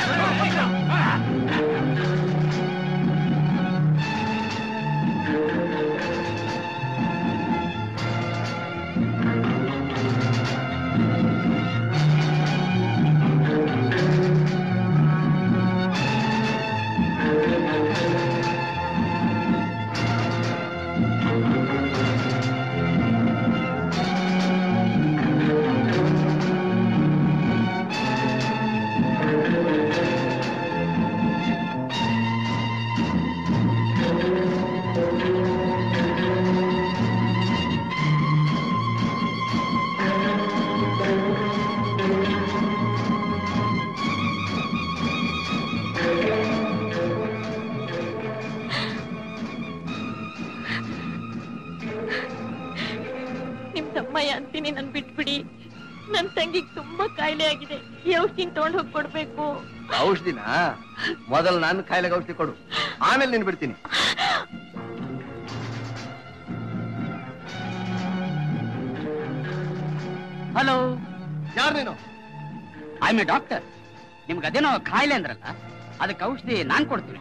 ನಿಮ್ ತಮ್ಮಯ್ಯ ಅಂತೀನಿ ನನ್ ಬಿಟ್ಬಿಡಿ ನನ್ ತಂಗಿಗ್ ತುಂಬಾ ಕಾಯಿಲೆ ಆಗಿದೆ ಈ ಔಷಧಿನ ತಗೊಂಡ್ ಹೋಗಿ ಕೊಡ್ಬೇಕು ಔಷಧಿನ ಮೊದಲು ನಾನು ಕಾಯಿಲೆಗೆ ಔಷಧಿ ಕೊಡು ಆಮೇಲೆ ನೀನ್ ಬಿಡ್ತೀನಿ ಹಲೋ ಯಾರು ನೀನು ಐ ಎ ಡಾಕ್ಟರ್ ನಿಮ್ಗೆ ಅದೇನೋ ಕಾಯಿಲೆ ಅಂದ್ರಲ್ಲ ಅದಕ್ಕೆ ಔಷಧಿ ನಾನ್ ಕೊಡ್ತೀನಿ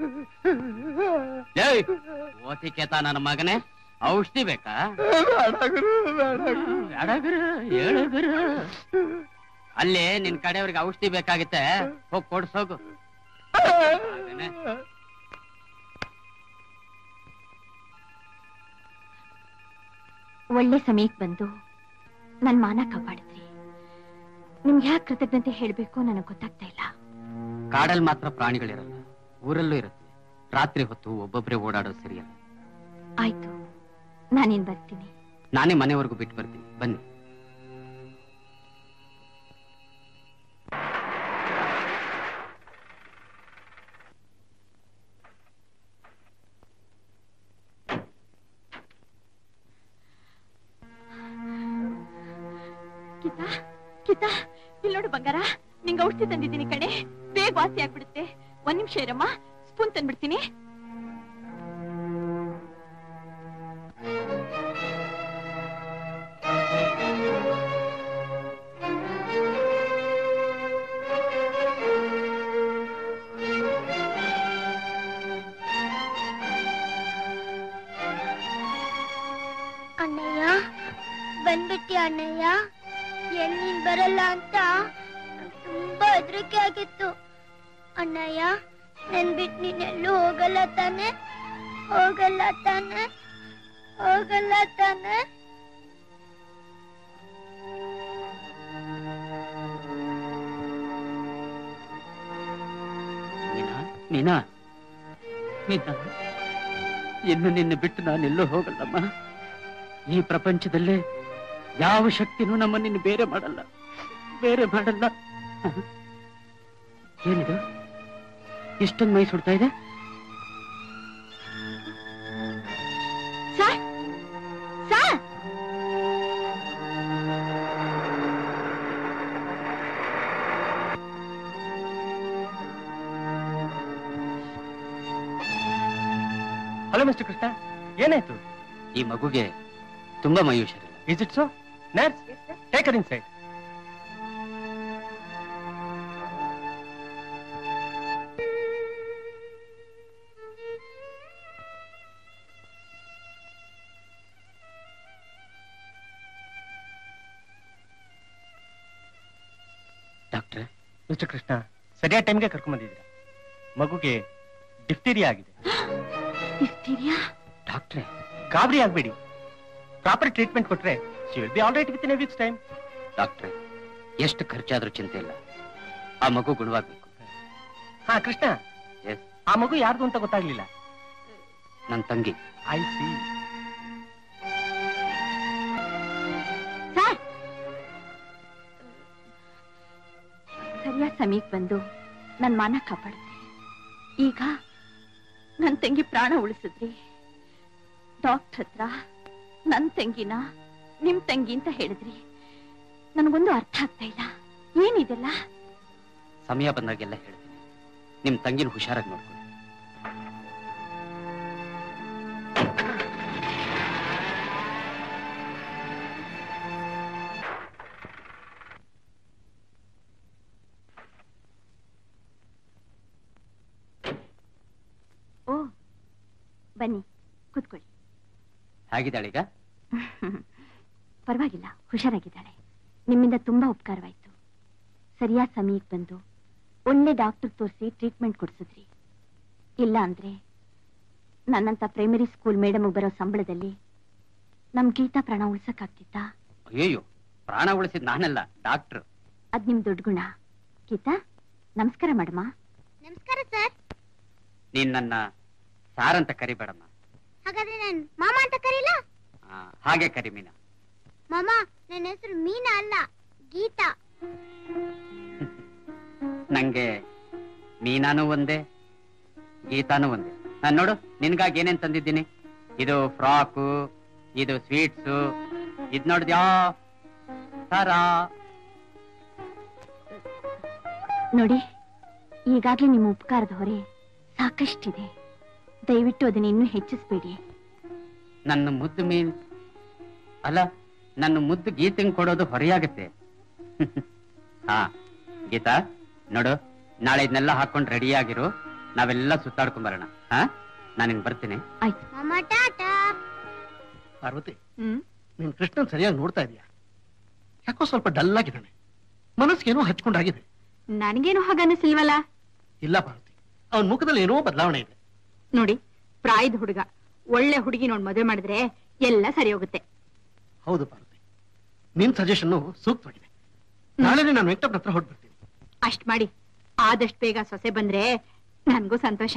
ಏಯ್ ಓತಿಕೆತ ನನ್ನ ಮಗನೇ ಔಷಧಿ ಬೇಕಾ ಬೇಡ ಗುರು ಹೇಳು ಗುರು ಅಲ್ಲಿ ನಿನ್ ಕಡೆಯವ್ರಿಗೆ ಔಷಧಿ ಬೇಕಾಗುತ್ತೆ ಹೋಗ್ ಕೊಡ್ಸೋಗು ಮಗನೇ. ಒಳ್ಳೆ ಸಮಯಕ್ಕೆ ಬಂದು ನನ್ ಮಾನ ಕಾಪಾಡಿದ್ರಿ ನಿಮ್ಗೆ ಯಾಕೆ ಕೃತಜ್ಞತೆ ಹೇಳ್ಬೇಕು ನನಗೆ ಗೊತ್ತಾಗ್ತಾ ಇಲ್ಲ ಕಾಡಲ್ಲಿ ಮಾತ್ರ ಪ್ರಾಣಿಗಳಿರಲ್ಲ ಊರಲ್ಲೂ ಇರುತ್ತೆ ರಾತ್ರಿ ಹೊತ್ತು ಒಬ್ಬೊಬ್ರೆ ಓಡಾಡೋದು ಸರಿಯಲ್ಲ ಆಯ್ತು ನಾನೇನ್ ಬರ್ತೀನಿ ನಾನೇ ಮನೆವರೆಗೂ ಬಿಟ್ಟು ಬರ್ತೀನಿ ಬನ್ನಿ ಕಿತಾ ಕಿತಾ ಇಲ್ಲಿ ನೋಡು ಬಂಗಾರ ನಿಂಗೆ ಔಷಧಿ ತಂದಿದ್ದೀನಿ ಕಣೆ ಬೇಗ ವಾಸಿ ಆಗ್ಬಿಡುತ್ತೆ ಒಂದ್ ನಿಮಿಷ ಇರಮ್ಮ ಸ್ಪೂನ್ ತಂದ್ಬಿಡ್ತೀನಿ ಅಣ್ಣಯ್ಯ ಬಂದ್ಬಿಟ್ಟಿ ಅಣ್ಣಯ್ಯ ಎಲ್ ನೀನ್ ಬರಲ್ಲ ಅಂತ ನಂಗ್ ತುಂಬಾ ಹೆದರಿಕೆ ಆಗಿತ್ತು ಅಣ್ಣಯ್ಯ ನನ್ ಬಿಟ್ ನೀನೆಲ್ಲೂ ಹೋಗಲ್ಲ ತಾನೆ ಹೋಗಲ್ಲ ತಾನೆ ಹೋಗಲ್ಲ ತಾನೆ ಮೀನಾ ಮೀನಾ ಮೀನಾ ಇನ್ನು ನಿನ್ನ ಬಿಟ್ಟು ನಾನೆಲ್ಲೂ ಹೋಗಲ್ಲಮ್ಮ ಈ ಪ್ರಪಂಚದಲ್ಲೇ ಯಾವ ಶಕ್ತಿನೂ ನಮ್ಮನ್ನ ಬೇರೆ ಮಾಡಲ್ಲ ಬೇರೆ ಮಾಡಲ್ಲ ಏನಿದು ಇಷ್ಟೊಂದು ಮೈ ಸುಡ್ತಾ ಇದೆ sir sir hello mister Krishna ಏನಾಯ್ತು ಈ ಮಗುಗೆ ತುಂಬಾ ಮೈ ಹುಷಾರಿಲ್ಲ is it so nurse take her inside ಡಾಕ್ಟ್ರೆ ಮಿಸ್ಟರ್ ಕೃಷ್ಣ ಸರಿಯಾದ ಟೈಮ್ಗೆ ಕರ್ಕೊಂಡ್ ಬಂದಿದ್ದೀರಾ ಮಗುಗೆ ಡಿಫ್ತೀರಿಯಾ ಆಗಿದೆ ಡಿಫ್ತೀರಿಯಾ ಡಾಕ್ಟ್ರೆ ಗಾಬರಿ ಆಗ್ಬೇಡಿ ಪ್ರಾಪರ್ ಟ್ರೀಟ್ಮೆಂಟ್ ಕೊಟ್ರೆ she will be all right within a weeks time ಡಾಕ್ಟ್ರೆ ಎಷ್ಟು ಖರ್ಚಾದ್ರೂ ಚಿಂತೆ ಇಲ್ಲ ಆ ಮಗು ಗುಣವಾಗ್ಬೇಕು ಹಾ ಕೃಷ್ಣ ಎಸ್ ಆ ಮಗು ಯಾರ್ದು ಅಂತ ಗೊತ್ತಾಗ್ಲಿಲ್ಲ ನನ್ನ ತಂಗಿ ಐ ಸಿ ಸರ್ ಸರಿಯಾದ ಸಮಯಕ್ಕೆ ಬಂದು ನನ್ ಮಾನ ಕಾಪಾಡಿದ್ರಿ ಈಗ ನನ್ ತಂಗಿ ಪ್ರಾಣ ಉಳಿಸಿದ್ರಿ ಡಾಕ್ಟರ್ ಹತ್ರ ನನ್ ತಂಗಿನ ನಿಮ್ ತಂಗಿ ಅಂತ ಹೇಳಿದ್ರಿ ನನಗೊಂದು ಅರ್ಥ ಆಗ್ತಾ ಇಲ್ಲ ಏನಿದೆಲ್ಲ ಸಮಯ ಬಂದಾಗೆಲ್ಲ ಹೇಳ್ತೀನಿ ನಿಮ್ ತಂಗಿನ ಹುಷಾರಾಗಿ ನೋಡ್ಕೊಳ್ಳಿ ಓ ಬನ್ನಿ ಕೂತ್ಕೊಳ್ಳಿ ಹೇಗಿದ್ದಾಳೀಗ ಪರವಾಗಿಲ್ಲ ಹುಷಾರಾಗಿದ್ದಾಳೆ ನಿಮ್ಮಿಂದ ತುಂಬಾ ಉಪಕಾರವಾಯ್ತು ಸರಿಯಾದ ಸಮಯಕ್ಕೆ ಬಂದು ಒಳ್ಳೆ ಡಾಕ್ಟರ್ ತೋರಿಸಿ ಟ್ರೀಟ್ಮೆಂಟ್ ಕೊಡಿಸಿದ್ರಿ ಇಲ್ಲ ಅಂದ್ರೆ ನನ್ನಂತ ಪ್ರೈಮರಿ ಸ್ಕೂಲ್ ಮೇಡಮ್ ಬರೋ ಸಂಬಳದಲ್ಲಿ ನಮ್ ಗೀತಾ ಪ್ರಾಣ ಉಳ್ಸಕ್ಕಾಗ್ತಿತ್ತಾ ಅಯ್ಯಯ್ಯೋ ಪ್ರಾಣ ಉಳಿಸಿದ್ ನಾನಲ್ಲ ಡಾಕ್ಟ್ರು ಅದ್ ನಿಮ್ ದೊಡ್ಡ ಗುಣ ಗೀತಾ ನಮಸ್ಕಾರ ಮಾಡಮ್ಮ ನಮಸ್ಕಾರ ಸರ್ ನೀನ್ ನನ್ನ ಸಾರ್ ಅಂತ ಕರಿಬೇಡಮ್ಮ ಹಾಗಾದ್ರೆ ನಾನು ಮಾಮ ಅಂತ ಕರೀಲಾ ಆ, ಹಾಗೆ ಕರಿ ಮೀನಾ ಮಾಮ ನನ್ನ ಹೆಸರು ಮೀನಾ ಅಲ್ಲ ಗೀತಾ ನಂಗೆ ಮೀನಾನು ಒಂದೇ ಗೀತಾನು ಒಂದೇ ನಾನ್ ನೋಡು ನಿನ್ಗಾಗಿ ಏನೇನ್ ತಂದಿದ್ದೀನಿ ಇದು ಫ್ರಾಕು ಇದು ಸ್ವೀಟ್ಸು ಇದ್ ನೋಡಿದ್ಯಾ ಸರ ನೋಡಿ ಈಗಾಗ್ಲೇ ನಿಮ್ಮ ಉಪಕಾರದ ಹೊರೆ ಸಾಕಷ್ಟಿದೆ ದಯವಿಟ್ಟು ಅದನ್ನ ಇನ್ನೂ ಹೆಚ್ಚಿಸ್ಬೇಡಿ ನನ್ನ ಮುದ್ದು ಮೀನ್ ಅಲ್ಲ ನನ್ನ ಮುದ್ದು ಗೀತೆಂಗ್ ಕೊಡೋದು ಹೊರೆಯಾಗತ್ತೆ ಹಾ ಗೀತಾ ನೋಡು ನಾಳೆ ಇದನ್ನೆಲ್ಲ ಹಾಕೊಂಡು ರೆಡಿ ಆಗಿರು ನಾವೆಲ್ಲ ಸುತ್ತಾಡ್ಕೊಂಡ್ ಬರೋಣ ಹಾ ನಾನಿನ್ ಬರ್ತೀನಿ ಮಾಮ ಟಾಟಾ ಪಾರ್ವತಿ ಹ್ಮ್ ನೀನ್ ಕೃಷ್ಣನ್ ಸರಿಯಾಗಿ ನೋಡ್ತಾ ಇದೀಯ ಯಾಕೋ ಸ್ವಲ್ಪ ಡಲ್ ಆಗಿದ್ದಾನೆ ಮನಸ್ಸಿಗೇನೋ ಹಚ್ಕೊಂಡಾಗಿದೆ ನನಗೇನು ಹಾಗನ್ನಿಸಿಲ್ವಲ್ಲ ಇಲ್ಲ ಪಾರ್ವತಿ ಅವನ ಮುಖದಲ್ಲಿ ಏನೋ ಬದಲಾವಣೆ ಇದೆ ನೋಡಿ ಪ್ರಾಯದ ಹುಡುಗ ಒಳ್ಳೆ ಹುಡುಗಿ ನೋಡ್ ಮದುವೆ ಮಾಡಿದ್ರೆ ಎಲ್ಲ ಸರಿ ಹೋಗುತ್ತೆ ಹೌದು ಪಾರ್ವತಿ ನಿನ್ ಸಜೆಷನ್ ಸೂಕ್ತವಾಗಿದೆ ನಾಳೆ ನಾನು ವೆಂಕಟಪ್ಪನ ಹತ್ರ ಹೊರಟ್ಬಿಡ್ತೀನಿ ಅಷ್ಟ್ ಮಾಡಿ ಆದಷ್ಟು ಬೇಗ ಸೊಸೆ ಬಂದ್ರೆ ನನ್ಗೂ ಸಂತೋಷ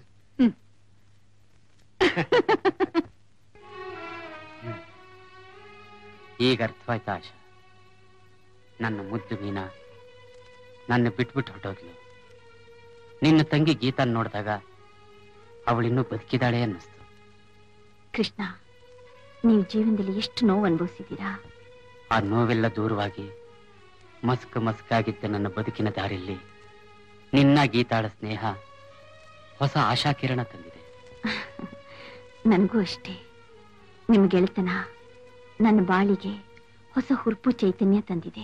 ಈಗ ಅರ್ಥವಾಯ್ತಾ ಆಶಾ ನನ್ನ ಮುದ್ದು ಮೀನಾ ನನ್ನ ಬಿಟ್ಬಿಟ್ಟು ಹೊಟ್ಟೋದ್ಲು ನಿನ್ನ ತಂಗಿ ಗೀತಾನ್ ನೋಡಿದಾಗ ಅವಳಿನ್ನೂ ಬದುಕಿದಾಳೆ ಅನ್ನಿಸ್ತು ಕೃಷ್ಣ ನೀವು ಜೀವನದಲ್ಲಿ ಎಷ್ಟು ನೋವು ಅನುಭವಿಸಿದ್ದೀರಾ ಆ ನೋವೆಲ್ಲ ದೂರವಾಗಿ ಮಸ್ಕ್ ಮಸ್ಕಾಗಿದ್ದ ನನ್ನ ಬದುಕಿನ ದಾರಿಯಲ್ಲಿ ನಿನ್ನ ಗೀತಾಳ ಸ್ನೇಹ ಹೊಸ ಆಶಾಕಿರಣ ತಂದಿದೆ ನನಗೂ ಅಷ್ಟೇ ನಿಮ್ ಗೆಳೆತನ ನನ್ನ ಬಾಳಿಗೆ ಹೊಸ ಹುರುಪು ಚೈತನ್ಯ ತಂದಿದೆ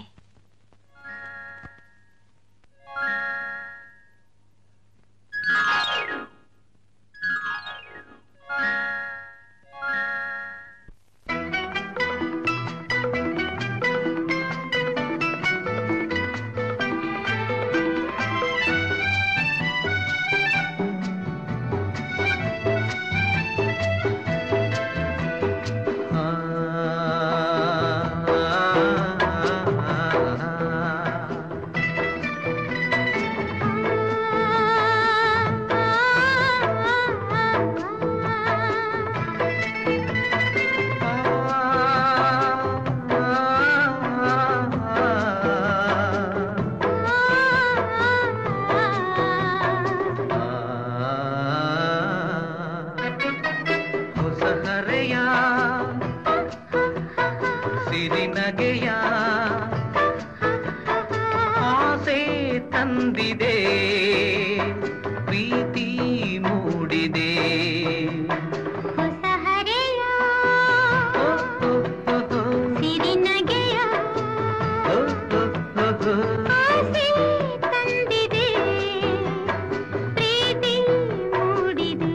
ಹೊಸ ಹರೆಯ ಸಿರಿನಗೆಯ ಆಸೆ ತಂದಿದೆ ಪ್ರೀತಿ ಮೂಡಿದೆ ಹೊಸ ಹರೆಯ ಸಿರಿನಗೆಯ ಆಸೆ ತಂದಿದೆ ಪ್ರೀತಿ ಮೂಡಿದೆ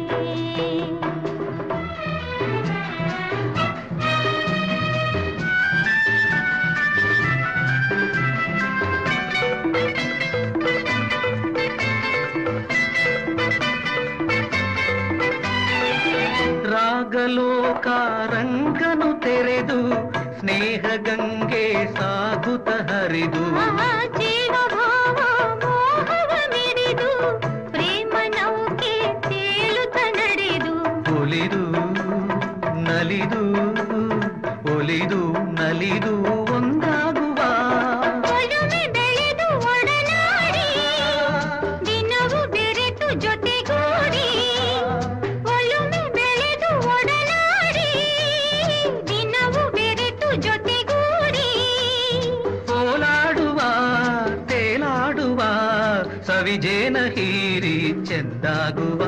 ರಾಗಲೋಕ ರಂಗನು ತೆರೆದು ಸ್ನೇಹ ಗಂಗೆ ಸಾಗುತ್ತ ಹರಿದು ಜೀವ ಭಾವ ಮೋಹವ ಮಿಡಿದು ಪ್ರೇಮ ನೌಕೆ ತೇಲುತ್ತ ನಡೆದು ಒಲಿದು ನಲಿದು ಒಲಿದು ನಲಿದು ಒಂದಾಗುವ ಒಲುಮೆ ಬೆಳೆದು ಒಡನಾಡಿ ದಿನವು ಬೆರೆತು ಜೊತೆಗೂಡಿ ಒಲುಮೆ ಬೆಳೆದು ಒಡನಾಡಿ ದಿನವು ಬೆರೆತು ಜೊತೆಗೂಡಿ ಓಲಾಡುವ ತೇಲಾಡುವ ಸವಿಜೇನ ಹೀರಿ ಚೆಂದಾಗುವ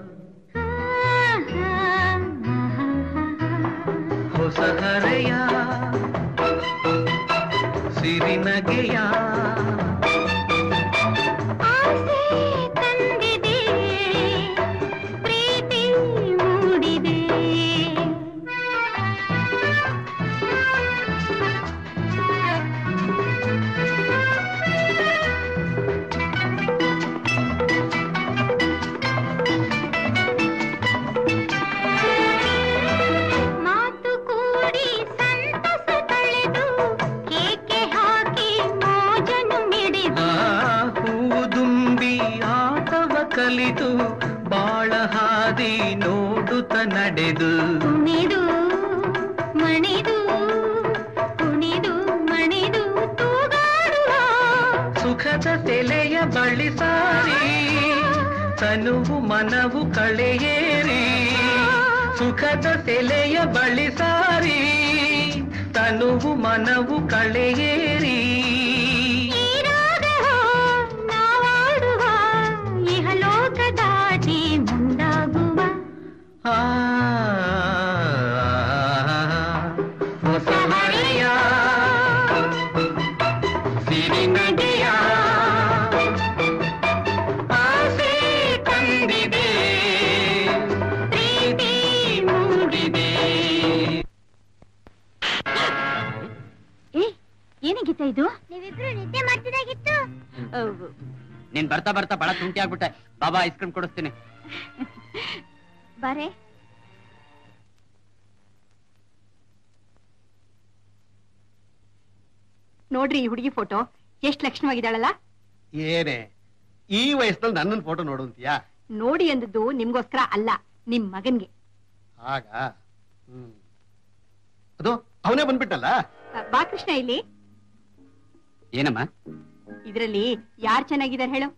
ಹೊಸ ಹರೆಯ ಸಿರಿನಗೆಯ ಆಸೆ ತಂದಿದೆ ಪ್ರೀತಿ ಮೂಡಿದೆ ಮಾತು ಕೂಡಿ ಸಂತಸ ಕಳೆದು ಕೇಕೆ ಹಾಕಿ ಮೋಜನು ಮಿಡಿದು ಆ ಹೂವು ದುಂಬಿ ಆಟವ ಕಲಿತು ಬಾಳ ಹಾದಿ ನೋಡುತ್ತ ನಡೆದು ಕುಣಿದು ಮಣಿದು ಕುಣಿದು ಮಣಿದು ತೂಗಾಡುವ ಸುಖದ ಸೆಲೆಯ ಬಳಿ ಸಾರಿ ತನುವು ಮನವು ಕಳೆಯೇರಿ ಸುಖದ ಸೆಲೆಯ ಬಳಿ ಸಾರಿ ತನುವು ಮನವು ಕಳೆಯೇರಿ ಈ ರಾಗವ ನಾವಾಡುವ ಇಹಲೋಕ ದಾಟಿ ಮುಂದಾಗುವ ಆ ಹೊಸ ಹರೆಯ ಸಿರಿನಗೆಯ ಆಸೆ ತಂದಿದೆ ಏನಂತ ಇದು ನೀವಿಬ್ರು ನಿದ್ದೆ ಮಾಡ್ತಿದ್ದಾಗಿತ್ತು ನೀನ್ ಬರ್ತಾ ಬರ್ತಾ ಬಹಳ ತುಂಟಿ ಆಗ್ಬಿಟ್ಟೆ ಬಾಬಾ ಐಸ್ ಕ್ರೀಮ್ ಕೊಡಿಸ್ತೀನಿ ಬಾರೆ ನೋಡ್ರಿ ಈ ಹುಡುಗಿ ಫೋಟೋ ಎಷ್ಟ್ ಲಕ್ಷಣವಾಗಿದ್ದಾಳಲ್ಲ ಏನೇ ಈ ವಯಸ್ಸಲ್ಲಿ ನನ್ನನ್ ಫೋಟೋ ನೋಡು ಅಂತೀಯಾ ನೋಡಿ ಅಂದದ್ದು ನಿಮ್ಗೋಸ್ಕರ ಅಲ್ಲ ನಿಮ್ ಮಗನ್ಗೆ ಆಗ ಹ್ಮ್ ಅದು ಅವನೇ ಬಂದ್ಬಿಟ್ಟಲ್ಲ ಅ, ಬಾ ಕೃಷ್ಣ ಇಲ್ಲಿ ಏನಮ್ಮ ಇದ್ರಲ್ಲಿ ಯಾರ್ ಚೆನ್ನಾಗಿದಾರೆ ಹೇಳು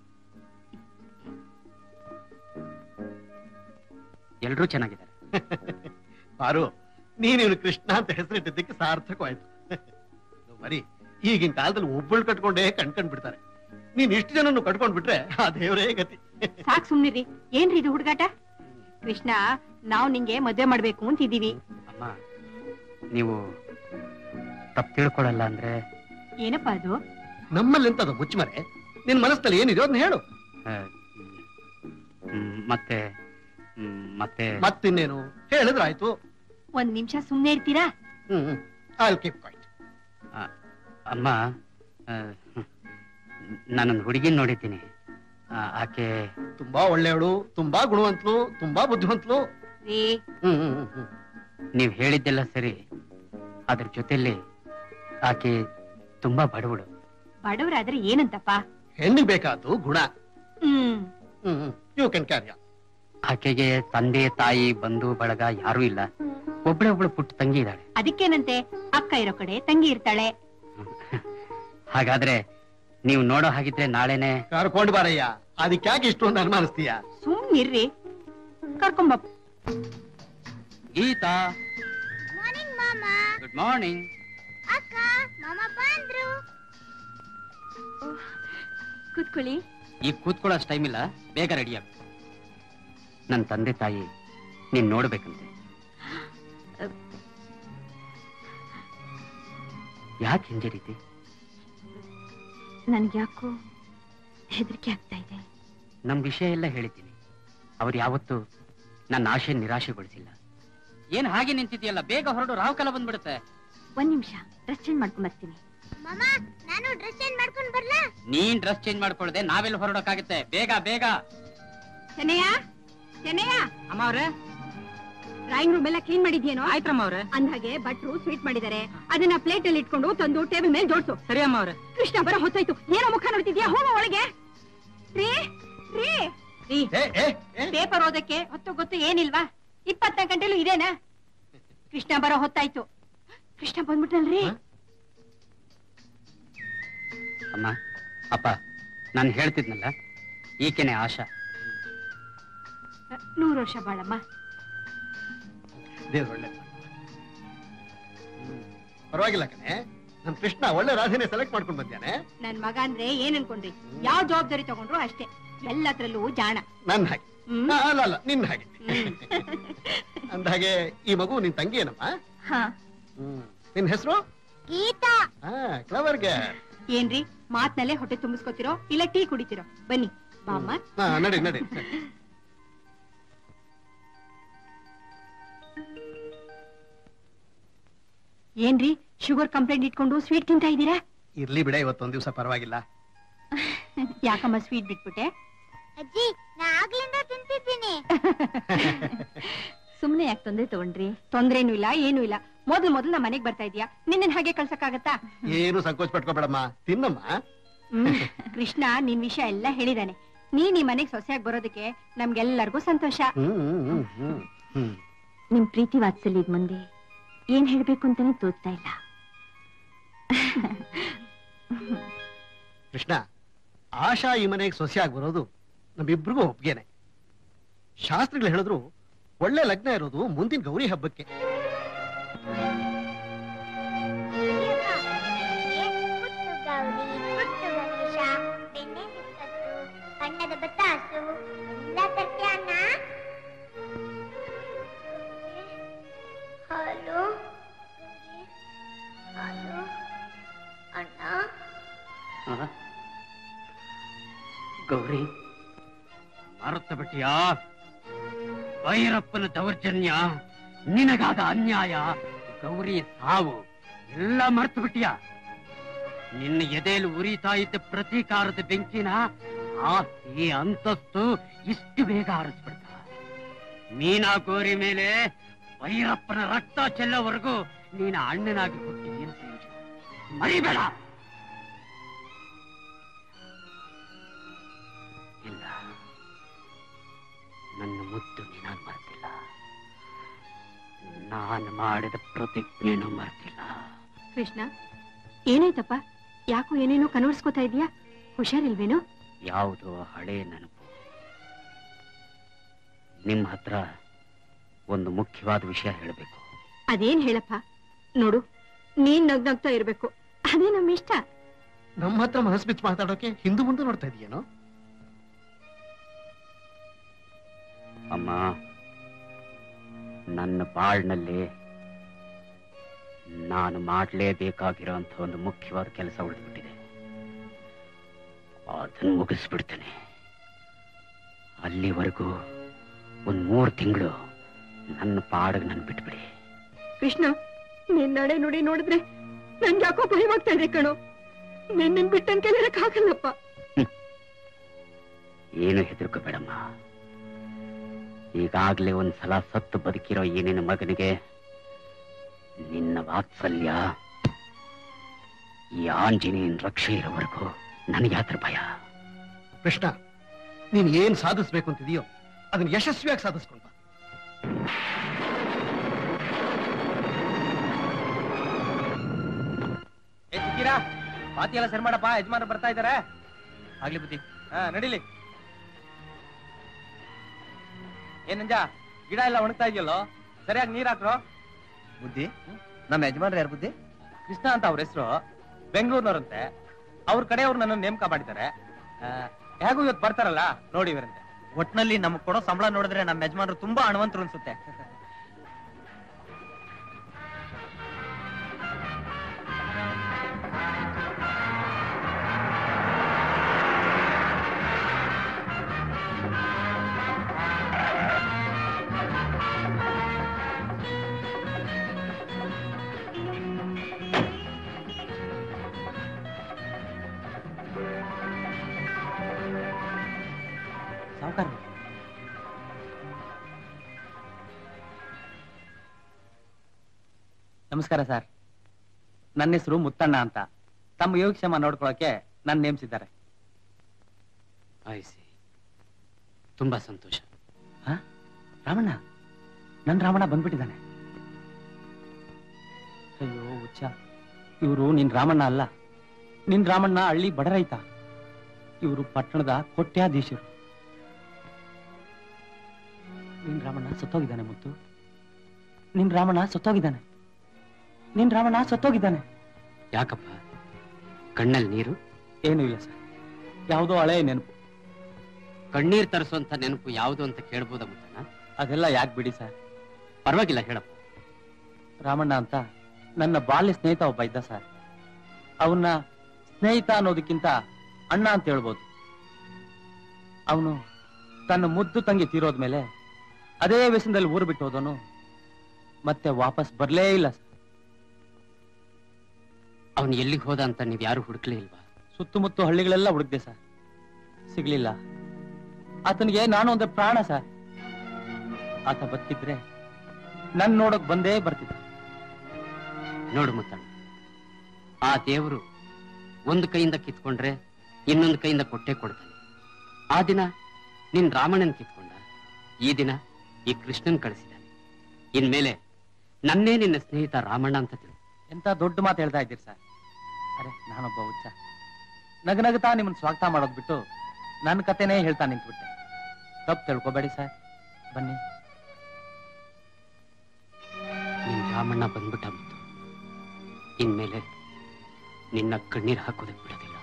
ಎಲ್ರೂ ಚೆನ್ನಾಗಿದ್ದಾರೆ ಪಾರು ನೀನು ಕೃಷ್ಣ ಅಂತ ಹೆಸರಿಟ್ಟಿದ್ದಕ್ಕೆ ಸಾರ್ಥಕವಾಯ್ತು ಬರೀ ಈಗಿನ ಕಾಲದಲ್ಲಿ ಒಬ್ಬಳು ಕಟ್ಕೊಂಡೇ ಕಣ್ಕೊಂಡ್ ಬಿಡ್ತಾರೆ ನೀನ್ ಇಷ್ಟು ಜನನ್ನು ಕಟ್ಕೊಂಡ್ ಬಿಟ್ರೆ ಆ ದೇವರೇ ಗತಿ ಸಾಕ್ ಸುಮ್ನಿರಿ ಏನ್ರಿ ಇದು ಹುಡುಗಾಟ ಕೃಷ್ಣ ನಾವ್ ನಿಂಗೆ ಮದ್ವೆ ಮಾಡ್ಬೇಕು ಅಂತಿದೀವಿ ಅಮ್ಮ ನೀವು ತಪ್ಪು ತಿಳ್ಕೊಳಲ್ಲ ಅಂದ್ರೆ ಏನಪ್ಪಾ ಅದು ನಮ್ಮಲ್ಲಿ ಎಂತದ ಮುಚ್ಚಮರೆ ನಿನ್ ಮನಸ್ಸಲ್ಲಿ ಏನಿದೆ ಅದನ್ನ ಹೇಳು ಆ, ಹ್ಮ್, ಮತ್ತೆ ಹ್ಮ್, ಮತ್ತೆ ಮತ್ತಿನ್ನೇನು ಹೇಳಿದ್ರಾಯ್ತು ಒಂದ್ ನಿಮಿಷ ಸುಮ್ನೆ ಇರ್ತೀರಾ ಹ್ಮ್ ಐಲ್ ಕೀಪ್ ಕ್ವೈಟ್ ಆ, ಅಮ್ಮ ಆ, ನಾನೊಂದು ಹುಡುಗಿನ ನೋಡಿದ್ದೀನಿ ಆ, ಆಕೆ ತುಂಬಾ ಒಳ್ಳೆಯವಳು ತುಂಬಾ ಗುಣವಂತಲು ತುಂಬಾ ಬುದ್ಧಿವಂತಲು ರೀ ಹ್ಮ್ ಹ್ಮ್ ಹ್ಮ್, ಹ್ಮ್ ನೀವ್ ಹೇಳಿದ್ದೆಲ್ಲ ಸರಿ ಅದ್ರ ಜೊತೆಲಿ ಆಕೆ ತುಂಬಾ ಬಡವಳು ಬಡವರಾದ್ರೆ ಏನಂತಪ್ಪ ಹೆಣ್ಣಿಗೆ ಬೇಕಾದ್ದು ಗುಣ hmm hmm you can carry ಆಕೆಗೆ ತಂದೆ ತಾಯಿ ಬಂಧು ಬಳಗ ಯಾರೂ ಇಲ್ಲ ಒಬ್ಳೆ ಒಬ್ಳು ಪುಟ್ಟ ತಂಗಿ ಇದ್ದಾಳೆ ಅದಕ್ಕೇನಂತೆ ಅಕ್ಕ ಇರೋ ಕಡೆ ತಂಗಿ ಇರ್ತಾಳೆ ಹಾಗಾದ್ರೆ ನೀವು ನೋಡೋ ಹಾಗಿದ್ರೆ ನಾಳೆನೆ ಕರ್ಕೊಂಡ್ ಬಾರಯ್ಯ ಅದಕ್ಕೆ ಯಾಕೆ ಇಷ್ಟೊಂದು ಅನುಮಾನಿಸ್ತೀಯ ಸುಮ್ನಿರ್ರಿ ಕರ್ಕೊಂಬ ಗೀತಾ ಮಾರ್ನಿಂಗ್ ಮಾಮ ಗುಡ್ ಮಾರ್ನಿಂಗ್ ಅಕ್ಕ ಮಾಮ ಬಂದ್ರು ಕೂತ್ಕೊಳ್ಳಿ ಈಗ ಕೂತ್ಕೊಳ್ಳೋ ಟೈಮ್ ಇಲ್ಲ ಬೇಗ ರೆಡಿ ಆಗ ನನ್ನ ತಂದೆ ತಾಯಿ ನೀನ್ ನೋಡ್ಬೇಕಂತೆ ಯಾಕೆ ಹಿಂಜರಿತಿ ನನ್ಗೆ ಯಾಕೋ ಹೆದರಿಕೆ ಆಗ್ತಾ ಇದೆ ನಮ್ ವಿಷಯ ಎಲ್ಲ ಹೇಳಿದ್ದೀನಿ ಅವ್ರು ಯಾವತ್ತೂ ನನ್ನ ಆಶೆ ನಿರಾಶೆಗೊಳಿಸಿಲ್ಲ ಏನ್ ಹಾಗೆ ನಿಂತಿದ್ಯಲ್ಲ ಬೇಗ ಹೊರಡು ರಾಹುಕಾಲ ಬಂದ್ಬಿಡುತ್ತೆ ಒಂದ್ ನಿಮಿಷ ಡ್ರೆಸ್ ಚೇಂಜ್ ಮಾಡ್ಕೊಂಡ್ ಬರ್ತೀನಿ ಮಾಮ ನಾನು ಡ್ರೆಸ್ ಚೇಂಜ್ ಮಾಡ್ಕೊಂಡ್ ಬರ್ಲಾ ನೀನ್ ಡ್ರೆಸ್ ಚೇಂಜ್ ಮಾಡ್ಕೊಳ್ದೆ ನಾವೆಲ್ಲ ಹೊರಡೋಕ್ಕಾಗತ್ತೆ ಬೇಗ ಬೇಗ ಚೆನ್ನಯ್ಯ ಚೆನ್ನಯ್ಯ ಅಮ್ಮ ಅವ್ರೆ ಡ್ರಾಯಿಂಗ್ ರೂಮ್ ಎಲ್ಲ ಕ್ಲೀನ್ ಮಾಡಿದ್ಯೇನೋ ಆಯ್ತಮ್ಮ ಅವ್ರೆ ಅಂದ್ಹಾಗೆ ಭಟ್ರು ಸ್ವೀಟ್ ಮಾಡಿದ್ದಾರೆ ಅದನ್ನ ಪ್ಲೇಟ್ ಅಲ್ಲಿ ಇಟ್ಕೊಂಡು ತಂದು ಟೇಬಲ್ ಮೇಲೆ ಜೋಡ್ಸು ಸರಿ ಅಮ್ಮ ಅವ್ರೆ ಕೃಷ್ಣ ಬರ ಹೊತ್ತಾಯ್ತು ಏನೋ ಮುಖ ನೋಡ್ತಿದ್ಯಾ ಹೋಗ ಒಳಗೆ ರೀ ರೀ ರೀ ಪೇಪರ್ ಓದಕ್ಕೆ ಹೊತ್ತು ಗೊತ್ತು ಏನಿಲ್ವಾ ಇಪ್ಪತ್ತ ಗಂಟೆಲೂ ಇದೇನಾ ಕೃಷ್ಣ ಬರೋ ಹೊತ್ತಾಯ್ತು ಕೃಷ್ಣ ಬಂದ್ಬಿಟ್ನಲ್ರಿ ಅಮ್ಮ ಅಪ್ಪ ನಾನು ಹೇಳ್ತಿದ್ನಲ್ಲ ಈಕೆನೆ ಆಶಾ ನೂರು ವರ್ಷ ಬಾಳಮ್ಮ ದೇವ್ರ ಒಳ್ಳೆ ಪರವಾಗಿಲ್ಲ ಕಣೆ ನಮ್ ಕೃಷ್ಣ ಒಳ್ಳೆ ರಾಧೆನೆ ಸೆಲೆಕ್ಟ್ ಮಾಡ್ಕೊಂಡ್ ಬಂದ್ಯಾನೆ ನನ್ ಮಗ ಅಂದ್ರೆ ಏನ್ ಅನ್ಕೊಂಡ್ರಿ ಯಾವ ಜವಾಬ್ದಾರಿ ತಗೊಂಡ್ರು ಅಷ್ಟೇ ಎಲ್ಲತ್ರಲ್ಲೂ ಜಾಣ ನನ್ ಹಾಗೆ ಆ, ಅಲ್ಲ ಅಲ್ಲ ನಿನ್ನ ಹಾಗೆ ಅಂದ ಹಾಗೆ ಈ ಮಗು ನಿನ್ ತಂಗಿ ಏನಮ್ಮ ಹಾ ಹ್ಮ್ ನಿನ್ ಹೆಸರು ಗೀತಾ ಕ್ಲವರ್ ಗೆ ಏನ್ರಿ ಮಾತ್ನಲ್ಲೇ ಹೊಟ್ಟೆ ತುಂಬಿಸ್ಕೊತಿರೋ ಇಲ್ಲ ಟೀ ಕುಡಿತಿರೋ ಬನ್ನಿ ಬಾಮ್ಮ ನಡಿ ನಡಿ ಏನ್ರಿ ಶುಗರ್ ಕಂಪ್ಲೇಂಟ್ ಇಟ್ಕೊಂಡು ಸ್ವೀಟ್ ತಿಂತಾ ಇದ್ದೀರಾ ಇರ್ಲಿ ಬಿಡ ಇವತ್ತೊಂದ್ ದಿವಸ ಪರವಾಗಿಲ್ಲ ಯಾಕಮ್ಮ ಸ್ವೀಟ್ ಬಿಟ್ಬಿಟ್ಟೆ ಅಜ್ಜಿ ನಾ ಆಗ್ಲಿಂದ ತಿಂತಿದ್ದೀನಿ ಸುಮ್ನೆ ಯಾಕೆ ತೊಂದ್ರೆ ತಗೊಂಡ್ರಿ ತೊಂದ್ರೇನು ಇಲ್ಲ ಏನು ಇಲ್ಲ ಮೊದ್ಲು ಮೊದ್ಲು ನಮ್ಮ ಮನೆಗ್ ಬರ್ತಾ ಇದೀಯಾ ನಿನ್ನ ಹಾಗೆ ಕಳ್ಸಕ್ಕಾಗತ್ತಾ ಏನು ಸಂಕೋಚ ಪಟ್ಕೋಬೇಡಮ್ಮ ತಿನ್ನಮ್ಮ ಹ್ಮ್ ಕೃಷ್ಣ ನಿನ್ ವಿಷಯ ಎಲ್ಲ ಹೇಳಿದಾನೆ ನೀನ್ ಈ ಮನೆಗ್ ಸೊಸೆಯಾಗಿ ಬರೋದಕ್ಕೆ ನಮ್ಗೆಲ್ಲರಿಗೂ ಸಂತೋಷ ಹ್ಮ್ ಹ್ಮ್ ಹ್ಮ್ ಹ್ಮ್ ನಿಮ್ ಪ್ರೀತಿ ವಾತ್ಸಲ್ಯದ ಮುಂದೆ ಏನ್ ಹೇಳ್ಬೇಕು ಅಂತಾನೆ ತೋಚ್ತಾ ಇಲ್ಲ ಕೃಷ್ಣ ಆಶಾ ಈ ಮನೆಗೆ ಸೊಸೆಯಾಗಿ ಬರೋದು ನಮ್ಮಿಬ್ರಿಗೂ ಒಪ್ಗೆನೆ ಶಾಸ್ತ್ರಿಗಳು ಹೇಳಿದ್ರು ಒಳ್ಳೆ ಲಗ್ನ ಇರೋದು ಮುಂದಿನ ಗೌರಿ ಹಬ್ಬಕ್ಕೆ ಪುಟ್ಟು ಗೌರಿ ಪುಟ್ಟು ಗಣೇಶ ಬೆಣ್ಣೆ ನಿಕ್ಕತ್ತು ಬಣ್ಣದ ಬತ್ತಾಸು ಎಲ್ಲ ತಟ್ಟೆ ಅಣ್ಣ ಹಲೋ ಹಲೋ ಅಣ್ಣ ಆ? ಗೌರಿ ಮರೆತು ಬಿಟ್ಟಿಯಾ ಭೈರಪ್ಪನ ದೌರ್ಜನ್ಯ ನಿನಗಾದ ಅನ್ಯಾಯ ಗೌರಿ ಸಾವು ಎಲ್ಲ ಮರೆತು ಬಿಟ್ಟಿಯಾ ನಿನ್ನ ಎದೆಯಲ್ಲಿ ಉರಿತಾ ಇದ್ದ ಪ್ರತೀಕಾರದ ಬೆಂಕಿನ ಆಸ್ತಿ ಅಂತಸ್ತು ಇಷ್ಟು ಬೇಗ ಆರಿಸ್ಬಿಡ್ತ ಮೀನಾ ಗೋರಿ ಮೇಲೆ ಭೈರಪ್ಪನ ರಕ್ತ ಚೆಲ್ಲೋವರೆಗೂ ನೀನ ಅಣ್ಣನಾಗಿ ಹುಟ್ಟಿ ಏನು ಪ್ರಯೋಜನ ಮರಿಬೇಡ ಇಲ್ಲ ನನ್ನ ಮುದ್ದು ನೀನಾನ್ ಮರ್ತಿಲ್ಲ ನಾನು ಮಾಡಿದ ಪ್ರತಿಜ್ಞೆನೂ ಮರ್ತಿಲ್ಲ ಕೃಷ್ಣ ಏನಾಯ್ತಪ್ಪ ಯಾಕೋ ಏನೇನೋ ಕನವರ್ಸ್ಕೊತಾ ಇದೀಯಾ ಹುಷಾರಿಲ್ವೇನೋ ಯಾವುದೋ ಹಳೆ ನೆನಪು ನಿಮ್ಮ ಹತ್ರ ಒಂದು ಮುಖ್ಯವಾದ ವಿಷಯ ಹೇಳಬೇಕು ಅದೇನ್ ಹೇಳಪ್ಪ ನೋಡು ನೀನ್ ನಗ್ನಗ್ತಾ ಇರ್ಬೇಕು ಅದೇ ನಮ್ ಇಷ್ಟ ನಮ್ಮ ಹತ್ರ ಮನಸ್ಸು ಬಿಚ್ಚಿ ಮಾತಾಡೋಕೆ ಹಿಂದು ಮುಂದೆ ನೋಡ್ತಾ ಇದೀಯೇನೋ ಅಮ್ಮ ನನ್ನ ಬಾಳ್ನಲ್ಲಿ ನಾನು ಮಾಡಲೇಬೇಕಾಗಿರೋಂಥ ಒಂದು ಮುಖ್ಯವಾದ ಕೆಲಸ ಉಳಿದ್ಬಿಟ್ಟಿದೆ ಅದನ್ನು ಮುಗಿಸ್ಬಿಡ್ತೇನೆ ಅಲ್ಲಿವರೆಗೂ ಒಂದ್ ಮೂರು ತಿಂಗಳು ನನ್ನ ಪಾಡಿಗೆ ನನ್ ಬಿಟ್ಬಿಡಿ ಕೃಷ್ಣ ನಿನ್ ನಡೆ ನುಡಿ ನೋಡಿದ್ರೆ ನನ್ಗೆ ಯಾಕೋ ಭಯವಾಗ್ತಾ ಇದೆ ಕಣೋ ನಿನ್ನ ಬಿಟ್ಟನ್ ಕೇಳಿರಕ್ ಆಗಲ್ಲಪ್ಪ ಏನು ಹೆದರ್ಕೋಬೇಡಮ್ಮ ಈಗಾಗ್ಲೇ ಒಂದ್ಸಲ ಸತ್ತು ಬದುಕಿರೋ ಈ ನಿನ್ನ ಮಗನಿಗೆ ನಿನ್ನ ವಾತ್ಸಲ್ಯ ಈ ಆಂಜನೇಯನ್ ರಕ್ಷೆ ಇರೋವರೆಗೂ ನನಗೆ ಯಾತ್ರ ಭಯ ಕೃಷ್ಣ ನೀನ್ ಏನ್ ಸಾಧಿಸ್ಬೇಕು ಅಂತಿದೆಯೋ ಅದನ್ನ ಯಶಸ್ವಿಯಾಗಿ ಸಾಧಿಸ್ಕೊಂಡ ಏ ಸಿಕ್ಕಿರಾ ಪಾತಿ ಎಲ್ಲ ಸರಿ ಮಾಡಪ್ಪ ಯಜಮಾನ ಬರ್ತಾ ಇದಾರೆ ಆಗ್ಲಿ ಬುದ್ಧಿ ಹಾ ನಡೀಲಿ ಏನ್ ನಂಜ ಗಿಡ ಎಲ್ಲ ಒಣಗ್ತಾ ಇದೆಯಲ್ಲೋ ಸರಿಯಾಗಿ ನೀರ್ ಹಾಕ್ರೋ ಬುದ್ಧಿ ನಮ್ಮ ಯಜಮಾನ್ರು ಯಾರು ಬುದ್ಧಿ ಕೃಷ್ಣ ಅಂತ ಅವ್ರ ಹೆಸರು ಬೆಂಗಳೂರಿನವ್ರಂತೆ ಅವ್ರ ಕಡೆಯವ್ರು ನನ್ನ ನೇಮಕ ಮಾಡಿದ್ದಾರೆ ಆ, ಹೇಗೂ ಇವತ್ತು ಬರ್ತಾರಲ್ಲ ನೋಡಿ ಇವರಂತೆ ಒಟ್ನಲ್ಲಿ ನಮ್ಗ್ ಕೊಡೋ ಸಂಬಳ ನೋಡಿದ್ರೆ ನಮ್ಮ ಯಜಮಾನ್ರು ತುಂಬಾ ಹಣವಂತರು ಅನ್ಸುತ್ತೆ ಸಾವುಕಾರ ನಮಸ್ಕಾರ ಸರ್ ನನ್ನ ಹೆಸರು ಮುತ್ತಣ್ಣ ಅಂತ ತಮ್ಮ ಯೋಗಕ್ಷೇಮ ನೋಡ್ಕೊಳಕ್ಕೆ ನನ್ನ ನೇಮಿಸಿದ್ದಾರೆ ಆಯ್ಸಿ ತುಂಬಾ ಸಂತೋಷ ರಾಮಣ್ಣ ನನ್ ರಾಮಣ್ಣ ಬಂದ್ಬಿಟ್ಟಿದ್ದಾನೆ ಅಯ್ಯೋ ಹುಚ್ಚ ಇವರು ನಿನ್ ರಾಮಣ್ಣ ಅಲ್ಲ ನಿನ್ ರಾಮಣ್ಣ ಹಳ್ಳಿ ಬಡ ರೈತ ಇವರು ಪಟ್ಟಣದ ಕೊಟ್ಯಾಧೀಶರು ನಿನ್ ರಾಮಣ್ಣ ಸತ್ತೋಗಿದ್ದಾನೆ ಮುತ್ತು ನಿನ್ ರಾಮಣ್ಣ ಸತ್ತೋಗಿದ್ದಾನೆ ನಿನ್ ರಾಮಣ್ಣ ಸತ್ತೋಗಿದ್ದಾನೆ ಯಾಕಪ್ಪ ಕಣ್ಣಲ್ಲಿ ನೀರು ಏನೂ ಇಲ್ಲ ಸರ್ ಯಾವುದೋ ಹಳೆ ನೆನಪು ಕಣ್ಣೀರ್ ತರಿಸುವಂತ ನೆನಪು ಯಾವುದು ಅಂತ ಕೇಳ್ಬೋದ ಮುತ್ತಣ್ಣ ಅದೆಲ್ಲ ಯಾಕೆ ಬಿಡಿ ಸರ್ ಪರವಾಗಿಲ್ಲ ಹೇಳಪ್ಪ ರಾಮಣ್ಣ ಅಂತ ನನ್ನ ಬಾಲ್ಯ ಸ್ನೇಹಿತ ಒಬ್ಬ ಇದ್ದ ಸರ್ ಅವನ್ನ ಸ್ನೇಹಿತ ಅನ್ನೋದಕ್ಕಿಂತ ಅಣ್ಣ ಅಂತ ಹೇಳ್ಬೋದು ಅವನು ತನ್ನ ಮುದ್ದು ತಂಗಿ ತೀರೋದ್ಮೇಲೆ ಅದೇ ವ್ಯಸನದಲ್ಲಿ ಊರು ಬಿಟ್ಟು ಹೋದನು ಮತ್ತೆ ವಾಪಸ್ ಬರ್ಲೇ ಇಲ್ಲ ಸರ್ ಅವನು ಎಲ್ಲಿಗೆ ಹೋದ ಅಂತ ನೀವ್ ಯಾರು ಹುಡುಕ್ಲೇ ಇಲ್ವಾ ಸುತ್ತಮುತ್ತ ಹಳ್ಳಿಗಳೆಲ್ಲ ಹುಡುಕ್ದೆ ಸರ್ ಸಿಗ್ಲಿಲ್ಲ ಆತನಿಗೆ ನಾನು ಒಂದು ಪ್ರಾಣ ಸರ್ ಆತ ಬದುಕಿದ್ರೆ ನನ್ ನೋಡಕ್ ಬಂದೇ ಬರ್ತಿದ್ದ ನೋಡು ಮುತ್ತಣ್ಣ ಆ ದೇವರು ಒಂದು ಕೈಯಿಂದ ಕಿತ್ಕೊಂಡ್ರೆ ಇನ್ನೊಂದು ಕೈಯಿಂದ ಕೊಟ್ಟೆ ಕೊಡ್ತಾನೆ ಆ ದಿನ ನಿನ್ ರಾಮಣ್ಣನ್ ಕಿತ್ಕೊಂಡ ಈ ದಿನ ಈ ಕೃಷ್ಣನ್ ಕಳಿಸಿದ್ದಾನೆ ಇನ್ಮೇಲೆ ನನ್ನೇ ನಿನ್ನ ಸ್ನೇಹಿತ ರಾಮಣ್ಣ ಅಂತ ತಿಳಿ ಎಂತ ದೊಡ್ಡ ಮಾತು ಹೇಳ್ತಾ ಇದ್ದೀರಿ ಸರ್ ಅರೆ ನಾನೊಬ್ಬ ಹುಚ್ಚ ನಗನಗತಾ ನಿಮ್ಮನ್ನ ಸ್ವಾಗತ ಮಾಡೋದ್ ಬಿಟ್ಟು ನನ್ನ ಕತೆನೇ ಹೇಳ್ತಾ ನಿಂತ್ಬಿಟ್ಟೆ ತಪ್ಪು ತಿಳ್ಕೊಬೇಡಿ ಸರ್ ಬನ್ನಿ ನಿನ್ ರಾಮಣ್ಣ ಬಂದ್ಬಿಟ್ಟ ಮುತ್ತು ಇನ್ಮೇಲೆ ನಿನ್ನ ಕಣ್ಣೀರ್ ಹಾಕೋದಕ್ ಬಿಡೋದಿಲ್ಲ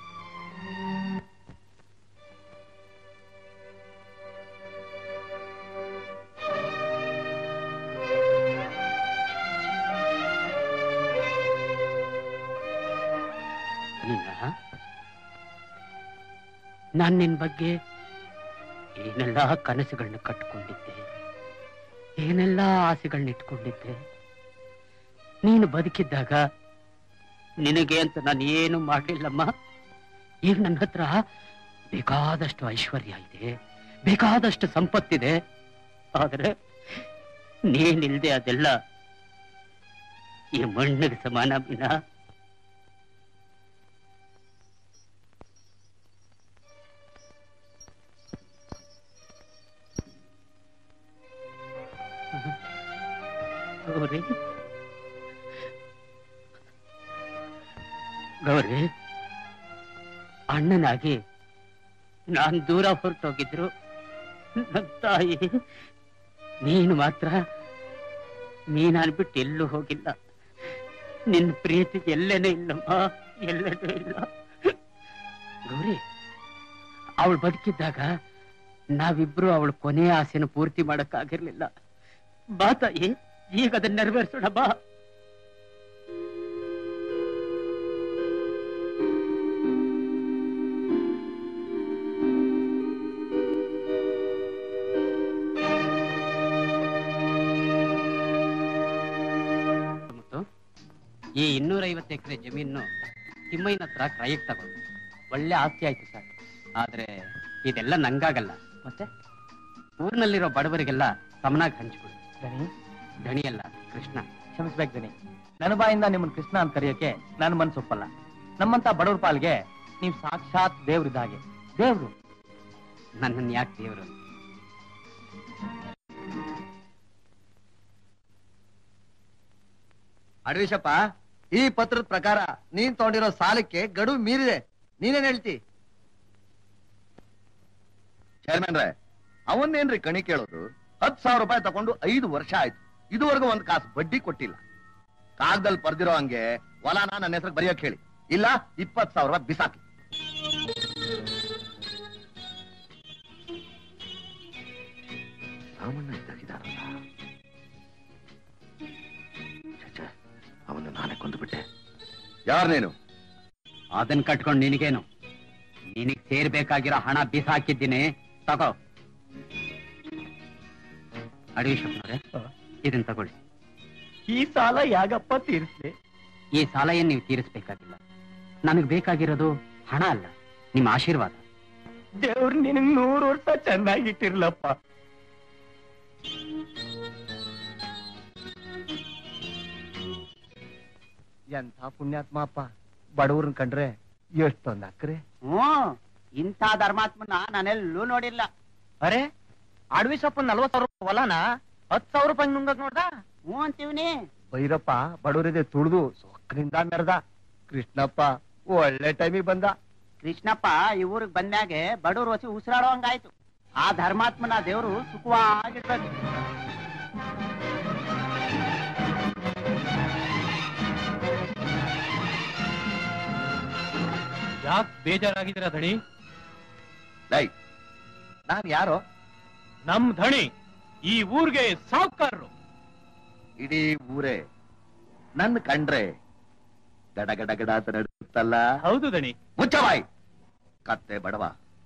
ನಿನ್ನ ನಾನ್ ನಿನ್ ಬಗ್ಗೆ ಏನೆಲ್ಲ ಕನಸುಗಳನ್ನ ಕಟ್ಟಿಕೊಂಡಿದ್ದೆ ಏನೆಲ್ಲ ಆಸೆಗಳನ್ನ ಇಟ್ಕೊಂಡಿದ್ದೆ ನೀನು ಬದುಕಿದ್ದಾಗ ನಿನಗೆ ಅಂತ ನಾನು ಏನು ಮಾಡಲಿಲ್ಲಮ್ಮ ಈಗ ನನ್ನ ಹತ್ರ ಬೇಕಾದಷ್ಟು ಐಶ್ವರ್ಯ ಇದೆ ಬೇಕಾದಷ್ಟು ಸಂಪತ್ತಿದೆ ಆದ್ರೆ ನೀನಿಲ್ದೆ ಅದೆಲ್ಲ ಈ ಮಣ್ಣಿಗೆ ಸಮಾನ ಮೀನಾ ಗೌರಿ ಗೌರಿ ಅಣ್ಣನಾಗಿ ನಾನ್ ದೂರ ಹೊರಟೋಗಿದ್ರು ನನ್ ತಾಯಿ ನೀನು ಮಾತ್ರ ನೀನಾನ್ ಬಿಟ್ಟು ಎಲ್ಲೂ ಹೋಗಿಲ್ಲ ನಿನ್ ಪ್ರೀತಿಗೆ ಎಲ್ಲೇನೂ ಇಲ್ಲಮ್ಮ ಎಲ್ಲೇನೂ ಇಲ್ಲ ಗೌರಿ ಅವಳು ಬದುಕಿದ್ದಾಗ ನಾವಿಬ್ರು ಅವಳ ಕೊನೆಯ ಆಸೆನ ಪೂರ್ತಿ ಮಾಡಕ್ಕಾಗಿರ್ಲಿಲ್ಲ ಬಾ ತಾಯಿ ಈಗ ಅದನ್ನ ನೆರವೇರಿಸೋಣ ಬಾ ಮತ್ತು ಈ ಇನ್ನೂರ ಐವತ್ತು ಎಕರೆ ಜಮೀನು ತಿಮ್ಮಯ್ಯನ ಹತ್ರ ಕ್ರಯಕ್ಕೆ ತಗೊಂಡು ಒಳ್ಳೆ ಆಸ್ತಿ ಆಯ್ತು ಸರ್ ಆದ್ರೆ ಇದೆಲ್ಲ ನಂಗಾಗಲ್ಲ ಮತ್ತೆ ಊರಿನಲ್ಲಿರೋ ಬಡವರಿಗೆಲ್ಲ ಸಮನಾಗಿ ಹಂಚ್ಕೊಡು ದಣಿ ದಣಿ ಅಲ್ಲ ಕೃಷ್ಣ ಕ್ಷಮಿಸ್ಬೇಕು ದಣಿ ನನ್ನ ಬಾಯಿಂದ ನಿಮ್ಮನ್ನ ಕೃಷ್ಣ ಅಂತ ಕರೆಯೋಕೆ ನನ್ನ ಮನ್ಸು ಒಪ್ಪಲ್ಲ ನಮ್ಮಂತ ಬಡವ್ರ ಪಾಲ್ಗೆ ನೀವು ಸಾಕ್ಷಾತ್ ದೇವ್ರಿದ್ದ ಹಾಗೆ ದೇವ್ರು ನನ್ನನ್ನು ಯಾಕೆ ದೇವರು ಅಡ್ವಿಷಪ್ಪ ಈ ಪತ್ರದ ಪ್ರಕಾರ ನೀನ್ ತಗೊಂಡಿರೋ ಸಾಲಕ್ಕೆ ಗಡುವು ಮೀರಿದೆ ನೀನೇನ್ ಹೇಳ್ತಿ ಚೇರ್ಮನ್ ರೇ ಅವನ್ನೇನ್ರಿ ಕಣಿ ಕೇಳೋದು ಹತ್ ಸಾವಿರ ರೂಪಾಯಿ ತಗೊಂಡು ಐದು ವರ್ಷ ಆಯ್ತು ಇದುವರೆಗೂ ಒಂದ್ ಕಾಸು ಬಡ್ಡಿ ಕೊಟ್ಟಿಲ್ಲ ಕಾಗದಲ್ಲಿ ಬರ್ದಿರೋ ಹಂಗೆ ಹೊಲನ ನನ್ನ ಹೆಸರು ಬರೆಯೋಕ್ ಹೇಳಿ ಇಲ್ಲ ಇಪ್ಪತ್ ಸಾವಿರ ರೂಪಾಯಿ ಬಿಸಾಕಿ ರಾಮಣ್ಣ ಇದ್ದಾಗಿದ್ದಾರಲ್ಲ ಅವನ್ನ ನಾನೇ ಕೊಂದು ಬಿಟ್ಟೆ ಯಾರ್ ನೀನು ಅದನ್ನ ಕಟ್ಕೊಂಡು ನಿನಗೇನು ನಿನಗ್ ಸೇರ್ಬೇಕಾಗಿರೋ ಹಣ ಬಿಸಾಕಿದ್ದೀನಿ ತಗೋ ಅಡಿಶಪ್ಪನವ್ರೆ ಇದನ್ನ ತಗೊಳ್ಳಿ ಈ ಸಾಲ ಯಾಗಪ್ಪ ತೀರಿಸ್ಲಿ ಈ ಸಾಲ ಏನ್ ನೀವು ತೀರಿಸ್ಬೇಕಾಗಿಲ್ಲ ನನಗ್ ಬೇಕಾಗಿರೋದು ಹಣ ಅಲ್ಲ ನಿಮ್ಮ ಆಶೀರ್ವಾದ ದೇವ್ರು ನಿನಗ್ ನೂರು ವರ್ಷ ಚೆನ್ನಾಗಿಟ್ಟಿರ್ಲಪ್ಪ ಎಂಥ ಪುಣ್ಯಾತ್ಮ ಅಪ್ಪ ಬಡವ್ರನ್ ಕಂಡ್ರೆ ಎಷ್ಟೊಂದ್ ಅಕ್ರೆ ಹ್ಮ್ ಇಂಥ ಧರ್ಮಾತ್ಮನ ನಾನೆಲ್ಲೂ ನೋಡಿಲ್ಲ ಅರೆ ಅಡವಿ ಸೊಪ್ಪು ನಲ್ವತ್ ಸಾವಿರ ರೂಪಾಯಿ ಹೊಲನ ಹತ್ ಸಾವಿರ ರೂಪಾಯಿ ನುಂಗಕ್ ನೋಡ್ದ ಹ್ಞೂ ಅಂತೀವ್ನಿ ಭೈರಪ್ಪ ಬಡವರಿಗೆ ತುಳಿದು ಸೊಕ್ಕರಿಂದ ಮೆರೆದ ಕೃಷ್ಣಪ್ಪ ಒಳ್ಳೆ ಟೈಮಿಗೆ ಬಂದ ಕೃಷ್ಣಪ್ಪ ಈ ಊರಿಗೆ ಬಂದಾಗೆ ಬಡವ್ರು ಹೊಸಿ ಉಸಿರಾಡೋ ಹಂಗಾಯ್ತು ಆ ಧರ್ಮಾತ್ಮನ ದೇವರು ಸುಖವಾಗಿರ್ಬೇಕು ಯಾಕೆ ಬೇಜಾರಾಗಿದ್ದೀರಾ ಧಣಿ ಲೈ ನಾನ್ ಯಾರೋ ನಮ್ ಧಣಿ ಈ ಊರ್ಗೆ ಸಾವುಕಾರರು ಇಡೀ ಊರೇ ನನ್ನ ಕಂಡ್ರೆ ಗಡ ಗಡ ಗಡ ಅಂತ ನಡುತ್ತಲ್ಲ ಹೌದು ದಣಿ ಮುಚ್ಚವಾಯ್ ಕತ್ತೆ ಬಡವ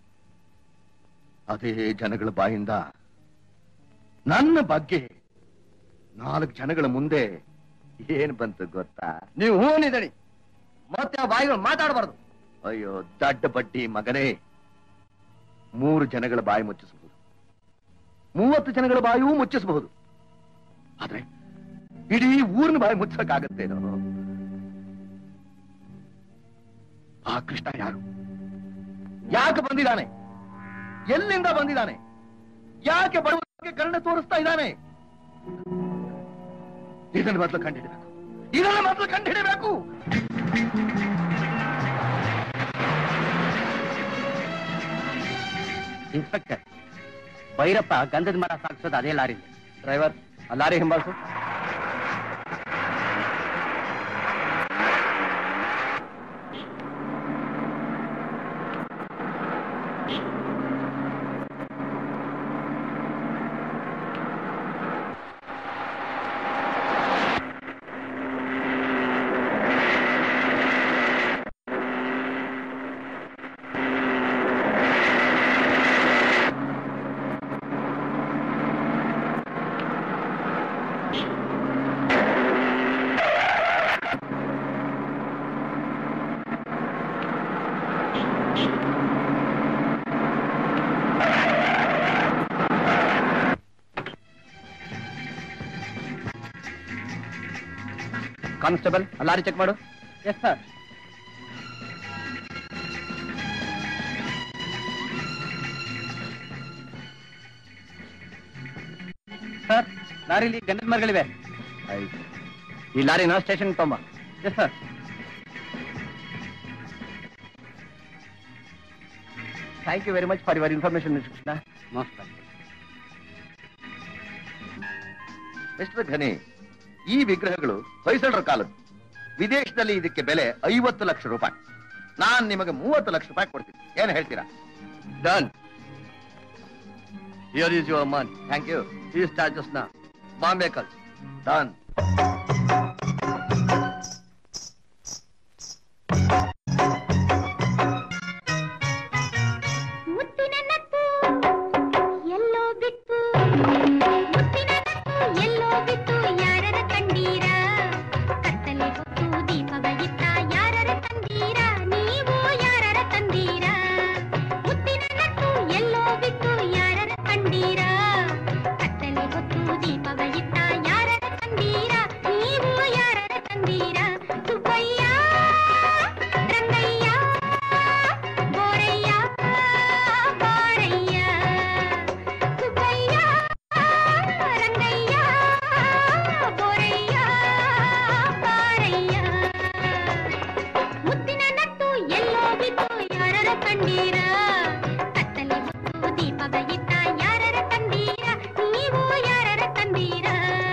ಅದೇ ಜನಗಳ ಬಾಯಿಂದ ನನ್ನ ಬಗ್ಗೆ ನಾಲ್ಕು ಜನಗಳ ಮುಂದೆ ಏನ್ ಬಂತು ಗೊತ್ತಾ ನೀವು ಹೂನಿದಣಿ ಮತ್ತೆ ಆ ಬಾಯಿಗಳು ಮಾತಾಡಬಾರ್ದು ಅಯ್ಯೋ ದಡ್ಡ ಬಡ್ಡಿ ಮಗನೇ ಮೂರು ಜನಗಳ ಬಾಯಿ ಮುಚ್ಚಿಸಬಹುದು ಮೂವತ್ತು ಜನಗಳ ಬಾಯಿಯೂ ಮುಚ್ಚಿಸಬಹುದು ಆದ್ರೆ ಇಡೀ ಊರಿನ ಬಾಯಿ ಮುಚ್ಚಕ್ಕಾಗತ್ತೇನೋ ಆ ಕೃಷ್ಣ ಯಾರು ಯಾಕೆ ಬಂದಿದ್ದಾನೆ ಎಲ್ಲಿಂದ ಬಂದಿದ್ದಾನೆ ಯಾಕೆ ಬಡವರಿಗೆ ಕರ್ಣ ತೋರಿಸ್ತಾ ಇದ್ದಾನೆ ಇದನ್ನು ಮೊದಲು ಕಂಡುಹಿಡಬೇಕು ಇದನ್ನು ಮೊದಲು ಕಂಡುಹಿಡಬೇಕು ಇನ್ಸ್ಪೆಕ್ಟರ್ ಭೈರಪ್ಪ ಗಂಧದ ಮರ ಸಾಗಿಸೋದು ಅದೇ ಲಾರಿ ಡ್ರೈವರ್ ಆ ಲಾರಿ ಹಿಂಬಾಲಿಸು ಕಾನ್ಸ್ಟೇಬಲ್ ಲಾರಿ ಚೆಕ್ ಮಾಡು ಎಸ್ ಸರ್ ಸರ್ ಲಾರಿಲಿ ಗಂಧದ ಮರಗಳಿವೆ ಆಯ್ತು ಈ ಲಾರಿನ ಸ್ಟೇಷನ್ ತೊಂಬ yes sir thank you very much for your information mister Krishna mister Ghani ಈ ವಿಗ್ರಹಗಳು ಹೊಯ್ಸಳರ ಕಾಲದ್ದು ವಿದೇಶದಲ್ಲಿ ಇದಕ್ಕೆ ಬೆಲೆ ಐವತ್ತು ಲಕ್ಷ ರೂಪಾಯಿ ನಾನ್ ನಿಮಗೆ ಮೂವತ್ತು ಲಕ್ಷ ರೂಪಾಯಿ ಕೊಡ್ತೀನಿ ಏನ್ ಹೇಳ್ತೀರಾ done here is your money thank you ಈ ಸ್ಟಾಚಸ್ ನ ಬಾಂಬೆ ಕಲ್ ಡನ್ ಮುತ್ತಿನ ನತ್ತು ಎಲ್ಲೋ ಬಿತ್ತು ಮುತ್ತಿನ ನತ್ತು ಎಲ್ಲೋ ಬಿತ್ತು ಯಾರರ ಕಂಡೀರ ಕತ್ತಲೆ ಹೊತ್ತು ದೀಪವ ಇತ್ತ ಯಾರರ ತಂದೀರ ನೀವು ಯಾರರ ತಂದೀರ ಮುತ್ತಿನ ನತ್ತು ಎಲ್ಲೋ ಬಿತ್ತು ಯಾರರ ಕಂಡೀರ ಕತ್ತಲೆ ಹೊತ್ತು ದೀಪವ ಇತ್ತ ಯಾರರ ತಂದೀರ ನೀವು ಯಾರರ ತಂದೀರ ಸುಬ್ಬಯ್ಯ ರಂಗಯ್ಯ ಬೋರಯ್ಯ ಬಾರಯ್ಯ ಸುಬ್ಬಯ್ಯ ರಂಗಯ್ಯ ಬೋರಯ್ಯ ಬಾರಯ್ಯ ಮುತ್ತಿನ ನತ್ತು ಎಲ್ಲೋ ಬಿತ್ತು ಯಾರರ ಕಂಡೀರ ಕತ್ತಲೆ ಹೊತ್ತು ದೀಪವ ಇತ್ತ ಯಾರರ ತಂದೀರ ನೀವು ಯಾರರ ತಂದೀರ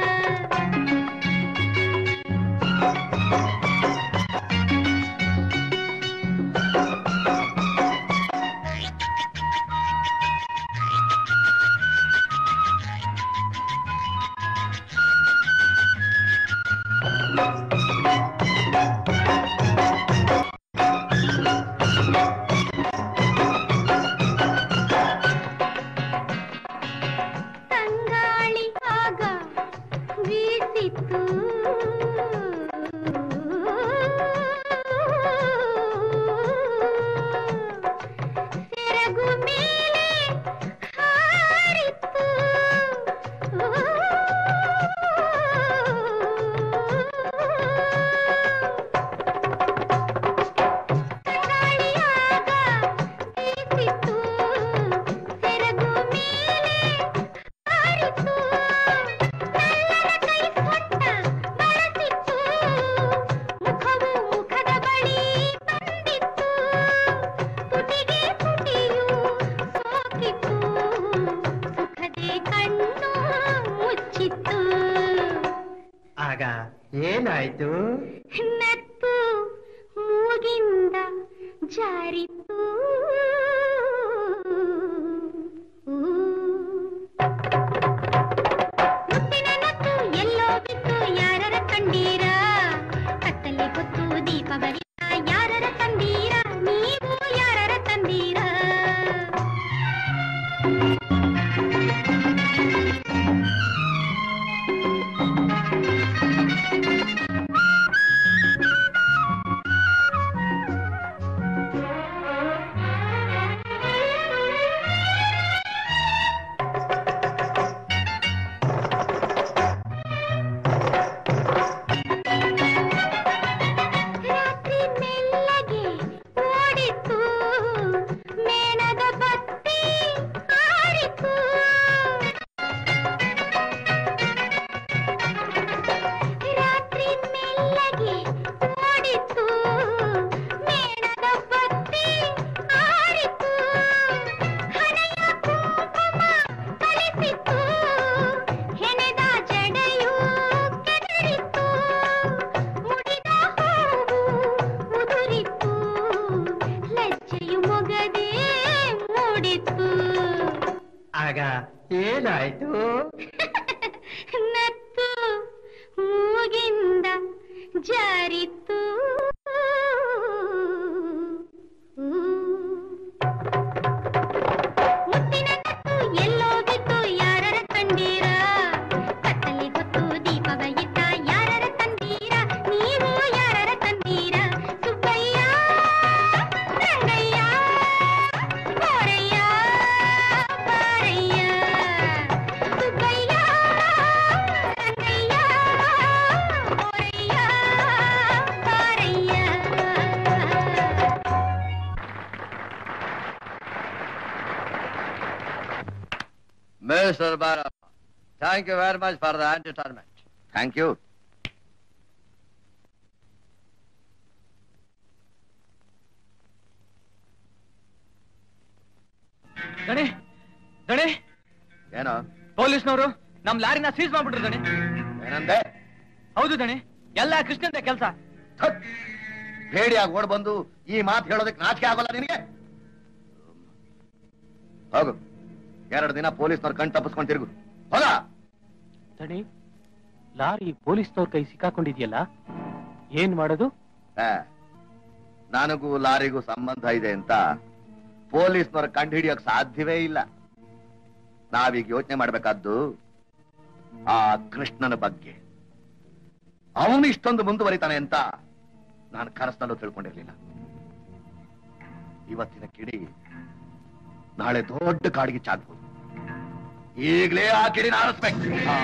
ತಂಗಾಳಿ ಆಗ ಬೀಸಿತ್ತು ಸೆರಗು ಮೇಲೆ ಹಾರಿತ್ತು ತಂಗಾಳಿ ಆಗ ಬೀಸಿತ್ತು ಸೆರಗು ಮೇಲೆ ಹಾರಿತ್ತು ನಲ್ಲನ ಕೈ ಸೊಟ್ಟ ಬಳಸಿತ್ತು ಮುಖವು ಮುಖದ ಬಳಿ ಬಂದಿತ್ತು ತುಟಿಗೆ ತುಟಿಯು ಸೋಕಿತ್ತು ಸುಖದೆ ಕಣ್ಣು ಮುಚ್ಚಿತ್ತು ಆಗ ಏನಾಯ್ತು ನತ್ತು ಮೂಗಿಂದ ಜಾರಿತ್ತು ಮುತ್ತಿನ ನತ್ತು ಎಲ್ಲೋ ಬಿತ್ತು ಯಾರರ ಕಂಡೀರ ಕತ್ತಲೆ ಹೊತ್ತು ದೀಪವರಿತ ಯಾರರ ತಂದೀರ ನೀವು ಯಾರರ ತಂದೀರ ರಾತ್ರಿ ಮೆಲ್ಲಗೆ ಓಡಿತು ಮೇಣದ ಬತ್ತಿ ಆರಿತು ರಾತ್ರಿ ಮೆಲ್ಲಗೆ ಓಡಿತು ಮೇಣದ ಬತ್ತಿ ಆರಿತು ಹಣೆಯ ಕುಂಕುಮ ಕಲಿಸಿತು ಹೆಣೆದ ಜಡೆಯು ಕೆದರಿತು ಮುಡಿದ ಹೂವು ಉದುರಿತು ಲಜ್ಜೆಯು ಮೊಗದೆ ಮೂಡಿತು ಆಗ ಏನಾಯ್ತು ನತ್ತು ಮೂಗಿಂದ ಜಾರಿತು ಮುತ್ತಿನ ನತ್ತು ಎಲ್ಲೋ ಬಿತ್ತು ಯಾರರ ಕಂಡೀರ ಕತ್ತಲೆ ಹೊತ್ತು ದೀಪವ ಇದ್ದ ಯಾರರ ತಂದೀರ ನೀವು ಯಾರರ ತಂದೀರ ಸುಬ್ಬಯ್ಯ ರಂಗಯ್ಯ ಬೋರಯ್ಯ ಬಾರಯ್ಯ Subbaiah Rangayya Borayya Mr. Barra, thank you very much for the entertainment. Thank you. ದಣಿ ದಣಿ ಏನೋ ಪೊಲೀಸ್ನವರು ನಮ್ ಲಾರಿನ ಸೀಸ್ ಮಾಡ್ಬಿಟ್ರು ದಣಿ ಏನಂದೆ ಹೌದು ದಣಿ ಎಲ್ಲ ಕೃಷ್ಣಂತೆ ಕೆಲಸ ಭೇಡಿಯಾಗಿ ಓಡ್ ಬಂದು ಈ ಮಾತು ಹೇಳೋದಕ್ಕೆ ನಾಚಿಕೆ ಆಗೋಲ್ಲ ನಿನಗೆ ಹೋಗು ಎರಡು ದಿನ ಪೊಲೀಸ್ನವ್ರು ಕಣ್ ತಪ್ಪಿಸ್ಕೊಂಡು ತಿರುಗು ಹೋಗ ದಣಿ ಲಾರಿ ಪೊಲೀಸ್ನವ್ರ ಕೈ ಸಿಕ್ಕಾಕೊಂಡಿದ್ಯಲ್ಲ ಏನ್ ಮಾಡೋದು ಆ, ನನಗೂ ಲಾರಿಗೂ ಸಂಬಂಧ ಇದೆ ಅಂತ ಪೊಲೀಸ್ನವ್ರ ಕಂಡು ಹಿಡಿಯೋಕ್ ಸಾಧ್ಯವೇ ಇಲ್ಲ ನಾವೀಗ ಯೋಚನೆ ಮಾಡ್ಬೇಕಾದ್ದು ಆ ಕೃಷ್ಣನ ಬಗ್ಗೆ ಅವನು ಇಷ್ಟೊಂದು ಮುಂದುವರಿತಾನೆ ಅಂತ ನಾನು ಕನಸಿನಲ್ಲೂ ತಿಳ್ಕೊಂಡಿರ್ಲಿಲ್ಲ ಇವತ್ತಿನ ಕಿಡಿ ನಾಳೆ ದೊಡ್ಡ ಕಾಡಿಗೆ ಚಾಗ್ಬೋದು ಈಗಲೇ ಆ ಕಿಡಿನ ಆರಿಸ್ಬೇಕು ಆ.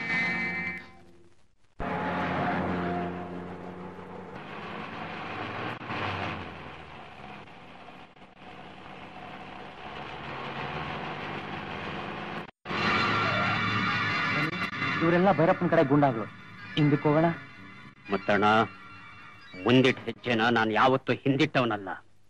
ಇವರೆಲ್ಲ ಭೈರಪ್ಪನ ಕಡೆ ಗುಂಡಾಗಳು ಹಿಂದಕ್ಕೆ ಹೋಗೋಣ ಮುತ್ತಣ್ಣ ಮುಂದಿಟ್ಟ ಹೆಜ್ಜೆನ ನಾನು ಯಾವತ್ತೂ ಹಿಂದಿಟ್ಟವನಲ್ಲ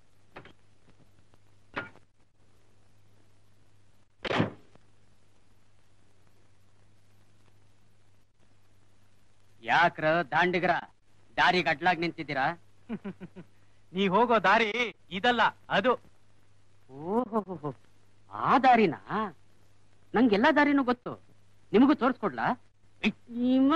ಯಾಕ್ರ ದಾಂಡಿಗ್ರ ದಾರಿಗೆ ಅಡ್ಲಾಗ್ ನಿಂತಿದ್ದೀರಾ ನೀ ಹೋಗೋ ದಾರಿ ಇದಲ್ಲ ಅದು ಓಹೋ ಆ ದಾರಿನಾ ನಂಗೆಲ್ಲ ದಾರಿನೂ ಗೊತ್ತು ನಿಮಗೂ ತೋರಿಸ್ಕೊಡ್ಲಾ ನಿಮ್ಮ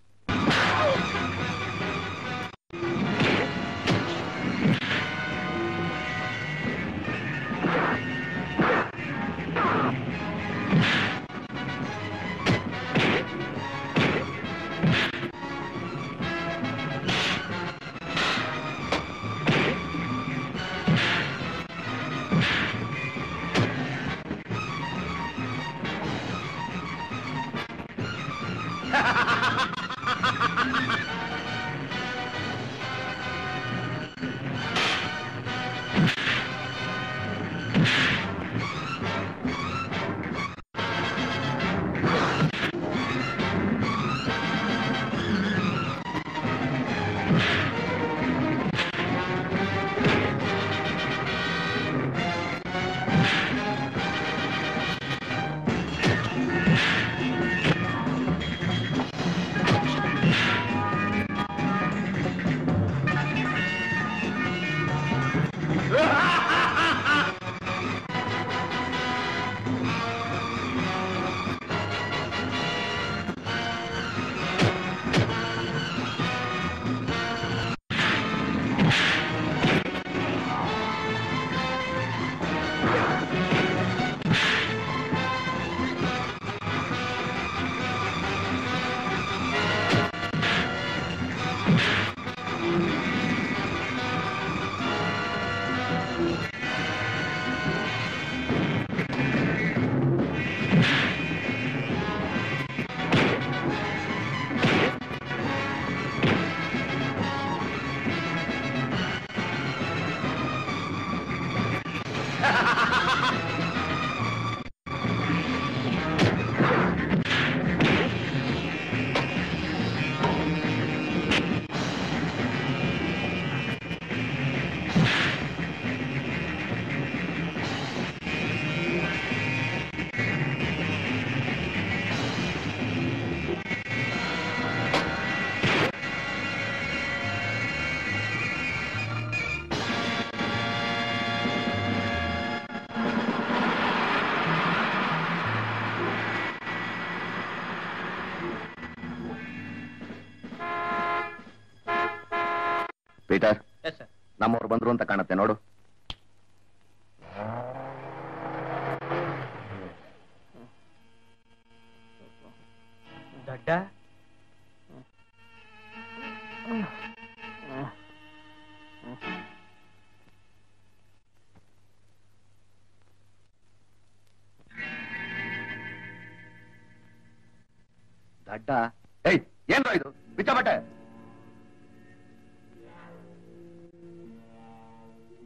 ಪೀಟರ್ ಎಸ್ ಸರ್ ನಮ್ಮವ್ರು ಬಂದ್ರು ಅಂತ ಕಾಣುತ್ತೆ ನೋಡು ದಡ್ಡ ದಡ್ಡ ಏಯ್ ಏನ್ರ ಇದು ಬಿಚ್ಚ ಬಟ್ಟೆ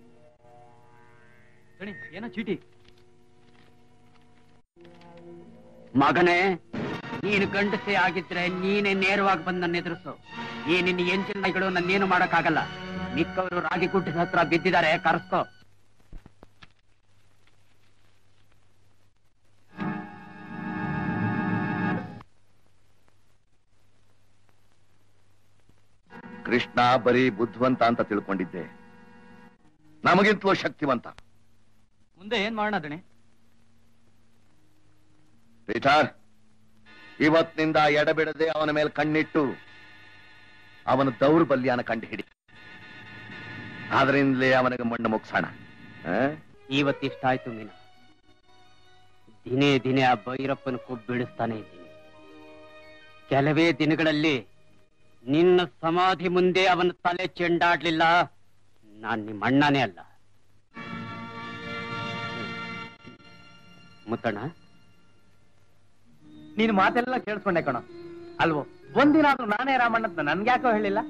ದಣಿ ಏನೋ ಚೀಟಿ ಮಗನೇ ನೀನು ಗಂಡಸೆ ಆಗಿದ್ರೆ ನೀನೇ ನೇರವಾಗಿ ಬಂದು ನನ್ನ ಎದುರಿಸು ಈ ನಿನ್ನ ಎಂಜಿನ್ ನಾಯಿಗಳು ನನ್ನೇನು ಮಾಡಕ್ಕಾಗಲ್ಲ ಮಿಕ್ಕವರು ರಾಗಿ ಗುಡ್ಡದ ಹತ್ರ ಬಿದ್ದಿದ್ದಾರೆ ಕರೆಸ್ಕೋ ಕೃಷ್ಣ ಬರೀ ಬುದ್ಧಿವಂತ ಅಂತ ತಿಳ್ಕೊಂಡಿದ್ದೆ ನಮಗಿಂತಲೂ ಶಕ್ತಿವಂತ ಮುಂದೆ ಏನ್ ಮಾಡೋಣ ದಣೆ ಪೀಟರ್ ಇವತ್ತಿನಿಂದ ಎಡಬಿಡದೆ ಅವನ ಮೇಲೆ ಕಣ್ಣಿಟ್ಟು ಅವನ ದೌರ್ಬಲ್ಯನ ಕಂಡುಹಿಡಿ ಆದ್ರಿಂದಲೇ ಅವನಿಗೆ ಮಣ್ಣು ಮುಗ್ಸೋಣ ಆ? ಇವತ್ತಿಷ್ಟಾಯ್ತು ಮೀನ ದಿನೇ ದಿನೇ ಆ ಭೈರಪ್ಪನ ಕೊಬ್ಬು ಬೀಳಿಸ್ತಾನೆ ಇದ್ದೀನಿ ಕೆಲವೇ ದಿನಗಳಲ್ಲಿ ನಿನ್ನ ಸಮಾಧಿ ಮುಂದೆ ಅವನ ತಲೆ ಚೆಂಡಾಡ್ಲಿಲ್ಲ ನಾನ್ ನಿಮ್ಮ ಅಣ್ಣನೇ ಅಲ್ಲ ಮುತ್ತಣ್ಣ ನೀನು ಮಾತೆಲ್ಲ ಕೇಳಿಸ್ಕೊಂಡೆ ಕಣೋ ಅಲ್ವೋ ಒಂದಿನ ಆದ್ರೂ ನಾನೇ ರಾಮಣ್ಣ ಅಂತ ನನ್ಗ್ಯಾಕೋ ಹೇಳಿಲ್ಲ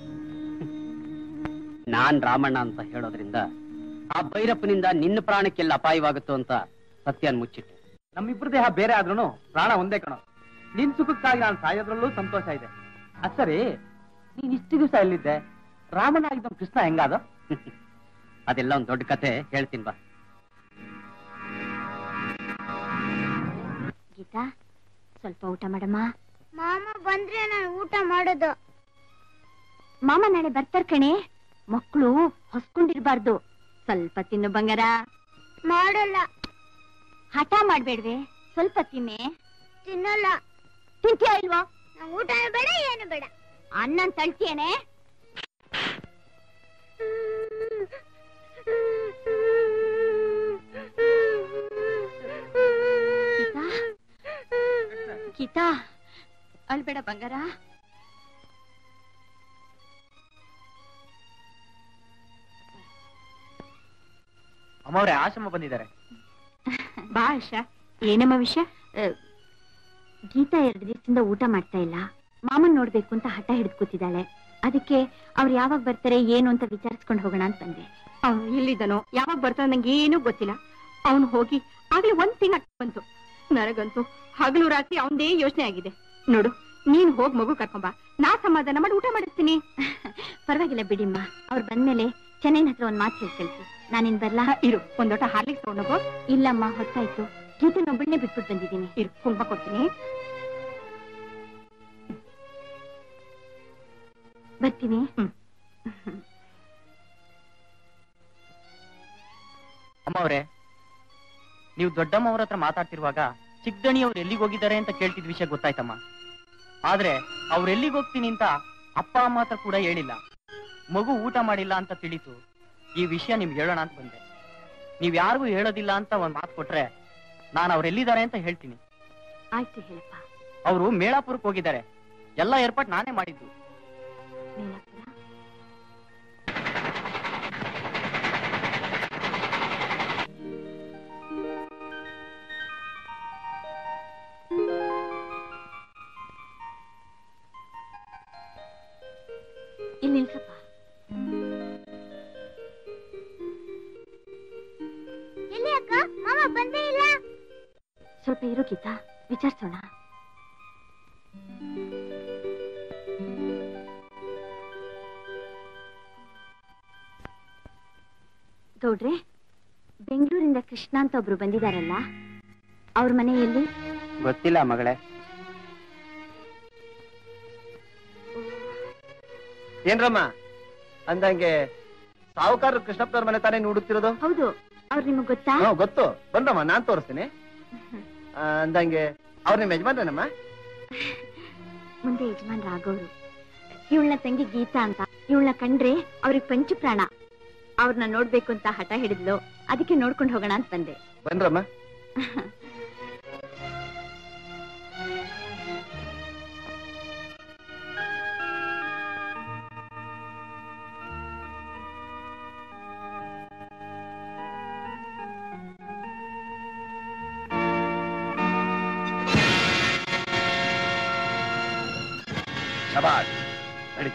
ನಾನ್ ರಾಮಣ್ಣ ಅಂತ ಹೇಳೋದ್ರಿಂದ ಆ ಭೈರಪ್ಪನಿಂದ ನಿನ್ನ ಪ್ರಾಣಕ್ಕೆಲ್ಲ ಅಪಾಯವಾಗುತ್ತೋ ಅಂತ ಸತ್ಯನ್ ಮುಚ್ಚಿಟ್ಟೆ ನಮ್ಮಿಬ್ರು ದೇಹ ಬೇರೆ ಆದ್ರೂನು ಪ್ರಾಣ ಒಂದೇ ಕಣೋ ನಿನ್ ಸುಖಕ್ಕಾಗಿ ನಾನು ಸಾಯೋದ್ರಲ್ಲೂ ಸಂತೋಷ ಇದೆ ಅದ್ ಸರಿ ನೀನ್ ಇಷ್ಟು ದಿವಸ ಎಲ್ಲಿದ್ದೆ ರಾಮಣ್ಣ ಆಗಿದ್ದ ಕೃಷ್ಣ ಹೆಂಗಾದ ಅದೆಲ್ಲ ಒಂದ್ ದೊಡ್ಡ ಕತೆ ಹೇಳ್ತೀನಿ ಬಾ ಗೀತಾ ಸ್ವಲ್ಪ ಊಟ ಮಾಡಮ್ಮ ಮಾಮ ಬಂದ್ರೆ ನಾನು ಊಟ ಮಾಡೋದು ಮಾಮ ನಾಳೆ ಬರ್ತಾರ ಕಣೆ ಮಕ್ಕಳು ಹೊಸ್ಕೊಂಡಿರ್ಬಾರ್ದು ಸ್ವಲ್ಪ ತಿನ್ನು ಬಂಗಾರ ಮಾಡಲ್ಲ ಹಠ ಮಾಡ್ಬೇಡ್ವೆ ಸ್ವಲ್ಪ ತಿನ್ನೆ ತಿನ್ನಲ್ಲ ತಿಂತೀಯ ಇಲ್ವಾ ನಂಗ್ ಊಟನೂ ಬೇಡ ಏನು ಬೇಡ ಅನ್ನನ್ ತಳ್ತಿಯೇನೆ ಗೀತಾ ಗೀತಾ ಅಳ್ಬೇಡ ಬಂಗಾರ ಅಮ್ಮವ್ರೆ ಆಶ್ರಮ ಬಂದಿದ್ದಾರೆ ಬಾ ಆಶಾ ಏನಮ್ಮ ವಿಷಯ ಗೀತಾ ಎರಡು ದಿವಸದಿಂದ ಊಟ ಮಾಡ್ತಾ ಇಲ್ಲ ಮಾಮನ್ ನೋಡ್ಬೇಕು ಅಂತ ಹಠ ಹಿಡಿದು ಕೂತಿದ್ದಾಳೆ ಅದಕ್ಕೆ ಅವ್ರು ಯಾವಾಗ ಬರ್ತಾರೆ ಏನು ಅಂತ ವಿಚಾರಿಸ್ಕೊಂಡು ಹೋಗೋಣ ಅಂತ ಬಂದೆ ಅವ್ನು ಎಲ್ಲಿದ್ದಾನೋ ಯಾವಾಗ ಬರ್ತಾನೆ ನಂಗೆ ಏನೂ ಗೊತ್ತಿಲ್ಲ ಅವನು ಹೋಗಿ ಆಗ್ಲೇ ಒಂದ್ ತಿಂಗ್ ಬಂತು ನನಗಂತೂ ಹಗಲು ರಾತ್ರಿ ಅವನದೇ ಯೋಚನೆ ಆಗಿದೆ ನೋಡು ನೀನ್ ಹೋಗ್ ಮಗು ಕರ್ಕೊಂಬ ನಾ ಸಮಾಧಾನ ಮಾಡಿ ಊಟ ಮಾಡಿಸ್ತೀನಿ ಪರವಾಗಿಲ್ಲ ಬಿಡಿಮ್ಮ ಅವ್ರು ಬಂದ್ಮೇಲೆ ಚೆನ್ನೈನ ಹತ್ರ ಒಂದ್ ಮಾತು ಹೇಳಿ ಕಳ್ಸಿ ನಾನಿನ್ ಬರ್ಲಾ ಇರು ಒಂದ್ ಲೋಟ ಹಾರ್ಲಿಕ್ಸ್ ತಗೊಂಡೋಗು ಇಲ್ಲಮ್ಮ ಹೊತ್ತಾಯ್ತು ಗೀತನ ಒಬ್ಬಳನ್ನೇ ಬಿಟ್ಬಿಟ್ಟು ಬಂದಿದ್ದೀನಿ ಇರು ಕುಂಕುಮ ಕೊಡ್ತೀನಿ ಬರ್ತೀನಿ ಅಮ್ಮವ್ರೆ ನೀವು ದೊಡ್ಡಮ್ಮ ಅವ್ರ ಹತ್ರ ಮಾತಾಡ್ತಿರುವಾಗ ಚಿಕ್ಕದಣಿ ಅವ್ರು ಎಲ್ಲಿಗೆ ಹೋಗಿದ್ದಾರೆ ಅಂತ ಕೇಳ್ತಿದ್ ವಿಷಯ ಗೊತ್ತಾಯ್ತಮ್ಮ ಆದ್ರೆ ಅವ್ರು ಎಲ್ಲಿಗೆ ಹೋಗ್ತೀನಿ ಅಂತ ಅಪ್ಪ ಅಮ್ಮ ಹತ್ರ ಕೂಡ ಹೇಳಿಲ್ಲ ಮಗು ಊಟ ಮಾಡಿಲ್ಲ ಅಂತ ತಿಳಿತು ಈ ವಿಷಯ ನಿಮ್ಗೆ ಹೇಳೋಣ ಅಂತ ಬಂದೆ ನೀವ್ ಯಾರಿಗೂ ಹೇಳೋದಿಲ್ಲ ಅಂತ ಒಂದ್ ಮಾತು ಕೊಟ್ರೆ ನಾನು ಅವ್ರು ಎಲ್ಲಿದ್ದಾರೆ ಅಂತ ಹೇಳ್ತೀನಿ ಆಯ್ತು ಹೇಳಪ್ಪ ಅವರು ಮೇಳಾಪುರಕ್ಕೆ ಹೋಗಿದ್ದಾರೆ ಎಲ್ಲ ಏರ್ಪಾಟ್ ನಾನೇ ಮಾಡಿದ್ದು ಮೇಲಾಪುರ ಇಲ್ಲಿ ನಿಲ್ಸಪ್ಪ ಎಲ್ಲಿ ಅಕ್ಕ ಮಾಮ ಬಂದೇ ಇಲ್ಲ ಸ್ವಲ್ಪ ಇರು ಗೀತಾ ವಿಚಾರಿಸೋಣ ಗೌಡ್ರೆ ಬೆಂಗಳೂರಿಂದ ಕೃಷ್ಣ ಅಂತ ಒಬ್ರು ಬಂದಿದಾರಲ್ಲ ಅವ್ರ ಮನೆ ಎಲ್ಲಿ ಗೊತ್ತಿಲ್ಲ ಮಗಳೇ ಏನ್ರಮ್ಮ ಅಂದಂಗೆ ಸಾವುಕಾರ ಕೃಷ್ಣಪ್ಪನವ್ರ ಮನೆ ತಾನೇ ಹುಡುಕ್ತಿರೋದು ಹೌದು ಅವ್ರು ನಿಮಗ್ ಗೊತ್ತಾ ಹ್ಮ್ ಗೊತ್ತು ಬಂದ್ರಮ್ಮ ನಾನ್ ತೋರಿಸ್ತೀನಿ ಆ, ಅಂದಂಗೆ ಅವ್ರ ನಿಮ್ ಯಜಮಾನ್ರೇನಮ್ಮ ಮುಂದೆ ಯಜಮಾನ್ ರಾಘವ್ರು ಇವಳನ್ನ ತಂಗಿ ಗೀತಾ ಅಂತ ಇವಳನ್ನ ಕಂಡ್ರೆ ಅವ್ರಿಗೆ ಪಂಚ ಪ್ರಾಣ ಅವ್ರನ್ನ ನೋಡ್ಬೇಕು ಅಂತ ಹಠ ಹಿಡಿದ್ಲು ಅದಕ್ಕೆ ನೋಡ್ಕೊಂಡು ಹೋಗೋಣ ಅಂತ ಬಂದೆ ಬಂದ್ರಮ್ಮ ಶಬಾಷ್ ನಡಿ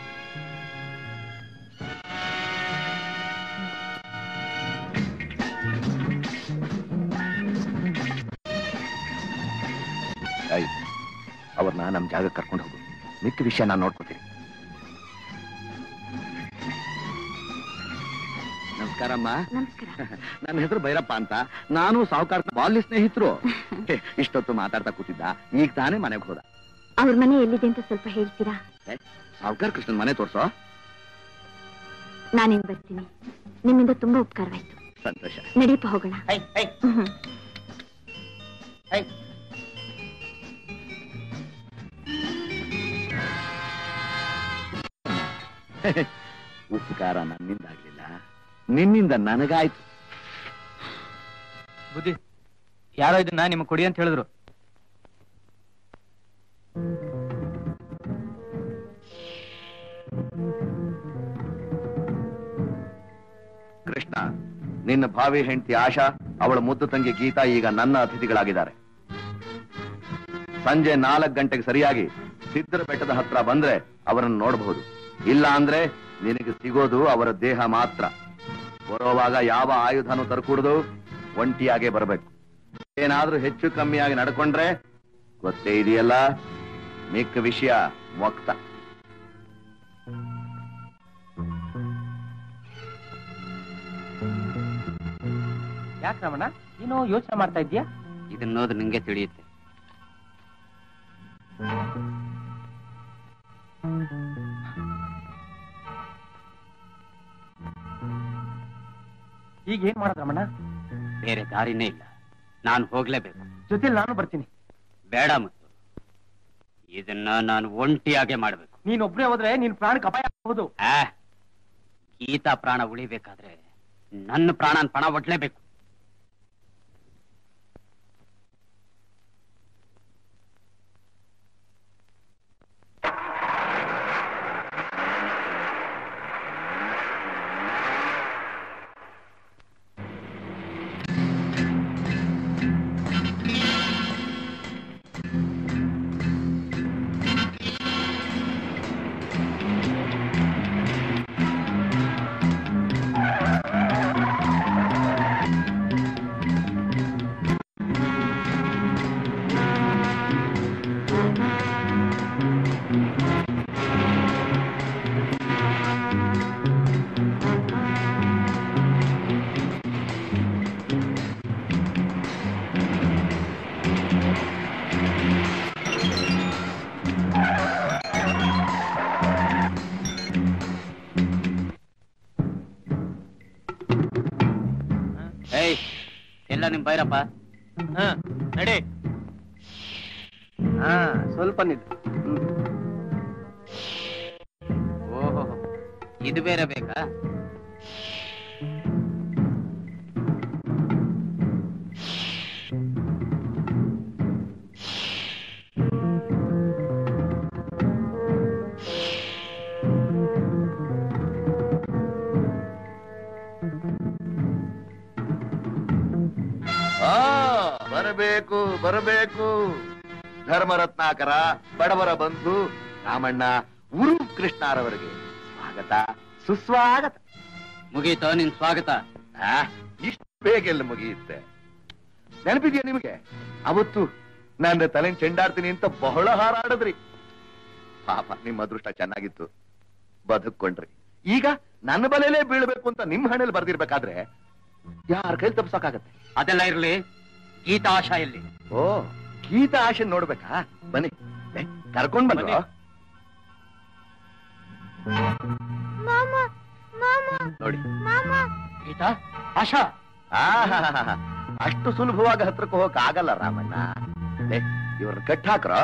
ಅವ್ರನ್ನ ನಮ್ ಜಾಗಕ್ಕೆ ಕರ್ಕೊಂಡು ಹೋಗು ಮಿಕ್ಕ ವಿಷಯ ನಾನು ನೋಡ್ಕೋತೀನಿ ನಮಸ್ಕಾರಮ್ಮ ನನ್ನ ಹೆಸರು ಭೈರಪ್ಪ ಅಂತ ನಾನು ಸಾವುಕಾರ ಬಾಲ್ಯ ಸ್ನೇಹಿತರು ಹೇ, ಇಷ್ಟೊತ್ತು ಮಾತಾಡ್ತಾ ಕೂತಿದ್ದ ಈಗ ತಾನೇ ಮನೆಗೆ ಹೋದ ಅವ್ರ ಮನೆ ಎಲ್ಲಿದೆ ಅಂತ ಸ್ವಲ್ಪ ಹೇಳ್ತೀರಾ ಸಾವುಕಾರ ಕೃಷ್ಣನ್ ಮನೆ ತೋರ್ಸೋ ನಾನೇನ್ ಬರ್ತೀನಿ ನಿಮ್ಮಿಂದ ತುಂಬಾ ಉಪಕಾರವಾಯ್ತು ಸಂತೋಷ ನಡೀಪ ಹೋಗೋಣ ಹ್ಮ್. ಉಪಕಾರ ನನ್ನಿಂದಾಗ್ಲಿಲ್ಲ ನಿನ್ನಿಂದ ನನಗಾಯ್ತು ಬುದ್ಧಿ ಯಾರೋ ಇದನ್ನ ನಿಮ್ಗೆ ಕೊಡಿ ಅಂತ ಹೇಳಿದ್ರು ಕೃಷ್ಣ ನಿನ್ನ ಭಾವಿ ಹೆಂಡತಿ ಆಶಾ ಅವಳ ಮುದ್ದು ತಂಗಿ ಗೀತಾ ಈಗ ನನ್ನ ಅತಿಥಿಗಳಾಗಿದ್ದಾರೆ ಸಂಜೆ ನಾಲ್ಕು ಗಂಟೆಗೆ ಸರಿಯಾಗಿ ಸಿದ್ದರ ಬೆಟ್ಟದ ಹತ್ರ ಬಂದ್ರೆ ಅವರನ್ನು ನೋಡಬಹುದು ಇಲ್ಲ ಅಂದ್ರೆ ನಿನಗೆ ಸಿಗೋದು ಅವರ ದೇಹ ಮಾತ್ರ ಬರೋವಾಗ ಯಾವ ಆಯುಧನೂ ತರಕೂಡದು ಒಂಟಿಯಾಗೆ ಬರಬೇಕು ಏನಾದ್ರೂ ಹೆಚ್ಚು ಕಮ್ಮಿಯಾಗಿ ನಡ್ಕೊಂಡ್ರೆ ಗೊತ್ತೇ ಇದೆಯಲ್ಲ ಮಿಕ್ಕ ವಿಷಯ ಮೊಕ್ತ ಯಾಕೆ ರಮಣ ನೀನು ಯೋಚನೆ ಮಾಡ್ತಾ ಇದ್ಯಾ ಇದನ್ನ ನೋದ್ರೆ ನಿಂಗೆ ತಿಳಿಯುತ್ತೆ ಈಗ ಏನ್ ಮಾಡೋದು ರಮಣ ಬೇರೆ ದಾರಿನೇ ಇಲ್ಲ ನಾನು ಹೋಗ್ಲೇಬೇಕು ಜೊತೆಲಿ ನಾನು ಬರ್ತೀನಿ ಬೇಡ ಮತ್ತು ಇದನ್ನ ನಾನು ಒಂಟಿಯಾಗೆ ಮಾಡ್ಬೇಕು ನೀನ್ ಒಬ್ನೇ ಹೋದ್ರೆ ನಿನ್ ಪ್ರಾಣಕ್ಕೆ ಅಪಾಯ ಆಗಬಹುದು ಆ ಗೀತಾ ಪ್ರಾಣ ಉಳಿಬೇಕಾದ್ರೆ ನನ್ನ ಪ್ರಾಣನ್ ಪಣ ಒಡ್ಲೇಬೇಕು ಏಯ್ ಎಲ್ಲ ನಿಮ್ ಬೈರಪ್ಪ ನಡಿ ಹಾ ಸ್ವಲ್ಪ ನಿದ್ದು ಓಹೋ ಇದು ಬೇರೆ ಬೇಕಾ ಆ ಬರಬೇಕು ಬರಬೇಕು ಧರ್ಮರತ್ನಾಕರ ಬಡವರ ಬಂಧು ರಾಮಣ್ಣ ಉರು ಕೃಷ್ಣರವರಿಗೆ ಸ್ವಾಗತ ಸುಸ್ವಾಗತ ಮುಗೀತೋ ನಿನ್ ಸ್ವಾಗತ ಆ, ಇಷ್ಟು ಬೇಗ ಎಲ್ಲ ಮುಗಿಯುತ್ತೆ ನೆನಪಿದ್ಯಾ ನಿಮಗೆ ಅವತ್ತು ನನ್ನ ತಲೆ ಚೆಂಡಾಡ್ತೀನಿ ಅಂತ ಬಹಳ ಹಾರಾಡಿದ್ರಿ ಪಾಪ ನಿಮ್ಮ ಅದೃಷ್ಟ ಚೆನ್ನಾಗಿತ್ತು ಬದುಕೊಂಡ್ರಿ ಈಗ ನನ್ನ ಬಲೆಯಲ್ಲೇ ಬೀಳ್ಬೇಕು ಅಂತ ನಿಮ್ ಹಣೆಯಲ್ಲಿ ಬರ್ದಿರ್ಬೇಕಾದ್ರೆ ಯಾರ ಕೈಲಿ ತಪ್ಸಕ್ಕಾಗತ್ತೆ ಅದೆಲ್ಲ ಇರ್ಲಿ ಗೀತಾ ಆಶಾ ಎಲ್ಲಿ ಓ ಗೀತಾ ಆಶೆ ನೋಡ್ಬೇಕಾ ಬನ್ನಿ ಏ, ಕರ್ಕೊಂಡ್ ಬನ್ನಿ ಮಾಮ ಮಾಮ ನೋಡಿ ಮಾಮ ಗೀತಾ ಆಶಾ ಆಹಾಹಾಹಾ. ಅಷ್ಟು ಸುಲಭವಾಗಿ ಹತ್ರಕ್ಕೆ ಹೋಗಕ್ ಆಗಲ್ಲ ರಾಮಣ್ಣ ಏ, ಇವ್ರನ್ನ ಕಟ್ ಹಾಕ್ರ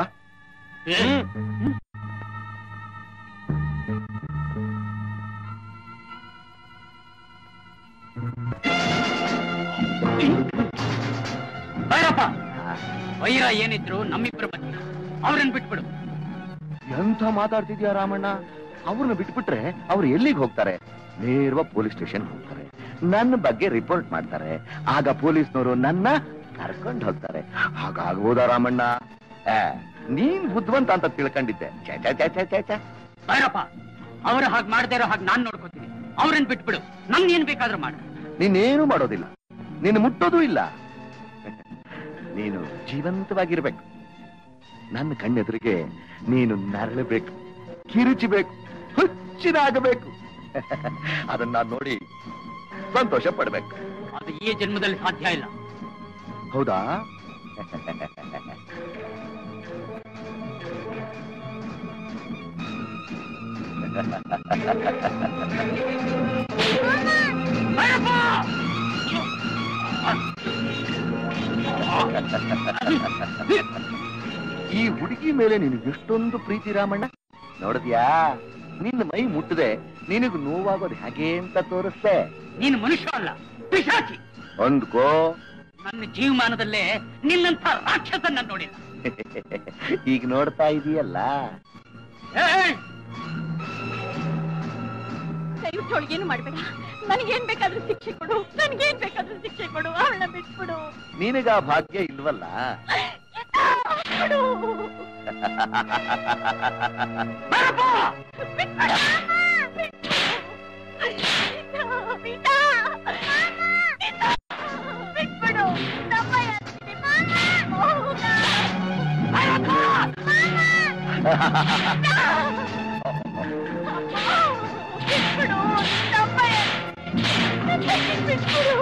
ಬೈರಪ್ಪ ವೈರ ಏನಿದ್ರು ನಮ್ಮಿಬ್ಬರ ಬಗ್ಗೆ ಅವ್ರನ್ನ ಬಿಟ್ಬಿಡು ಎಂತ ಮಾತಾಡ್ತಿದ್ಯಾ ರಾಮಣ್ಣ ಅವ್ರನ್ನ ಬಿಟ್ಬಿಟ್ರೆ ಅವ್ರು ಎಲ್ಲಿಗೆ ಹೋಗ್ತಾರೆ ನೇರವ ಪೊಲೀಸ್ ಸ್ಟೇಷನ್ ಹೋಗ್ತಾರೆ ನನ್ನ ಬಗ್ಗೆ ರಿಪೋರ್ಟ್ ಮಾಡ್ತಾರೆ ಆಗ ಪೊಲೀಸ್ನವರು ನನ್ನ ಕರ್ಕೊಂಡು ಹೋಗ್ತಾರೆ ಹಾಗಾಗ್ಬೋದಾ ರಾಮಣ್ಣ ಆ, ನೀನ್ ಬುದ್ಧಿವಂತ ಅಂತ ತಿಳ್ಕೊಂಡಿದ್ದೆ ಛೆ, ಛೆ, ಛೆ, ಛೆ, ಛೆ, ಛೆ. ಬೈರಪ್ಪ ಅವ್ರ ಹಾಗೆ ಮಾಡದೇ ಇರೋ ಹಾಗೆ ನಾನ್ ನೋಡ್ಕೋತೀನಿ ಅವ್ರನ್ನ ಬಿಟ್ಬಿಡು ನನ್ ಏನ್ ಬೇಕಾದ್ರೂ ಮಾಡು ನೀನೇನು ಮಾಡೋದಿಲ್ಲ ನೀನು ಮುಟ್ಟೋದು ಇಲ್ಲ ನೀನು ಜೀವಂತವಾಗಿರ್ಬೇಕು ನನ್ನ ಕಣ್ಣೆದುರಿಗೆ ನೀನು ನರಳಬೇಕು ಕಿರುಚಬೇಕು ಹುಚ್ಚಿನಾಗಬೇಕು ಅದನ್ನ ನಾನ್ ನೋಡಿ ಸಂತೋಷ ಪಡ್ಬೇಕು ಅದು ಈ ಜನ್ಮದಲ್ಲಿ ಸಾಧ್ಯ ಇಲ್ಲ ಹೌದಾ ಈ ಹುಡುಗಿ ಮೇಲೆ ನಿನಗೆ ಎಷ್ಟೊಂದು ಪ್ರೀತಿ ರಾಮಣ್ಣ ನೋಡಿದ್ಯಾ ನಿನ್ನ ಮೈ ಮುಟ್ಟದೆ ನಿನಗ್ ನೋವಾಗೋದು ಹೇಗೆ ಅಂತ ತೋರಿಸ್ದೆ ನೀನು ಮನುಷ್ಯ ಅಲ್ಲ ಪಿಶಾಚಿ ಅಂದ್ಕೋ ನನ್ನ ಜೀವಮಾನದಲ್ಲೇ ನಿನ್ನಂಥ ರಾಕ್ಷಸನ್ನ ನೋಡಿಲ್ಲ ಈಗ ನೋಡ್ತಾ ಇದೀಯಲ್ಲ ಏಯ್! ದಯವಿಟ್ಟು ಅವಳಿಗೇನು ಮಾಡ್ಬೇಡ ನನಗೇನ್ ಬೇಕಾದ್ರೂ ಶಿಕ್ಷೆ ಕೊಡು ನನ್ಗೇನ್ ಬೇಕಾದ್ರೂ ಶಿಕ್ಷೆ ಕೊಡು ಅವಳನ್ನ ಬಿಟ್ಬಿಡು ನಿನಗ ಆ ಭಾಗ್ಯ ಇಲ್ವಲ್ಲ ಬಿಡು. ಬಿಟ್ಬಿಡು ನಮ್ಮಯ್ಯ ಅಂತೀನಿ, ಮಾಮ. ಬಿಟ್ಬಿಡು ನಮ್ಮಯ್ಯ ಅಂತೀನಿ, ಬಿಟ್ಬಿಡು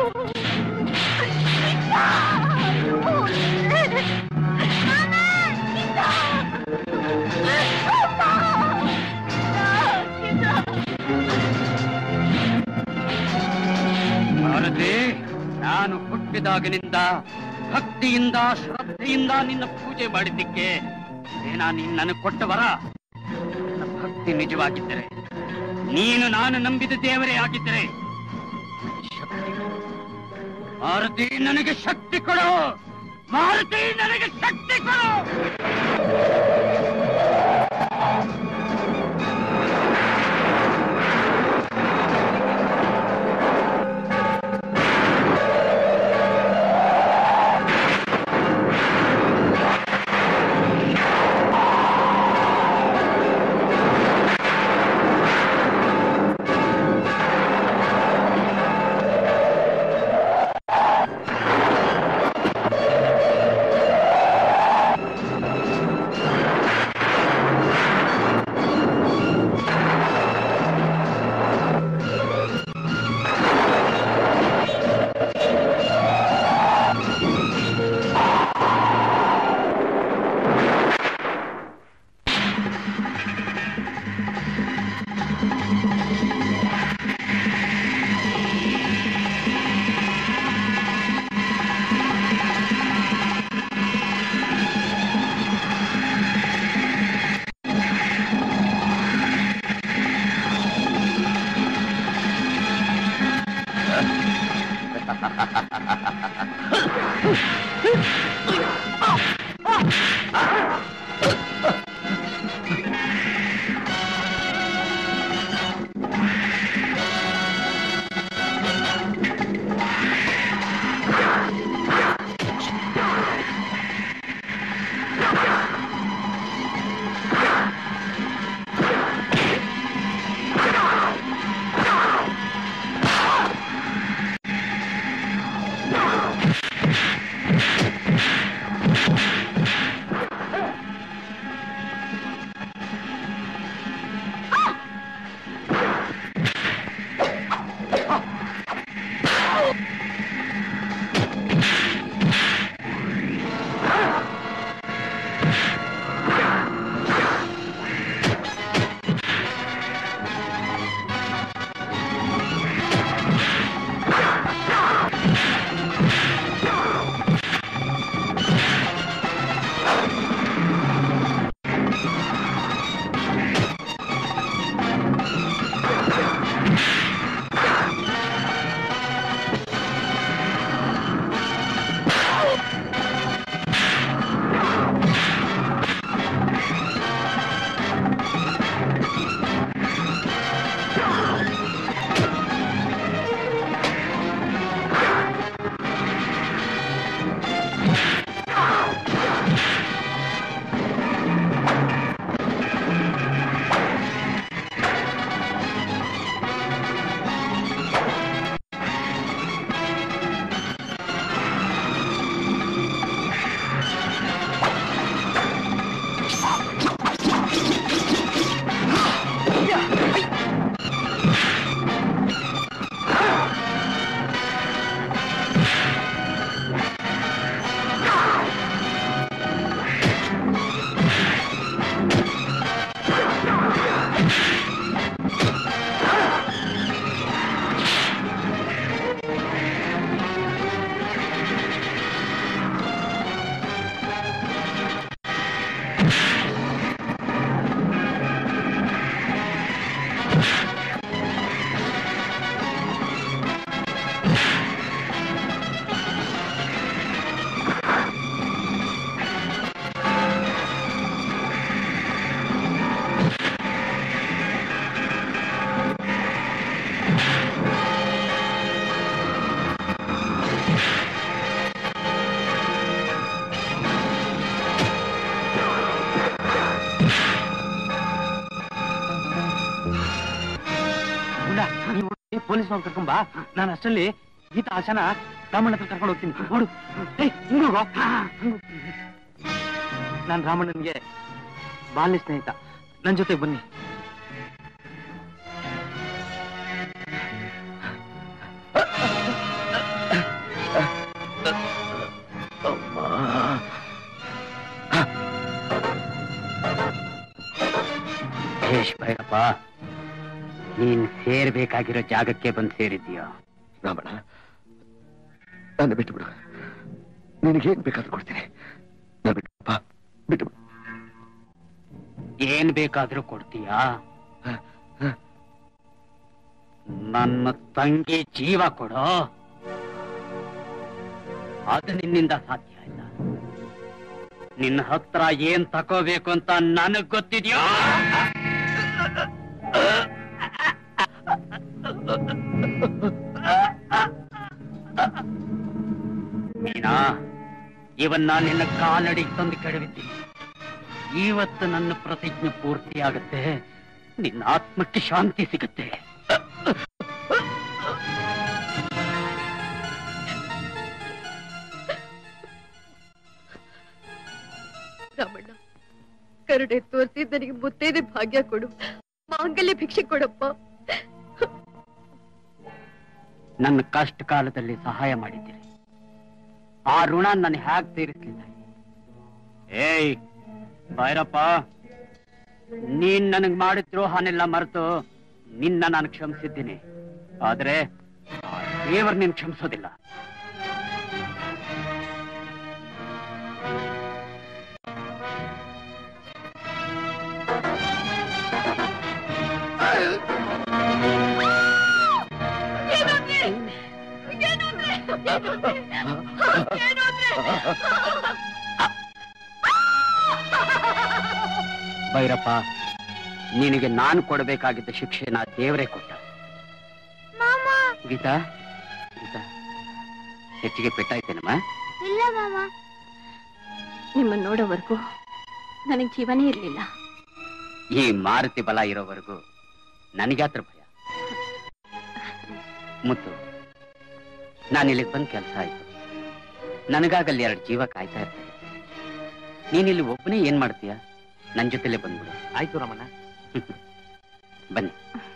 ಭಾರತಿ ನಾನು ಹುಟ್ಟಿದಾಗಿನಿಂದ ಭಕ್ತಿಯಿಂದ ಶ್ರದ್ಧೆಯಿಂದ ನಿನ್ನ ಪೂಜೆ ಮಾಡಿದ್ದಕ್ಕೆ ಏನಾ ನೀನ್ ನನಗೆ ಕೊಟ್ಟ ವರ ನನ್ನ ಭಕ್ತಿ ನಿಜವಾಗಿದ್ದರೆ ನೀನು ನಾನು ನಂಬಿದ ದೇವರೇ ಆಗಿದ್ದರೆ ಶಕ್ತಿ ಕೊಡು. ಮಾರುತಿ ನನಗೆ ಶಕ್ತಿ ಕೊಡು ಮಾರುತಿ ನನಗೆ ಶಕ್ತಿ ಕೊಡು ಪೊಲೀಸ್ನವ್ರು ಕರ್ಕೊಂಬಾ ನಾನು ಅಷ್ಟರಲ್ಲಿ ಗೀತಾ ಆಶಾನ ರಾಮಣ್ಣ ಹತ್ರ ಕರ್ಕೊಂಡು ಹೋಗ್ತೀನಿ ನೋಡು ಏಯ್ ಹಿಂಗ್ ಹೋಗೋ ನಾನು ರಾಮಣ್ಣನ್ಗೆ ಬಾಲ್ಯ ಸ್ನೇಹಿತ ನನ್ ಜೊತೆ ಬನ್ನಿ ಮಹೇಶ್ ಭೈರಪ್ಪ ನೀನ್ ಸೇರ್ಬೇಕಾಗಿರೋ ಜಾಗಕ್ಕೆ ಬಂದು ಸೇರಿದ್ಯಾ ರಾಮಣ್ಣ ನನ್ನ ಬಿಟ್ಟು ಬಿಡು ನಿನಗೆ ಹೇಗ್ ಬೇಕಾದ್ರೂ ಕೊಡ್ತೀನಿ ನನ್ನ ಬಿಟ್ಟು ಬಾ ಬಿಟ್ಟು ಬಿಡು ಏನ್ ಬೇಕಾದ್ರೂ ಕೊಡ್ತೀಯಾ ನನ್ನ ತಂಗಿ ಜೀವ ಕೊಡೋ ಅದು ನಿನ್ನಿಂದ ಸಾಧ್ಯ ಇಲ್ಲ ನಿನ್ನ ಹತ್ರ ಏನ್ ತಕೋಬೇಕು ಅಂತ ನನಗ್ ಗೊತ್ತಿದ್ಯೋ ನೀನಾ ಇವನ್ನ ನಿನ್ನ ಕಾಲಡಿ ತಂದು ಕೆಡವಿದ್ದೀನಿ ಇವತ್ತು ನನ್ನ ಪ್ರತಿಜ್ಞೆ ಪೂರ್ತಿಯಾಗುತ್ತೆ ನಿನ್ನ ಆತ್ಮಕ್ಕೆ ಶಾಂತಿ ಸಿಗುತ್ತೆ ರಾಮಣ್ಣ ಕರುಣೆ ತೋರಿಸಿ ನನಗೆ ಮುತ್ತೇನೆ ಭಾಗ್ಯ ಕೊಡು ಮಾಂಗಲ್ಯ ಭಿಕ್ಷೆ ಕೊಡಪ್ಪ ನನ್ನ ಕಷ್ಟ ಕಾಲದಲ್ಲಿ ಸಹಾಯ ಮಾಡಿದ್ದೀರಿ ಆ ಋಣ ನಾನು ಹ್ಯಾಕ್ ತೀರಿಸ್ಲಿಲ್ಲ ಏಯ್ ಭೈರಪ್ಪ ನೀನ್ ನನಗ್ ಮಾಡಿದ ದ್ರೋಹನೆಲ್ಲ ಮರೆತು ನಿನ್ನ ನಾನು ಕ್ಷಮಿಸಿದ್ದೀನಿ ಆದ್ರೆ ಆ ದೇವರು ನೀನ್ ಕ್ಷಮಿಸೋದಿಲ್ಲ ಭೈರಪ್ಪ ನಿನಗೆ ನಾನು ಕೊಡಬೇಕಾಗಿದ್ದ ಶಿಕ್ಷೆನ ದೇವರೇ ಕೊಟ್ಟ ಗೀತಾ ಗೀತಾ ಹೆಚ್ಚಿಗೆ ಪೆಟ್ಟಾಯ್ತೇನಮ್ಮ ಇಲ್ಲ ಮಾಮ ನಿಮ್ಮನ್ನ ನೋಡೋವರೆಗೂ ನನಗೆ ಜೀವನೇ ಇರ್ಲಿಲ್ಲ ಈ ಮಾರುತಿ ಬಲ ಇರೋವರೆಗೂ ನನಗ್ಯಾತ್ರ ಭಯ ಮುತ್ತು ನಾನು ಇಲ್ಲಿಗೆ ಬಂದ್ ಕೆಲಸ ಆಯ್ತು ನನಗಾಗಲ್ಲಿ ಎರಡು ಜೀವ ಕಾಯ್ತಾ ಇರ್ತದೆ ನೀನಿಲ್ಲಿ ಒಬ್ಬನೇ ಏನ್ ಮಾಡ್ತೀಯ ನನ್ ಜೊತೆಲೆ ಬಂದ್ಬಿಡು ಆಯ್ತು ರಮಣ್ಣ ಬನ್ನಿ